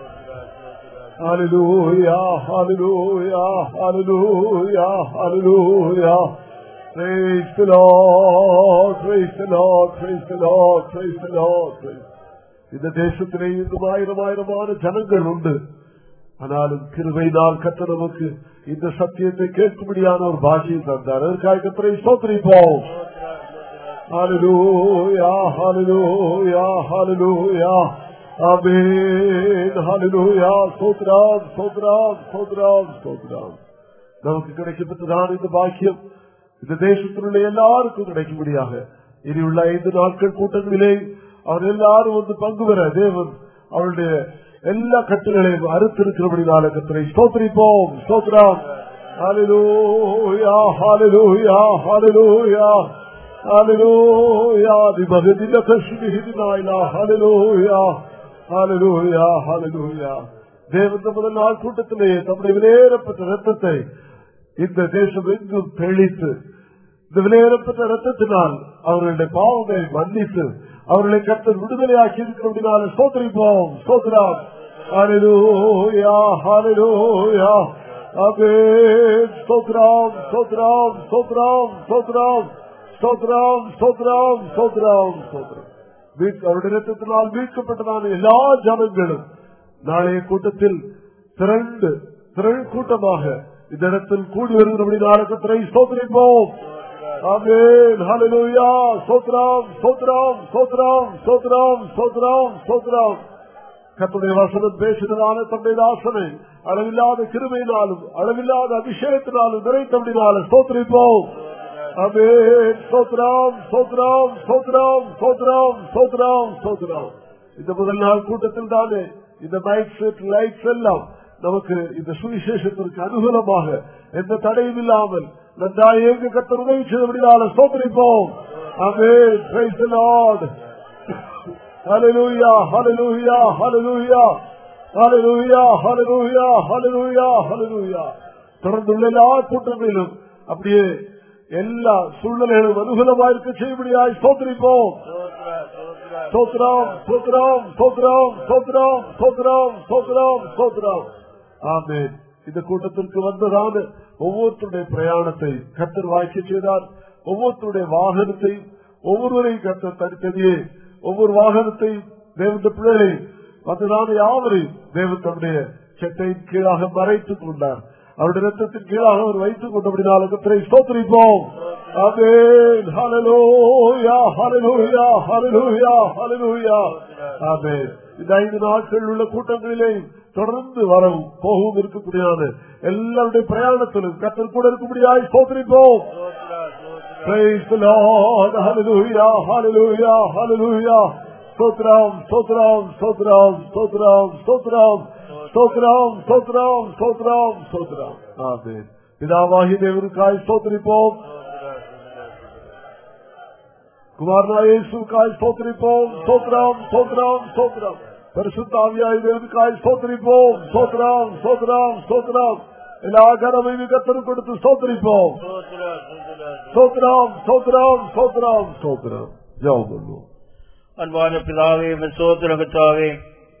Hallelujah, hallelujah, hallelujah, hallelujah. Praise the Lord, praise the Lord, praise the Lord, praise the Lord. praise- இந்த தேசத்திலே இன்னும் ஆயிரம் ஆயிரமான ஜனங்கள் உண்டு ஆனாலும் கிருபை நாள் கத்த நமக்கு இந்த சத்தியத்தை கேட்கும்படியான ஒரு பாஷையை தந்தார் அதற்காக கத்தரை சோதரிப்போம் Hallelujah, hallelujah, hallelujah. Amen, hallelujah. சோத்ராம், சோத்ராம், சோத்ராம், சோத்ராம். நமக்கு கிடைக்கப்பட்டதான இந்த பாக்கியம் இந்த தேசத்தில் உள்ள எல்லாருக்கும் கிடைக்கும்படியாக இனி உள்ள ஐந்து நாட்கள் கூட்டங்களிலே அவர் எல்லாரும் வந்து பங்கு பெற தேவன் அவருடைய எல்லா கட்டுகளையும் அறுத்திருக்கிறபடினால கத்திரை ஸ்தோத்திரிப்போம் ஸ்தோத்ராம் ஹalleluya hallelujah hallelujah hallelujah தி பகதில கஷ்மிஹினாயிலா hallelujah hallelujah hallelujah தேவன் முதல் நாள் கூட்டத்திலே தம்முடைய விலையேறப்பட்ட ரத்தத்தை இந்த தேசம் எங்கும் தெளித்து இந்த விலையேறப்பட்ட ரத்தத்தினால் அவர்களுடைய பாவங்களை மன்னித்து அவர்களை கத்தர் விடுதலையாக்கி இருக்கிறபடினால சோதரிப்போம் சோதராம் ஹalleluya hallelujah ஆமென் ஸ்தோத்ரம் ஸ்தோத்ரம் ஸ்தோத்ரம் ஸ்தோத்ரம் ஸ்தோத்ரம் ஸ்தோத்ரம் ஸ்தோத்ரம் ஸ்தோத்ரம் மீட்க- அவருடைய ரத்தத்தினால் மீட்கப்பட்டதான எல்லா ஜனங்களும் நாளைய கூட்டத்தில் திரண்டு திரள் கூட்டமாக இந்த இடத்தில் கூடி வருகிறபடினால கத்தரை ஸ்தோத்திரிப்போம் ஆமென் ஹalleluya ஸ்தோத்ரம் ஸ்தோத்ரம் ஸ்தோத்ரம் ஸ்தோத்ரம் ஸ்தோத்ரம் ஸ்தோத்ரம் கத்துடைய வசனம் பேசினதான தந்தை தாசனை அளவில்லாத கிருமையினாலும் அளவில்லாத அபிஷேகத்தினாலும் நிறைத்தபடினாலும் ஸ்தோத்திரிப்போம் அமேன் ஸ்தோத்ரம் ஸ்தோத்ரம் ஸ்தோத்ரம் ஸ்தோத்ரம் ஸ்தோத்ரம் ஸ்தோத்ரம் இந்த முதல் நாள் கூட்டத்தில் தானே இந்த மைக் செட் லைட்ஸ் எல்லாம் நமக்கு இந்த சுவிசேஷத்திற்கு அனுகூலமாக எந்த தடையும் இல்லாமல் நன்றாக இயங்க கத்தர் உதவி செய்தபடினால ஸ்தோத்திரிப்போம் amen praise the lord Hallelujah, hallelujah, hallelujah, hallelujah, hallelujah, hallelujah, hallelujah. தொடர்ந்துள்ள எல்லா கூட்டங்களிலும் அப்படியே எல்லா சூழ்நிலைகளும் அனுகூலமாயிருக்க செய்யும்படியாய் ஸ்தோத்திரிப்போம் ஸ்தோத்ரம் ஸ்தோத்ரம் ஸ்தோத்ரம் ஸ்தோத்ரம் ஸ்தோத்ரம் ஸ்தோத்ரம் ஸ்தோத்ரம் ஆமென் இந்த கூட்டத்திற்கு வந்ததான ஒவ்வொருத்தருடைய பிரயாணத்தை கத்தர் வாய்க்க செய்தார் ஒவ்வொருத்தருடைய வாகனத்தை ஒவ்வொருவரையும் கத்தர் தனித்தனியே ஒவ்வொரு வாகனத்தையும் தேவந்த பிள்ளைகளை வந்ததான யாவரையும் தேவன் தன்னுடைய செட்டையின் கீழாக மறைத்துக் கொண்டார் அவருடைய ரத்தத்தின் கீழாக அவர் வைத்துக் கொண்டபடினால கத்தரை ஸ்தோத்திரிப்போம் ஆமென் ஹalleluya ஹalleluya ஹalleluya ஹalleluya ஆமென் இந்த ஐந்து நாட்கள் உள்ள கூட்டங்களிலே தொடர்ந்து வரவும் போகவும் இருக்கக்கூடியதான எல்லாருடைய பிரயாணத்திலும் கத்தர் கூட இருக்கும்படியாய் ஸ்தோத்திரிப்போம் Praise the Lord. Hallelujah. Hallelujah. Hallelujah. Stotram, Stotram, Stotram, Stotram, Stotram, Stotram, Stotram, Stotram, Stotram. Amen. பிதாவாகி தேவனுக்காய் ஸ்தோத்திரிப்போம் குமாரனாயேசுக்காய் ஸ்தோத்திரிப்போம் ஸ்தோத்ரம் ஸ்தோத்ரம் ஸ்தோத்ரம் பரிசுத்தாவியாய் தேவனுக்காய் ஸ்தோத்திரிப்போம் ஸ்தோத்ரம் ஸ்தோத்ரம் ஸ்தோத்ரம் எல்லா கனவையும் கத்தரும் கொடுத்து ஸ்தோத்திரிப்போம் ஸ்தோத்ரம் ஸ்தோத்ரம் ஸ்தோத்ரம் ஸ்தோத்ரம் ஜெபம் பண்ணுவோம் அன்பான பிதாவே சோத்திர கத்தாவே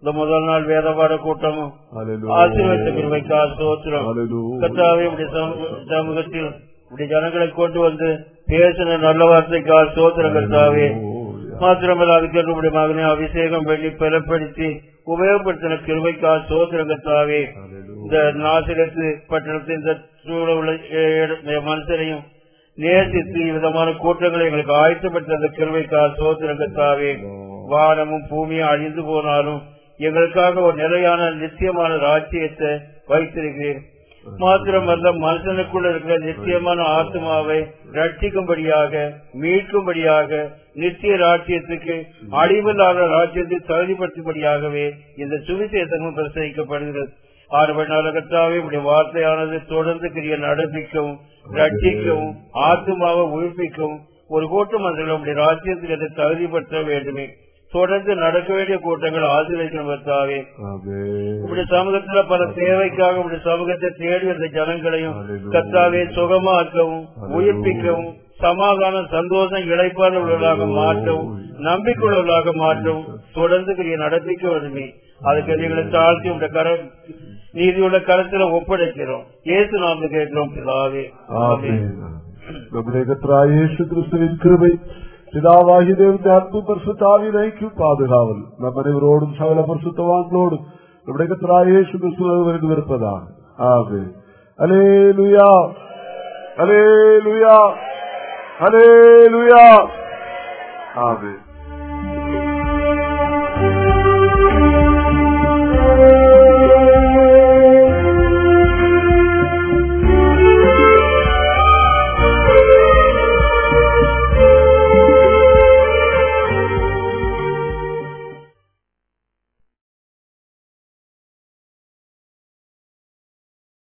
இந்த முதல் நாள் வேத பாட கூட்டமும் ஆசீர்வதித்த கிருபைக்கா ஸ்தோத்திரம் Hallelujah. கர்த்தாவே உடைய சமூக- சமூகத்தில் உடைய ஜனங்களை கொண்டு வந்து பேசின நல்ல வார்த்தைக்கா ஸ்தோத்திரம் கர்த்தாவே மாத்திரமல்ல அதுக்கு உடைய மகனை அபிஷேகம் பண்ணி பலப்படுத்தி உபயோகப்படுத்தின கிருபைக்கா ஸ்தோத்திரம் கர்த்தாவே இந்த நாசிரத்து பட்டணத்தின் இந்த சூழ உள்ள ஏ- மனுஷரையும் நேசித்து விதமான கூட்டங்களை எங்களுக்கு ஆயத்தப்பட்ட அந்த கிருபைக்கா ஸ்தோத்திரம் கர்த்தாவே வானமும் பூமியும் அழிந்து போனாலும் எங்களுக்காக ஒரு நிலையான நிச்சயமான ராஜ்யத்தை வைத்திருக்கிறேன் மாத்திரமல்ல மனுஷனுக்குள்ள இருக்கிற நிச்சயமான ஆத்மாவை ரட்சிக்கும்படியாக மீட்கும்படியாக நித்திய ராஜ்யத்துக்கு அழிவில்லாத ராஜ்யத்தை தகுதிப்படுத்தும்படியாகவே இந்த சுவிசேஷமும் பிரசவிக்கப்படுகிறது ஆறுபடி நாளகத்தாவே உடைய வார்த்தையானது தொடர்ந்து கிரிய நடப்பிக்கவும் ரட்சிக்கவும் ஆத்மாவை உயிர்ப்பிக்கவும் ஒரு கூட்டம் அதில் உடைய ராஜ்யத்துக்கு அதை தகுதிப்படுத்த வேண்டுமே தொடர்ந்து நடக்க வேண்டிய கூட்டங்கள் ஆசீர்வதிக்கணும் கர்த்தாவே உங்களுடைய சமூகத்துல பல தேவைக்காக உங்களுடைய சமூகத்தை தேடி வந்த ஜனங்களையும் கர்த்தாவே சுகமாக்கவும் உயிர்ப்பிக்கவும் சமாதானம் சந்தோஷம் இழைப்பாடு உள்ளவர்களாக மாற்றவும் நம்பிக்கையுள்ளவர்களாக மாற்றவும் தொடர்ந்து கிரிய நடத்திக்க வேண்டுமே அதுக்கு எங்களை தாழ்த்தி உடைய கர நீதியுள்ள கரத்துல ஒப்படைக்கிறோம் இயேசு நாம கேட்கிறோம் பிதாவே ஆமென். നമ്മുടെ കർത്താവായ യേശു ക്രിസ്തുവിൻ കൃപ പിതാവാഹി ദൈവത്തിന്റെ അത്ഭുത പരിശുദ്ധാവിനേക്കും പാതുകാവൽ നമ്മളിവരോടും സകല പരിശുദ്ധവാന്കളോടും നമ്മുടെ കർത്താവായ യേശു ക്രിസ്തു വരുന്നു വരുന്നതാണ് ആമേ അലേ ലുയാ അലേ ലുയാ അലേ ലുയാ ആമേ